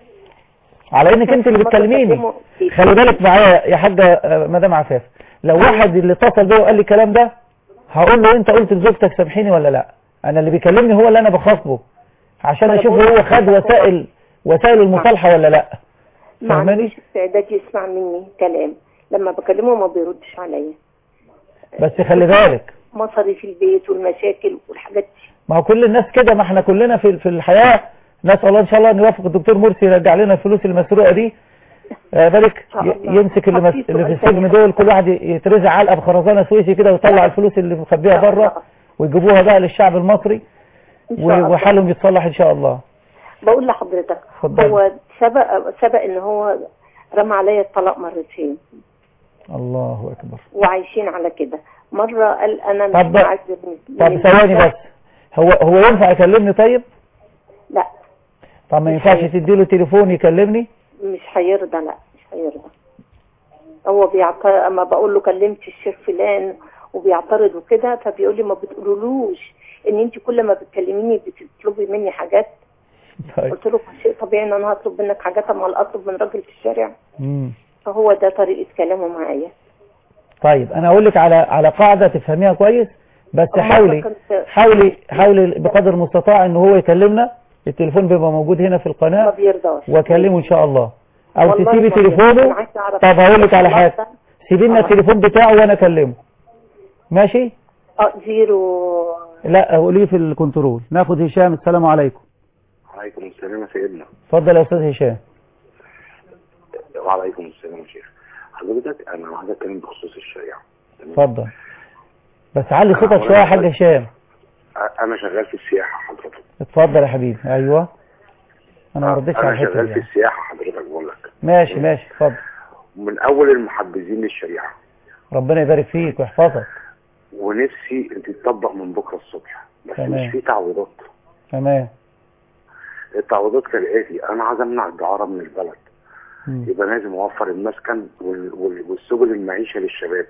على انك انت اللي بتكلميني خلي بالك معايا يا حاجه آه، مدام عفاف لو واحد اللي اتصل بيا وقال لي الكلام ده هقول له انت قلت لزوجتك سامحيني ولا لا انا اللي بيكلمني هو اللي انا بخاطبه عشان أنا اشوف بقول هو لك خد وسائل وسائل المصالحه ولا لا ما فاهماني عنديش استعداد يسمع مني كلام لما بكلمه ما بيردش عليا بس خلي بالك مصاريف البيت والمشاكل والحاجات دي ما هو كل الناس كده ما احنا كلنا في في الحياة نسأل الله ان شاء الله ان يوفق الدكتور مرسي يرجع لنا الفلوس المسروقة دي آه، بالك ي- يمسك اللي, مس... اللي في السجن دول كل واحد يترزع علقة بخرزانة سويسي كده ويطلع الفلوس اللي مخبيها بره ويجيبوها بقى للشعب المصري إن شاء و- الله. وحالهم يتصلح ان شاء الله بقول لحضرتك اتفضلي. هو سبق سبق ان هو رمى عليا الطلاق مرتين الله اكبر وعايشين على كده مرة قال انا مش طب- معذب من- طب من ثواني البيت. بس هو هو ينفع يكلمني طيب لا طب ما ينفعش تديله تليفون يكلمني مش هيرضى لا مش هيرضى هو بيعترض اما بقول له كلمت الشيخ فلان وبيعترض وكده فبيقول لي ما بتقولولوش ان انت كل ما بتكلميني بتطلبي مني حاجات طيب قلت له شيء طبيعي ان انا هطلب منك حاجات اما اطلب من راجل في الشارع مم. فهو ده طريقة كلامه معايا طيب انا اقول لك على على قاعدة تفهميها كويس بس أما حاولي كنت- حاولي حاولي بقدر المستطاع ان هو يكلمنا التليفون بيبقى موجود هنا في ما القناة بيرضاش واكلمه ان شاء الله او والله تسيبي ما بيرضى. أنا تليفونه عايزة أعرف طب هقول لك على خلاص حاجة ده. سيبي لنا آه. التليفون بتاعه وانا اكلمه ماشي اه زيرو لا قوليه في الكنترول ناخد هشام السلام عليكم وعليكم السلام يا سيدنا اتفضل يا استاذ هشام وعليكم السلام يا شيخ حضرتك انا عايز اتكلم بخصوص الشريعه اتفضل بس علي صوتك شويه يا حاج هشام انا شغال في السياحه حضرتك اتفضل يا حبيبي ايوه انا ما ردتش على انا الحته شغال دي في يعني. السياحه حضرتك بقول لك ماشي ماشي اتفضل من اول المحبذين للشريعه ربنا يبارك فيك ويحفظك ونفسي انت تطبق من بكره الصبح بس تمام. مش في تعويضات تمام التعويضات كالاتي انا عايز امنع الدعاره من البلد مم. يبقى لازم اوفر المسكن وال- وال- والسبل المعيشه للشباب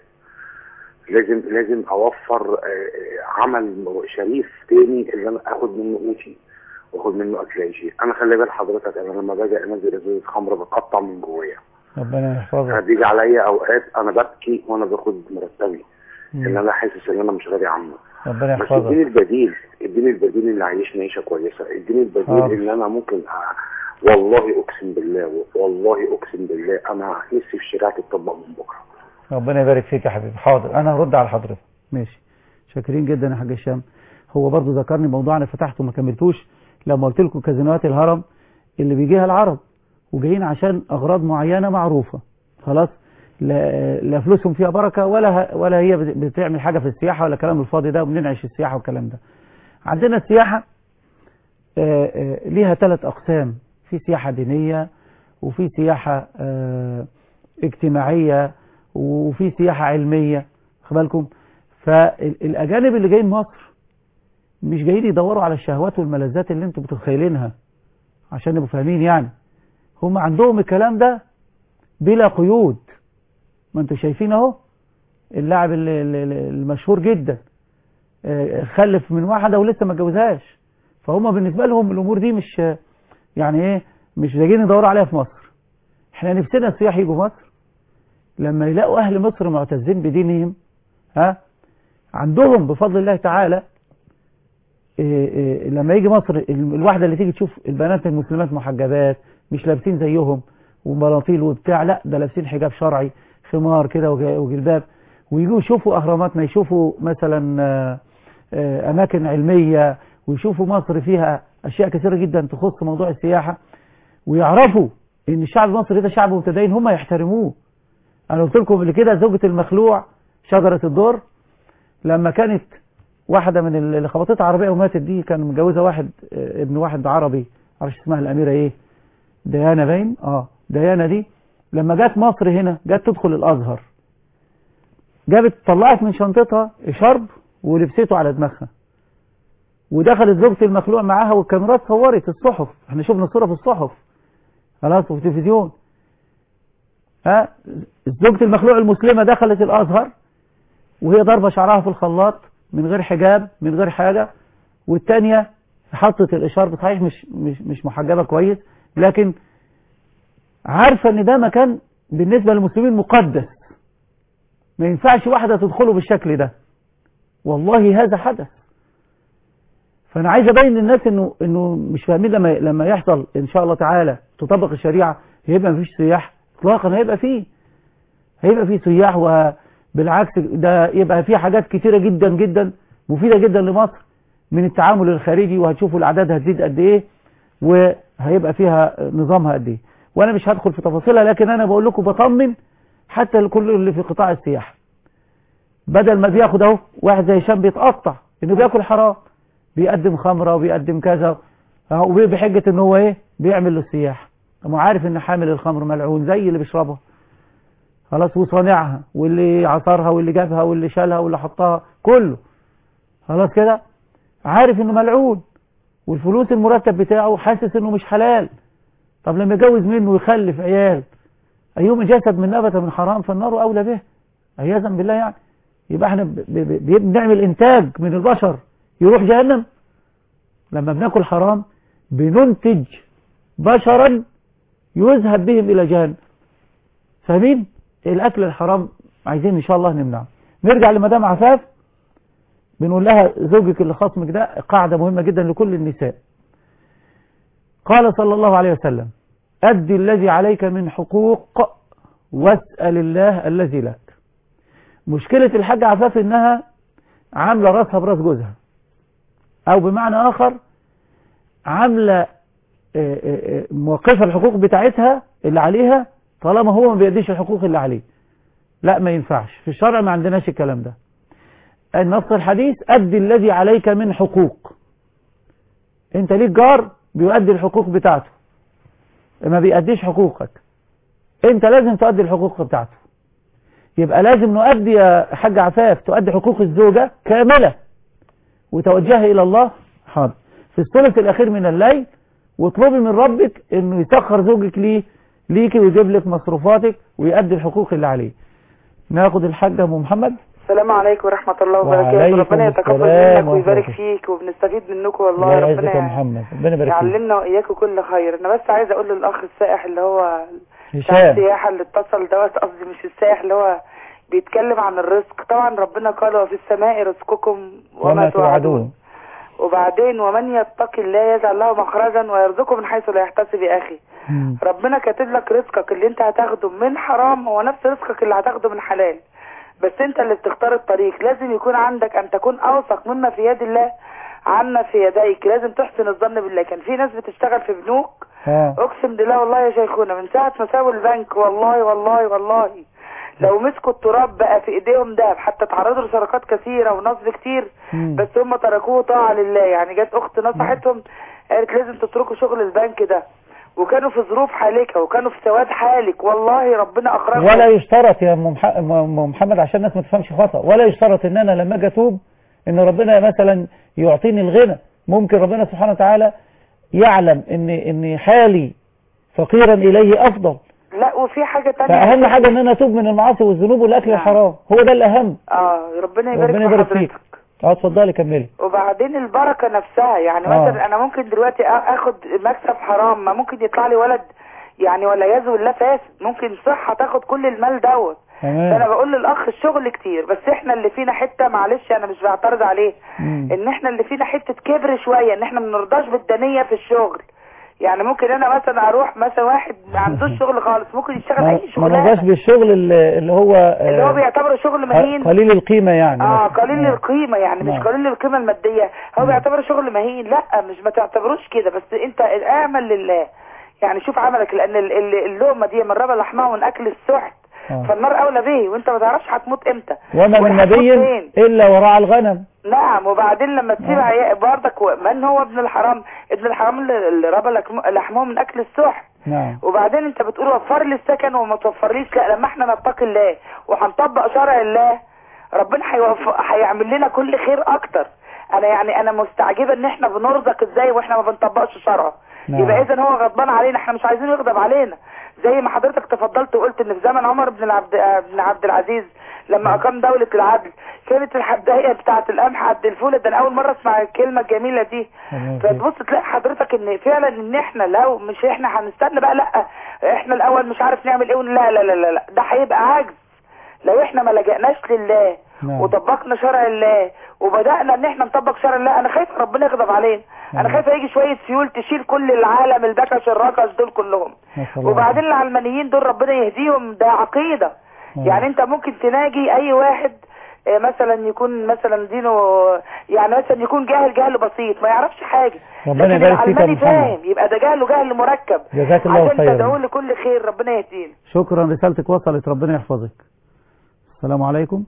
لازم لازم اوفر آه، عمل شريف تاني اللي انا اخد منه قوتي واخد منه اكل عيشي انا خلي بال حضرتك انا لما باجي انزل ازازه خمره بتقطع من جوايا ربنا يحفظك هتيجي عليا اوقات انا ببكي وانا باخد مرتبي مم. ان انا حاسس ان انا مش راضي عنه ربنا بس اديني يحفظك البديل اديني البديل اللي عايشني عيشه كويسه اديني البديل حاضر. اللي انا ممكن أ... والله اقسم بالله والله اقسم بالله انا نفسي في شريعه تطبق من بكره ربنا يبارك فيك يا حبيبي حاضر انا هرد على حضرتك ماشي شاكرين جدا يا حاج هشام هو برضو ذكرني موضوع انا فتحته وما كملتوش لما قلت لكم كازينوهات الهرم اللي بيجيها العرب وجايين عشان اغراض معينه معروفه خلاص لا, لا فلوسهم فيها بركه ولا ه- ولا هي بت- بتعمل حاجه في السياحه ولا كلام الفاضي ده وبننعش السياحه والكلام ده عندنا السياحه آه، آه، ليها ثلاث اقسام في سياحه دينيه وفي سياحه آه، اجتماعيه وفي سياحه علميه خد بالكم فالاجانب اللي جايين مصر مش جايين يدوروا على الشهوات والملذات اللي انتم متخيلينها عشان نبقوا فاهمين يعني هم عندهم الكلام ده بلا قيود ما انتوا شايفين اهو اللاعب ال- ال- ال- المشهور جدا آه، خلف من واحده ولسه ما اتجوزهاش فهم بالنسبه لهم الامور دي مش يعني ايه مش جايين يدوروا عليها في مصر احنا نفسنا السياح يجوا مصر لما يلاقوا اهل مصر معتزين بدينهم ها عندهم بفضل الله تعالى إيه إيه لما يجي مصر ال- الواحده اللي تيجي تشوف البنات المسلمات محجبات مش لابسين زيهم وبناطيل وبتاع لا ده لابسين حجاب شرعي خمار كده وج- وجلباب ويجوا يشوفوا اهراماتنا يشوفوا مثلا آه، آه، اماكن علميه ويشوفوا مصر فيها اشياء كثيره جدا تخص موضوع السياحه ويعرفوا ان الشعب المصري ده شعب متدين هم يحترموه انا قلت لكم قبل كده زوجة المخلوع شجرة الدر لما كانت واحدة من اللي خبطتها عربية وماتت دي كان متجوزة واحد آه، ابن واحد عربي معرفش اسمها الأميرة ايه ديانا باين اه ديانا دي لما جت مصر هنا جت تدخل الأزهر جابت طلعت من شنطتها شرب ولبسته على دماغها ودخلت زوجة المخلوع معاها والكاميرات صورت الصحف احنا شفنا الصورة في الصحف خلاص وفي التلفزيون ها زوجة المخلوع المسلمة دخلت الأزهر وهي ضربة شعرها في الخلاط من غير حجاب من غير حاجة والتانية حطت الإشارة صحيح مش مش مش محجبة كويس لكن عارفة إن ده مكان بالنسبة للمسلمين مقدس ما ينفعش واحدة تدخله بالشكل ده والله هذا حدث فأنا عايز أبين للناس إنه إنه مش فاهمين لما لما يحصل إن شاء الله تعالى تطبق الشريعة هيبقى مفيش سياح إطلاقا هيبقى فيه هيبقى فيه سياح وبالعكس ده يبقى فيه حاجات كتيرة جدا جدا مفيدة جدا لمصر من التعامل الخارجي وهتشوفوا الأعداد هتزيد قد إيه وهيبقى فيها نظامها قد إيه وأنا مش هدخل في تفاصيلها لكن أنا بقول لكم بطمن حتى الكل اللي في قطاع السياحة بدل ما بياخد اهو واحد زي هشام بيتقطع انه بياكل حرام بيقدم خمرة وبيقدم كذا اهو بحجة ان هو ايه بيعمل للسياح هو عارف ان حامل الخمر ملعون زي اللي بيشربها خلاص وصانعها واللي عصرها واللي جابها واللي شالها واللي حطها كله خلاص كده عارف انه ملعون والفلوس المرتب بتاعه حاسس انه مش حلال طب لما يجوز منه ويخلف عيال ايهم جسد من نبت من حرام فالنار اولى به عياذا بالله يعني يبقى احنا ب- ب- ب- بنعمل انتاج من البشر يروح جهنم لما بناكل حرام بننتج بشرا يذهب بهم الى جهنم فاهمين الاكل الحرام عايزين ان شاء الله نمنعه نرجع لمدام عفاف بنقول لها زوجك اللي خصمك ده قاعدة مهمة جدا لكل النساء قال صلى الله عليه وسلم أدي الذي عليك من حقوق واسأل الله الذي لك مشكلة الحاجة عفاف انها عاملة راسها براس جوزها او بمعنى اخر عاملة آه، آه، آه، موقفة الحقوق بتاعتها اللي عليها طالما هو ما بيديش الحقوق اللي عليه لا ما ينفعش في الشرع ما عندناش الكلام ده النص الحديث أدي الذي عليك من حقوق انت ليك جار بيؤدي الحقوق بتاعته ما بيأديش حقوقك انت لازم تؤدي الحقوق بتاعته يبقى لازم نؤدي يا حاج عفاف تؤدي حقوق الزوجة كاملة وتوجهي إلى الله حاضر في الثلث الأخير من الليل واطلبي من ربك انه يسخر زوجك ليه ليكي ويجيب لك مصروفاتك ويؤدي الحقوق اللي عليه ناخد الحاج ابو محمد السلام عليكم ورحمة الله وبركاته وعليكم ربنا يتقبل السلام منك ويبارك ورحمة فيك وبنستفيد منكم والله الله يعزك يا ربنا محمد ربنا يبارك فيك يعلمنا وإياكم كل خير أنا بس عايزة أقول للأخ السائح اللي هو بتاع هشام السياحة اللي اتصل دوت قصدي مش السائح اللي هو بيتكلم عن الرزق طبعا ربنا قال وفي السماء رزقكم وما وما توعدون توعدون وبعدين ومن يتق الله يجعل له مخرجا ويرزقه من حيث لا يحتسب يا أخي ربنا كاتب لك رزقك اللي انت هتاخده من حرام هو نفس رزقك اللي هتاخده من حلال بس انت اللي بتختار الطريق لازم يكون عندك ان تكون اوثق مما في يد الله عنا في يديك لازم تحسن الظن بالله كان في ناس بتشتغل في بنوك اه اقسم بالله والله يا شيخونا من ساعه ما سابوا البنك والله والله والله لو مسكوا التراب بقى في ايديهم دهب حتى تعرضوا لسرقات كثيره ونصب كتير مم. بس هم تركوه طاعه لله يعني جت اخت نصحتهم قالت لازم تتركوا شغل البنك ده وكانوا في ظروف حالكه وكانوا في سواد حالك والله ربنا اخرجهم ولا يشترط يا أم مح- أم محمد عشان الناس ما تفهمش خطأ ولا يشترط ان انا لما اجي اتوب ان ربنا مثلا يعطيني الغنى ممكن ربنا سبحانه وتعالى يعلم ان ان حالي فقيرا اليه افضل لا وفي حاجه تانية فاهم حاجه ان انا اتوب من المعاصي والذنوب والاكل الحرام هو ده الاهم اه ربنا يبارك, ربنا في يبارك حضرتك فيك اه اتفضلي كملي وبعدين البركه نفسها يعني آه. مثلا انا ممكن دلوقتي آ- اخد مكسب حرام ما ممكن يطلع لي ولد يعني ولا يزو بالله فاسد ممكن صحه تاخد كل المال دوت تمام. فانا بقول للاخ الشغل كتير بس احنا اللي فينا حته معلش انا مش بعترض عليه مم. ان احنا اللي فينا حته كبر شويه ان احنا ما بنرضاش بالدنيه في الشغل يعني ممكن انا مثلا اروح مثلا واحد ما عندوش شغل خالص ممكن يشتغل ما اي ما شغلانه نرضاش بالشغل اللي اللي هو اللي هو آه، بيعتبره شغل مهين قليل القيمة يعني اه مثلا. قليل القيمة يعني مش نعم. قليل القيمة المادية هو بيعتبر شغل مهين لا مش ما تعتبروش كده بس انت اعمل لله يعني شوف عملك لان ال- ال- اللقمة دي من ربى لحمها من اكل السحت آه. فالنار اولى به وانت ما تعرفش هتموت امتى وما من وهتموت نبي فين. الا وراء الغنم نعم وبعدين لما تسيب عيا- برضك و- من هو ابن الحرام ابن الحرام اللي اللي ربى لكم- لحمه من اكل السحت نعم وبعدين انت بتقول وفر لي السكن وما توفرليش لا لما احنا نتقي الله وهنطبق شرع الله ربنا هيوف- هيعمل لنا كل خير اكتر انا يعني انا مستعجبه ان احنا بنرزق ازاي واحنا ما بنطبقش شرعه نعم. يبقى اذا هو غضبان علينا احنا مش عايزين يغضب علينا زي ما حضرتك تفضلت وقلت ان في زمن عمر بن العبد آه، بن عبد العزيز لما اقام دولة العدل كانت الحدائق بتاعة القمح قد الفول ده انا اول مرة اسمع الكلمة الجميلة دي فتبص تلاقي حضرتك ان فعلا ان احنا لو مش احنا هنستنى بقى لا احنا الاول مش عارف نعمل ايه لا لا لا لا, لا. ده هيبقى عجز لو احنا ما لجأناش لله نعم. وطبقنا شرع الله وبدأنا ان احنا نطبق شرع الله انا خايف ربنا يغضب علينا انا نعم. خايف يجي شوية سيول تشيل كل العالم البكش الركش دول كلهم نسأل الله وبعدين العلمانيين دول ربنا يهديهم ده عقيدة نعم. يعني انت ممكن تناجي اي واحد آه، مثلا يكون مثلا دينه يعني مثلا يكون جاهل جهل بسيط ما يعرفش حاجة ربنا لكن يبارك فيك يا العلماني محمد. فاهم يبقى ده جهله جهل مركب جزاك الله عشان خيرا. تدعوه لكل خير ربنا يهدينا شكرا رسالتك وصلت ربنا يحفظك السلام عليكم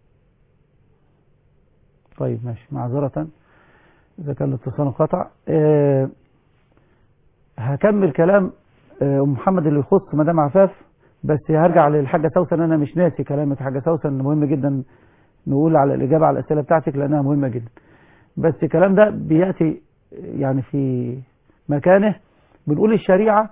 طيب ماشي معذرة إذا كان الاتصال انقطع أه هكمل كلام آه، أم محمد اللي يخص مدام عفاف بس هرجع للحاجة سوسن أنا مش ناسي كلامة حاجة سوسن مهم جدا نقول على الإجابة على الأسئلة بتاعتك لأنها مهمة جدا بس الكلام ده بيأتي يعني في مكانه بنقول الشريعة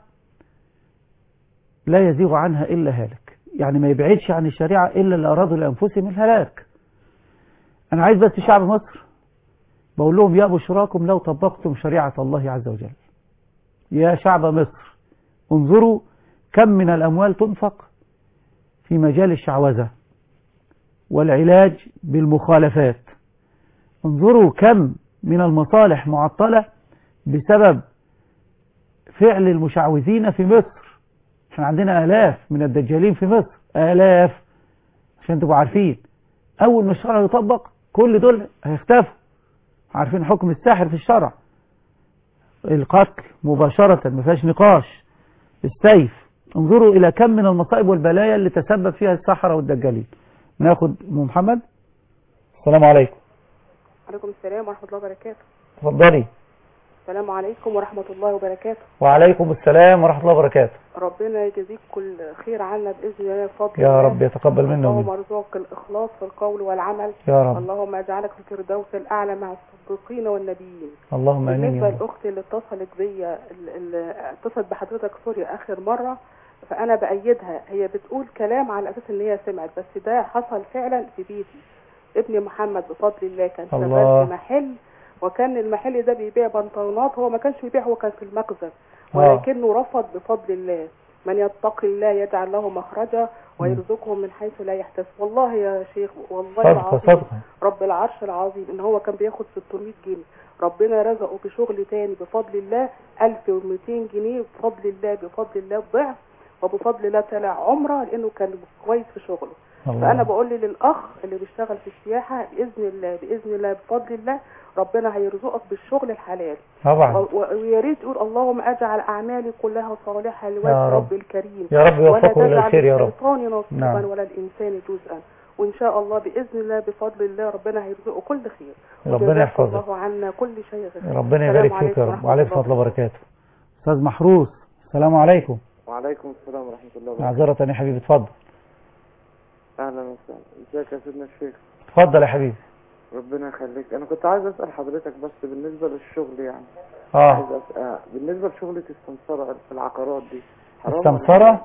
لا يزيغ عنها إلا هالك يعني ما يبعدش عن الشريعة إلا اللي أرادوا لأنفسهم الهلاك أنا عايز بس شعب مصر بقول لهم يا بشراكم لو طبقتم شريعة الله عز وجل يا شعب مصر انظروا كم من الأموال تنفق في مجال الشعوذة والعلاج بالمخالفات انظروا كم من المصالح معطلة بسبب فعل المشعوذين في مصر احنا عندنا آلاف من الدجالين في مصر آلاف عشان تبقوا عارفين أول ما الشرع يطبق كل دول هيختفوا عارفين حكم الساحر في الشرع القتل مباشرة ما فيهاش نقاش السيف انظروا إلى كم من المصائب والبلايا اللي تسبب فيها السحرة والدجالين ناخد أم محمد السلام عليكم عليكم السلام ورحمة الله وبركاته اتفضلي السلام عليكم ورحمة الله وبركاته وعليكم السلام ورحمة الله وبركاته ربنا يجزيك كل خير عنا بإذن الله بفضل يا الله. رب يتقبل منا اللهم ومنك ارزقك الإخلاص في القول والعمل يا رب. اللهم اجعلك في الفردوس الأعلى مع الصديقين والنبيين اللهم امين يا بالنسبة رب للأخت اللي اتصلت بيا اللي اتصلت بحضرتك سوري آخر مرة فأنا بأيدها هي بتقول كلام على أساس إن هي سمعت بس ده حصل فعلا في بيتي ابني محمد بفضل الله كان شغال الله. في محل وكان المحل ده بيبيع بنطلونات هو ما كانش بيبيع هو كان في المخزن آه. ولكنه رفض بفضل الله من يتق الله يجعل له مخرجا ويرزقه من حيث لا يحتسب والله يا شيخ والله صدقة العظيم صدقة رب العرش العظيم ان هو كان بياخد 600 جنيه ربنا رزقه بشغل تاني بفضل الله 1200 جنيه بفضل الله بفضل الله ضعف وبفضل الله طلع عمره لانه كان كويس في شغله الله. فانا بقول للاخ اللي بيشتغل في السياحه باذن الله باذن الله بفضل الله ربنا هيرزقك بالشغل الحلال طبعا و- و- ويا ريت تقول اللهم اجعل اعمالي كلها صالحه يا لوجه رب. رب الكريم يا رب ولا يوفقه إلى تجعل الخير يا رب. للشيطان نصيبا نعم. ولا الانسان جزءا وان شاء الله باذن الله بفضل الله ربنا هيرزقه كل خير ربنا وجزاك يحفظك. الله عنا كل شيء خير ربنا السلام يبارك فيك يا عليكم رب ورحمة وعليكم الله ورحمة الله وبركاته أستاذ محروس السلام عليكم وعليكم السلام ورحمة الله وبركاته معذرة يا حبيبي اتفضل أهلا وسهلا ازيك يا سيدنا الشيخ اتفضل يا حبيبي ربنا يخليك أنا كنت عايز أسأل حضرتك بس بالنسبة للشغل يعني اه عايز أسأل بالنسبة لشغلة السمسرة في العقارات دي حرام ولا السمسرة حرام؟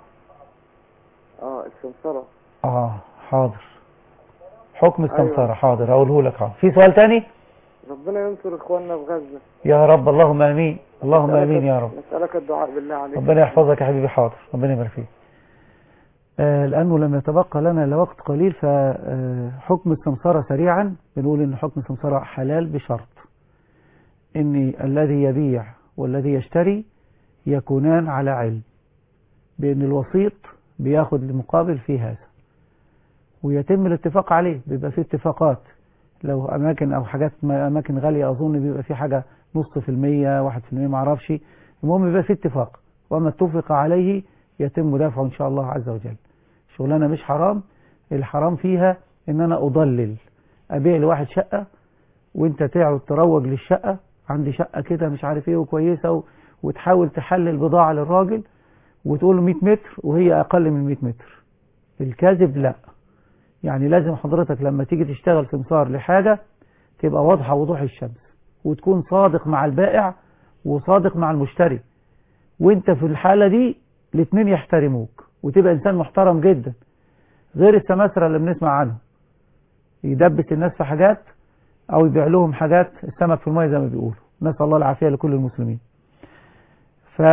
اه السمسرة اه حاضر حكم السمسرة أيوة. حاضر اقوله لك حاضر في سؤال تاني ربنا ينصر إخواننا في غزة يا رب اللهم امين اللهم نسألك- امين يا رب نسألك الدعاء بالله عليك ربنا يحفظك يا حبيبي حاضر ربنا يبارك فيك آه لأنه لم يتبقى لنا إلا وقت قليل فحكم السمسرة سريعا بنقول إن حكم السمسرة حلال بشرط إن الذي يبيع والذي يشتري يكونان على علم بأن الوسيط بياخد المقابل في هذا ويتم الاتفاق عليه بيبقى فيه اتفاقات لو أماكن أو حاجات أماكن غالية أظن بيبقى في حاجة نص في المية واحد في المية معرفش المهم بيبقى فيه اتفاق وما اتفق عليه يتم دفعه إن شاء الله عز وجل شغلانة مش حرام الحرام فيها إن أنا أضلل أبيع لواحد شقة وانت تقعد تروج للشقة عندي شقة كده مش عارف ايه وكويسة و... وتحاول تحلل بضاعة للراجل وتقول له 100 متر وهي أقل من 100 متر الكاذب لا يعني لازم حضرتك لما تيجي تشتغل سمسار لحاجة تبقى واضحة وضوح الشمس وتكون صادق مع البائع وصادق مع المشتري وانت في الحالة دي الاثنين يحترموك وتبقى انسان محترم جدا غير السماسرة اللي بنسمع عنه يدبس الناس في حاجات او يبيع لهم حاجات السمك في الماء زي ما بيقولوا نسأل الله العافية لكل المسلمين ف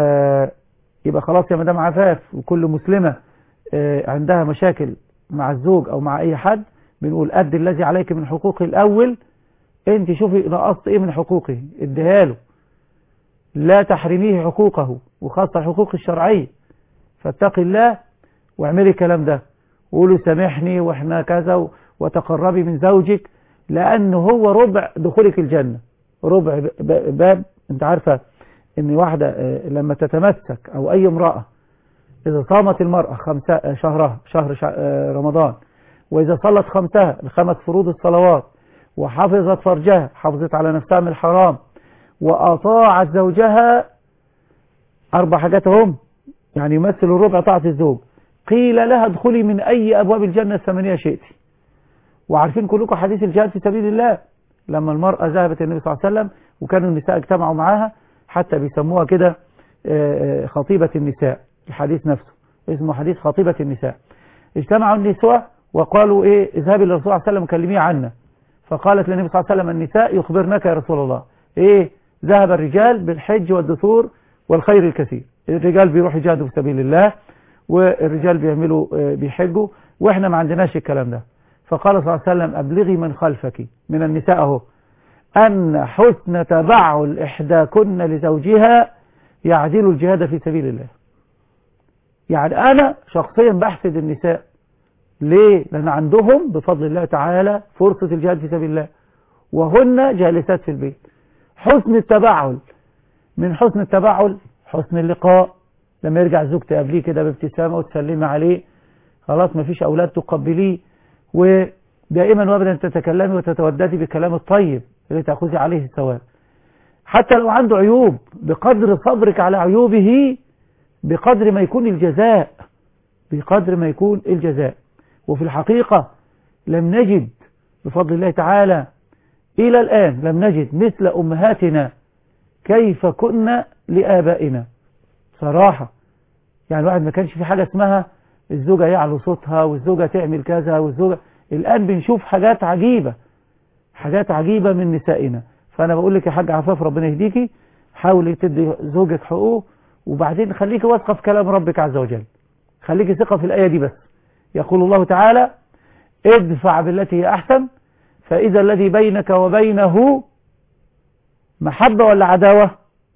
يبقى خلاص يا مدام عفاف وكل مسلمة عندها مشاكل مع الزوج او مع اي حد بنقول قد الذي عليك من حقوقي الاول انت شوفي نقصت ايه من حقوقي اديها له لا تحرميه حقوقه وخاصة الحقوق الشرعية فاتقي الله واعملي الكلام ده وقولوا سامحني واحنا كذا وتقربي من زوجك لأنه هو ربع دخولك الجنة ربع باب انت عارفة ان واحدة لما تتمسك او اي امرأة اذا صامت المرأة خمسة شهرها شهر رمضان واذا صلت خمسها الخمس فروض الصلوات وحفظت فرجها حفظت على نفسها من الحرام وأطاعت زوجها أربع حاجات هم يعني يمثل الربع طاعة الزوج قيل لها ادخلي من أي أبواب الجنة الثمانية شئت وعارفين كلكم حديث الجهاد في سبيل الله لما المرأة ذهبت النبي صلى الله عليه وسلم وكانوا النساء اجتمعوا معاها حتى بيسموها كده خطيبة النساء الحديث نفسه اسمه حديث خطيبة النساء اجتمعوا النساء وقالوا ايه اذهبي للرسول صلى الله عليه وسلم كلميه عنا فقالت للنبي صلى الله عليه وسلم النساء يخبرنك يا رسول الله ايه ذهب الرجال بالحج والدثور والخير الكثير الرجال بيروحوا يجاهدوا في سبيل الله والرجال بيعملوا بيحجوا واحنا ما عندناش الكلام ده فقال صلى الله عليه وسلم ابلغي من خلفك من النساء اهو ان حسن تبعل احداكن لزوجها يعدل الجهاد في سبيل الله يعني انا شخصيا بحسد النساء ليه لان عندهم بفضل الله تعالى فرصة الجهاد في سبيل الله وهن جالسات في البيت حسن التبعل من حسن التبعل حسن اللقاء لما يرجع الزوج تقابليه كده بابتسامة وتسلمي عليه خلاص ما فيش أولاد تقبليه دائما وابدا تتكلمي وتتوددي بالكلام الطيب اللي تأخذي عليه الثواب حتى لو عنده عيوب بقدر صبرك على عيوبه بقدر ما يكون الجزاء بقدر ما يكون الجزاء وفي الحقيقة لم نجد بفضل الله تعالى إلى الآن لم نجد مثل أمهاتنا كيف كنا لآبائنا صراحة يعني الواحد ما كانش في حاجة اسمها الزوجة يعلو صوتها والزوجة تعمل كذا والزوجة الآن بنشوف حاجات عجيبة حاجات عجيبة من نسائنا فأنا بقول لك يا حاج عفاف ربنا يهديكي حاولي تدي زوجك حقوقه وبعدين خليكي واثقة في كلام ربك عز وجل خليكي ثقة في الآية دي بس يقول الله تعالى ادفع بالتي هي أحسن فإذا الذي بينك وبينه محبة ولا عداوة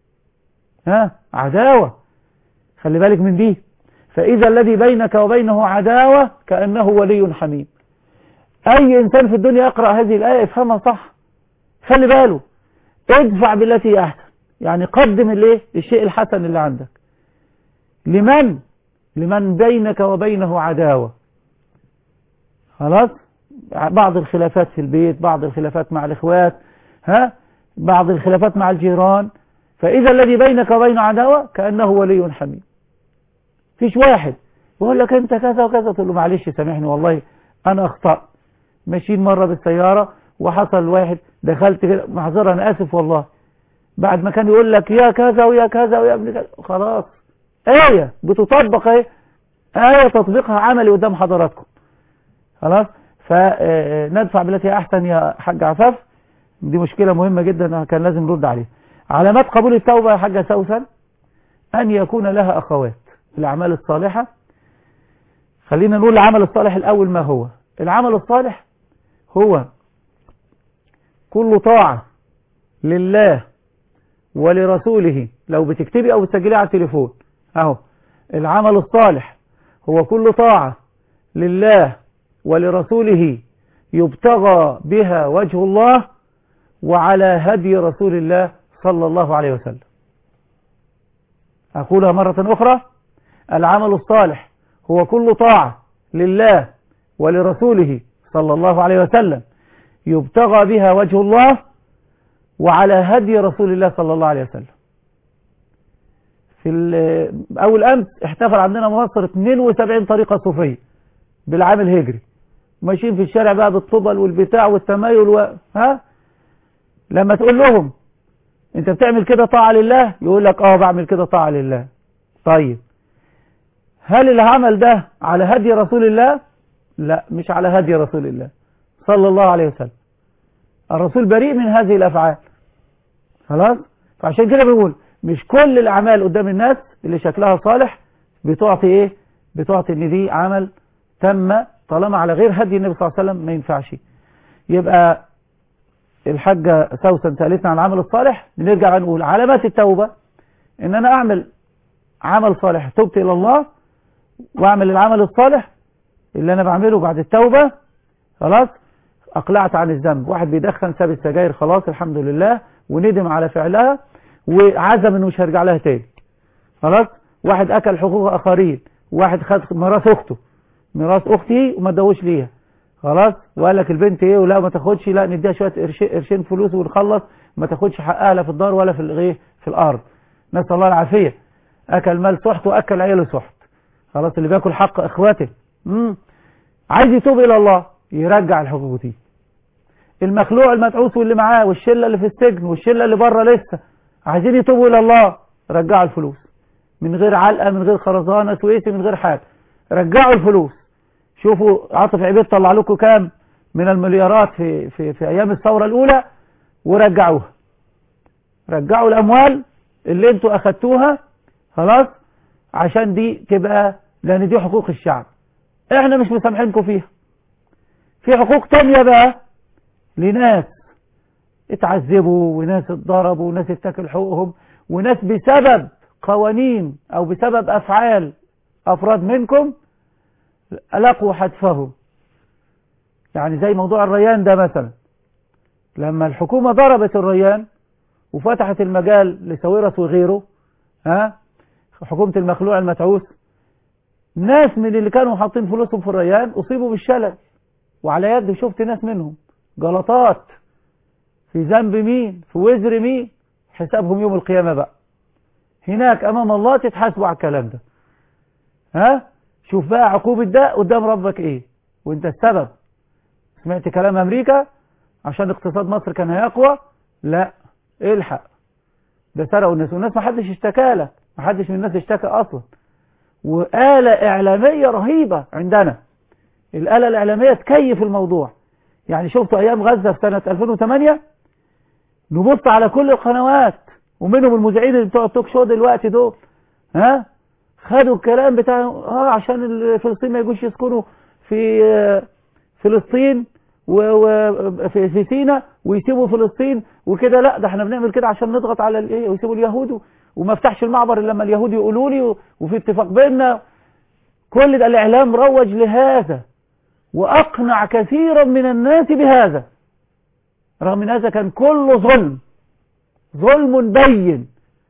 ها عداوة خلي بالك من دي فإذا الذي بينك وبينه عداوة كأنه ولي حميم أي إنسان في الدنيا يقرأ هذه الآية يفهمها صح خلي باله ادفع بالتي هي أحسن يعني قدم الايه الشيء الحسن اللي عندك لمن لمن بينك وبينه عداوة خلاص بعض الخلافات في البيت بعض الخلافات مع الإخوات ها بعض الخلافات مع الجيران فإذا الذي بينك وبينه عداوة كأنه ولي حميم فيش واحد يقول لك انت كذا وكذا تقول له معلش سامحني والله انا اخطأت ماشيين مرة بالسيارة وحصل واحد دخلت كده معذرة انا اسف والله بعد ما كان يقول لك يا كذا ويا كذا ويا ابن كذا خلاص آية بتطبق ايه آية تطبيقها عملي قدام حضراتكم خلاص فندفع بالتي احسن يا حاج عفاف دي مشكلة مهمة جدا كان لازم نرد عليها علامات قبول التوبة يا حاجة سوسن أن يكون لها أخوات الأعمال الصالحة خلينا نقول العمل الصالح الأول ما هو العمل الصالح هو كل طاعة لله ولرسوله لو بتكتبي أو بتسجلي على التليفون أهو العمل الصالح هو كل طاعة لله ولرسوله يبتغى بها وجه الله وعلى هدي رسول الله صلى الله عليه وسلم أقولها مرة أخرى العمل الصالح هو كل طاعة لله ولرسوله صلى الله عليه وسلم يبتغى بها وجه الله وعلى هدي رسول الله صلى الله عليه وسلم في أول أمس احتفل عندنا مصر 72 طريقة صوفية بالعام الهجري ماشيين في الشارع بقى بالطبل والبتاع والتمايل و... ها لما تقول لهم انت بتعمل كده طاعة لله يقول لك اه بعمل كده طاعة لله طيب هل العمل ده على هدي رسول الله لا مش على هدي رسول الله صلى الله عليه وسلم الرسول بريء من هذه الأفعال خلاص فعشان كده بنقول مش كل الأعمال قدام الناس اللي شكلها صالح بتعطي ايه بتعطي ان دي عمل تم طالما على غير هدي النبي صلى الله عليه وسلم ما ينفعش يبقى الحاجة سوسن سألتنا عن العمل الصالح نرجع نقول علامات التوبة ان انا اعمل عمل صالح توبت الى الله واعمل العمل الصالح اللي انا بعمله بعد التوبة خلاص اقلعت عن الذنب واحد بيدخن ساب السجاير خلاص الحمد لله وندم على فعلها وعزم انه مش هيرجع لها تاني خلاص واحد اكل حقوق اخرين واحد خد ميراث اخته ميراث اختي وما ادوش ليها خلاص وقال لك البنت ايه ولا ما تاخدش لا نديها شويه قرشين قرشين فلوس ونخلص ما تاخدش حقها لا في الدار ولا في الايه في الارض نسال الله العافيه اكل مال سحت واكل عياله سحت خلاص اللي بياكل حق اخواته امم عايز يتوب الى الله يرجع الحقوق دي المخلوع المدعوس واللي معاه والشله اللي في السجن والشله اللي بره لسه عايزين يتوبوا الى الله رجعوا الفلوس من غير علقه من غير خرزانه سويسي من غير حاجه رجعوا الفلوس شوفوا عاطف عبيد طلع لكم كام من المليارات في في في ايام الثوره الاولى ورجعوها رجعوا الاموال اللي انتوا اخدتوها خلاص عشان دي تبقى لان دي حقوق الشعب احنا مش مسامحينكم فيها في حقوق تانية بقى لناس اتعذبوا وناس اتضربوا وناس اتاكل حقوقهم وناس بسبب قوانين او بسبب افعال افراد منكم ألقوا حتفهم يعني زي موضوع الريان ده مثلا لما الحكومة ضربت الريان وفتحت المجال لساويرس وغيره ها حكومة المخلوع المتعوس ناس من اللي كانوا حاطين فلوسهم في الريان أصيبوا بالشلل وعلى يد شفت ناس منهم جلطات في ذنب مين في وزر مين حسابهم يوم القيامة بقى هناك امام الله تتحاسبوا على الكلام ده ها شوف بقى عقوبة ده قدام ربك ايه وانت السبب سمعت كلام امريكا عشان اقتصاد مصر كان هيقوى لا الحق ده سرقوا الناس والناس ما حدش اشتكى لك ما حدش من الناس اشتكى اصلا وآلة اعلامية رهيبة عندنا الآلة الاعلامية تكيف الموضوع يعني شفتوا ايام غزة في سنة 2008 نبص على كل القنوات ومنهم المذيعين اللي بتوع التوك شو دلوقتي دول ها خدوا الكلام بتاع اه عشان الفلسطين ما يجوش يسكنوا في آه، فلسطين وفي في سينا ويسيبوا فلسطين وكده لا ده احنا بنعمل كده عشان نضغط على الايه ويسيبوا اليهود وما افتحش المعبر الا لما اليهود يقولوا لي وفي اتفاق بيننا كل ده الاعلام روج لهذا واقنع كثيرا من الناس بهذا رغم ان هذا كان كله ظلم ظلم بين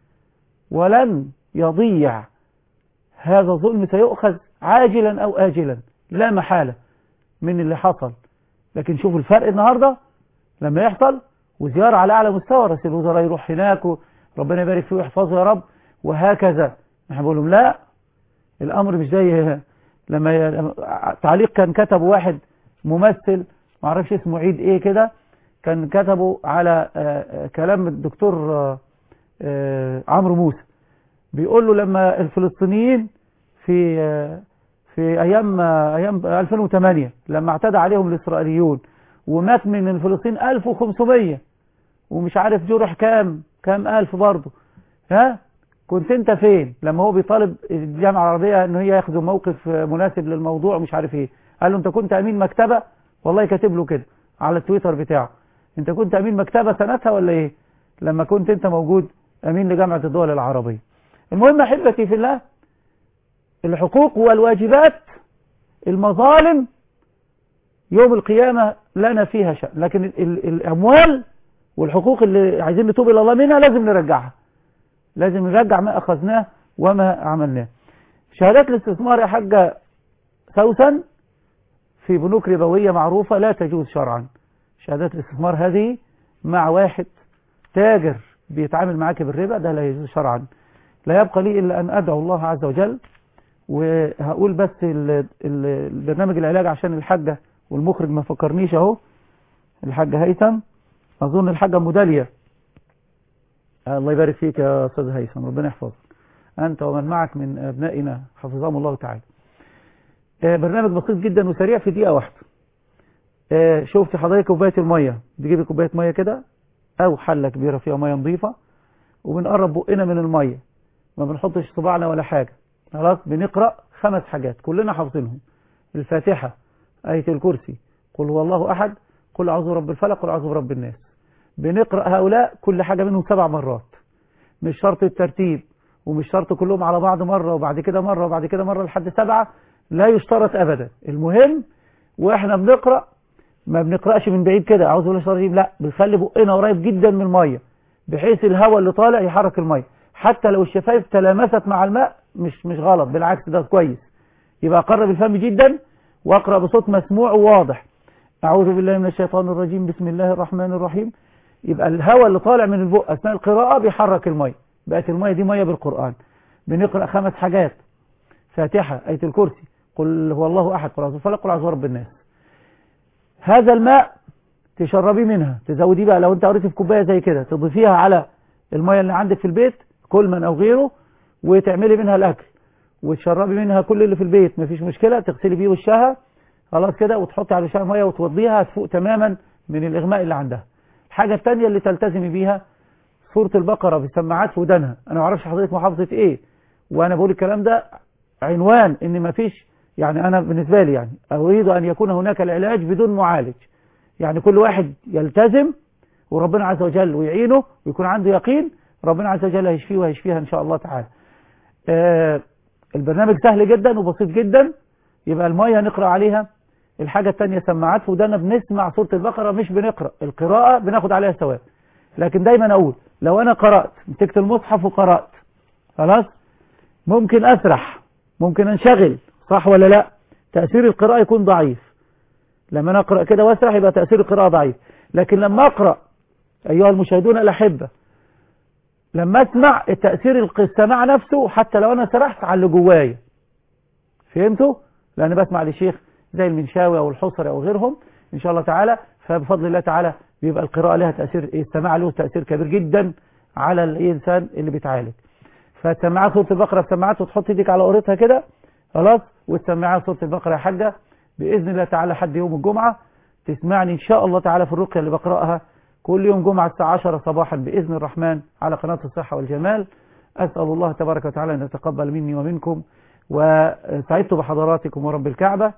ولن يضيع هذا الظلم سيؤخذ عاجلا او اجلا لا محالة من اللي حصل لكن شوف الفرق النهاردة لما يحصل وزيارة على اعلى مستوى رئيس الوزراء يروح هناك ربنا يبارك فيه ويحفظه يا رب وهكذا احنا بقول لهم لا الامر مش زي لما ي... تعليق كان كتبه واحد ممثل ما اعرفش اسمه عيد ايه كده كان كتبه على آه، آه، كلام الدكتور آه، آه، عمرو موسى بيقول له لما الفلسطينيين في آه، في ايام آه، ايام 2008 لما اعتدى عليهم الاسرائيليون ومات من الفلسطين 1500 ومش عارف جرح كام كام الف برضه ها كنت انت فين لما هو بيطالب الجامعه العربيه ان هي ياخدوا موقف مناسب للموضوع ومش عارف ايه قال له انت كنت امين مكتبه والله كاتب له كده على التويتر بتاعه انت كنت امين مكتبه سنتها ولا ايه لما كنت انت موجود امين لجامعه الدول العربيه المهم احبتي في الله الحقوق والواجبات المظالم يوم القيامة لنا فيها شأن لكن ال- ال- الأموال والحقوق اللي عايزين نتوب إلى الله منها لازم نرجعها لازم نرجع ما أخذناه وما عملناه شهادات الاستثمار يا حاجة سوسن في بنوك ربوية معروفة لا تجوز شرعا شهادات الاستثمار هذه مع واحد تاجر بيتعامل معاك بالربا ده لا يجوز شرعا لا يبقى لي إلا أن أدعو الله عز وجل وهقول بس ال- ال- البرنامج العلاج عشان الحاجة والمخرج ما فكرنيش اهو الحاجة هيثم اظن الحاجة مدالية الله يبارك فيك يا استاذ هيثم ربنا يحفظك انت ومن معك من ابنائنا حفظهم الله تعالى آه، برنامج بسيط جدا وسريع في دقيقة واحدة آه، شفت حضرتك كوباية المية تجيبي كوباية مية كده او حلة كبيرة فيها مية نظيفة وبنقرب بقنا من المية ما بنحطش صباعنا ولا حاجة خلاص بنقرأ خمس حاجات كلنا حافظينهم الفاتحة آية الكرسي قل هو الله أحد قل أعوذ برب الفلق قل أعوذ برب الناس بنقرأ هؤلاء كل حاجة منهم سبع مرات مش شرط الترتيب ومش شرط كلهم على بعض مرة وبعد كده مرة وبعد كده مرة لحد سبعة لا يشترط أبدا المهم وإحنا بنقرأ ما بنقرأش من بعيد كده أعوذ بالله من الشيطان الرجيم لا بنخلي بقنا قريب جدا من المية بحيث الهواء اللي طالع يحرك المية حتى لو الشفايف تلامست مع الماء مش مش غلط بالعكس ده كويس يبقى قرب الفم جدا واقرأ بصوت مسموع وواضح أعوذ بالله من الشيطان الرجيم بسم الله الرحمن الرحيم يبقى الهواء اللي طالع من البق أثناء القراءة بيحرك المية بقت المية دي مية بالقرآن بنقرأ خمس حاجات فاتحة آية الكرسي قل هو الله أحد قل أعوذ بالفلق قل أعوذ برب الناس هذا الماء تشربي منها تزوديه بقى لو انت قريتي في كوبايه زي كده تضيفيها على الميه اللي عندك في البيت كلما او غيره وتعملي منها الاكل وتشربي منها كل اللي في البيت مفيش مشكله تغسلي بيه وشها خلاص كده وتحطي على وشها ميه وتوضيها هتفوق تماما من الاغماء اللي عندها الحاجه الثانيه اللي تلتزمي بيها سوره البقره بسماعات في ودانها انا ما اعرفش حضرتك محافظه ايه وانا بقول الكلام ده عنوان ان مفيش يعني انا بالنسبه لي يعني اريد ان يكون هناك العلاج بدون معالج يعني كل واحد يلتزم وربنا عز وجل ويعينه ويكون عنده يقين ربنا عز وجل هيشفيه وهيشفيها ان شاء الله تعالى آه البرنامج سهل جدا وبسيط جدا يبقى المية نقرأ عليها الحاجة التانية سماعات في ودانا بنسمع سورة البقرة مش بنقرأ القراءة بناخد عليها ثواب لكن دايما اقول لو انا قرأت مسكت المصحف وقرأت خلاص ممكن اسرح ممكن انشغل صح ولا لا تأثير القراءة يكون ضعيف لما نقرأ كده واسرح يبقى تأثير القراءة ضعيف لكن لما أقرأ أيها المشاهدون الأحبة لما أسمع التأثير السماع نفسه حتى لو أنا سرحت على اللي جوايا فهمتوا؟ لأن بسمع لشيخ زي المنشاوي أو الحصري أو غيرهم إن شاء الله تعالى فبفضل الله تعالى بيبقى القراءة لها تأثير السماع له تأثير كبير جدا على الإنسان اللي بيتعالج فتسمعها سورة البقرة بسماعات وتحط ايدك على قريتها كده خلاص وتسمعها سورة البقرة يا حاجة بإذن الله تعالى حد يوم الجمعة تسمعني إن شاء الله تعالى في الرقية اللي بقرأها كل يوم جمعة الساعة 10 صباحا بإذن الرحمن على قناة الصحة والجمال أسأل الله تبارك وتعالى أن يتقبل مني ومنكم وسعدت بحضراتكم ورب الكعبة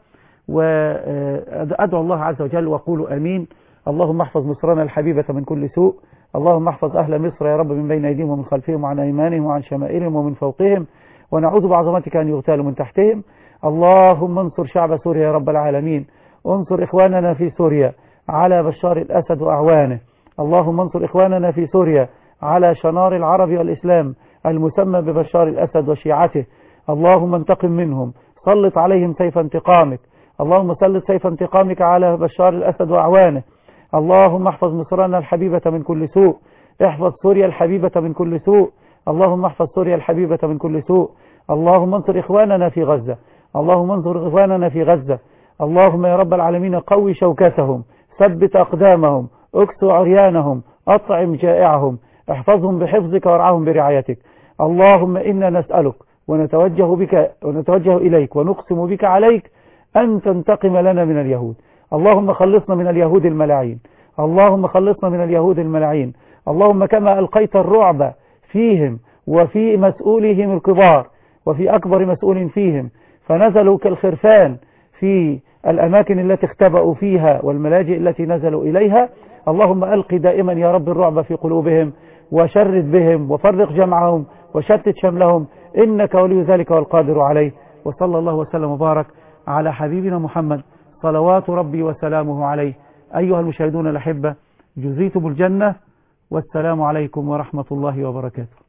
وأدعو الله عز وجل وقولوا أمين اللهم احفظ مصرنا الحبيبة من كل سوء اللهم احفظ أهل مصر يا رب من بين أيديهم ومن خلفهم وعن أيمانهم وعن شمائلهم ومن فوقهم ونعوذ بعظمتك أن يغتالوا من تحتهم اللهم انصر شعب سوريا يا رب العالمين انصر إخواننا في سوريا على بشار الأسد وأعوانه اللهم انصر إخواننا في سوريا على شنار العرب والإسلام المسمى ببشار الأسد وشيعته اللهم انتقم منهم سلط عليهم سيف انتقامك اللهم سلط سيف انتقامك على بشار الأسد وأعوانه اللهم احفظ مصرنا الحبيبة من كل سوء احفظ سوريا الحبيبة من كل سوء اللهم احفظ سوريا الحبيبة من كل سوء اللهم انصر إخواننا في غزة اللهم انصر إخواننا في غزة اللهم يا رب العالمين قوي شوكتهم ثبت أقدامهم اكسو عريانهم أطعم جائعهم احفظهم بحفظك وارعاهم برعايتك اللهم إنا نسألك ونتوجه بك ونتوجه إليك ونقسم بك عليك أن تنتقم لنا من اليهود اللهم خلصنا من اليهود الملاعين اللهم خلصنا من اليهود الملاعين اللهم كما ألقيت الرعب فيهم وفي مسؤولهم الكبار وفي أكبر مسؤول فيهم فنزلوا كالخرفان في الأماكن التي اختبأوا فيها والملاجئ التي نزلوا إليها اللهم ألق دائما يا رب الرعب في قلوبهم وشرد بهم وفرق جمعهم وشتت شملهم إنك ولي ذلك والقادر عليه وصلى الله وسلم وبارك على حبيبنا محمد صلوات ربي وسلامه عليه أيها المشاهدون الأحبة جزيتم الجنة والسلام عليكم ورحمة الله وبركاته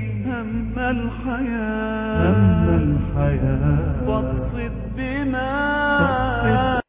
هم الحياة هم الحياة واقصد بما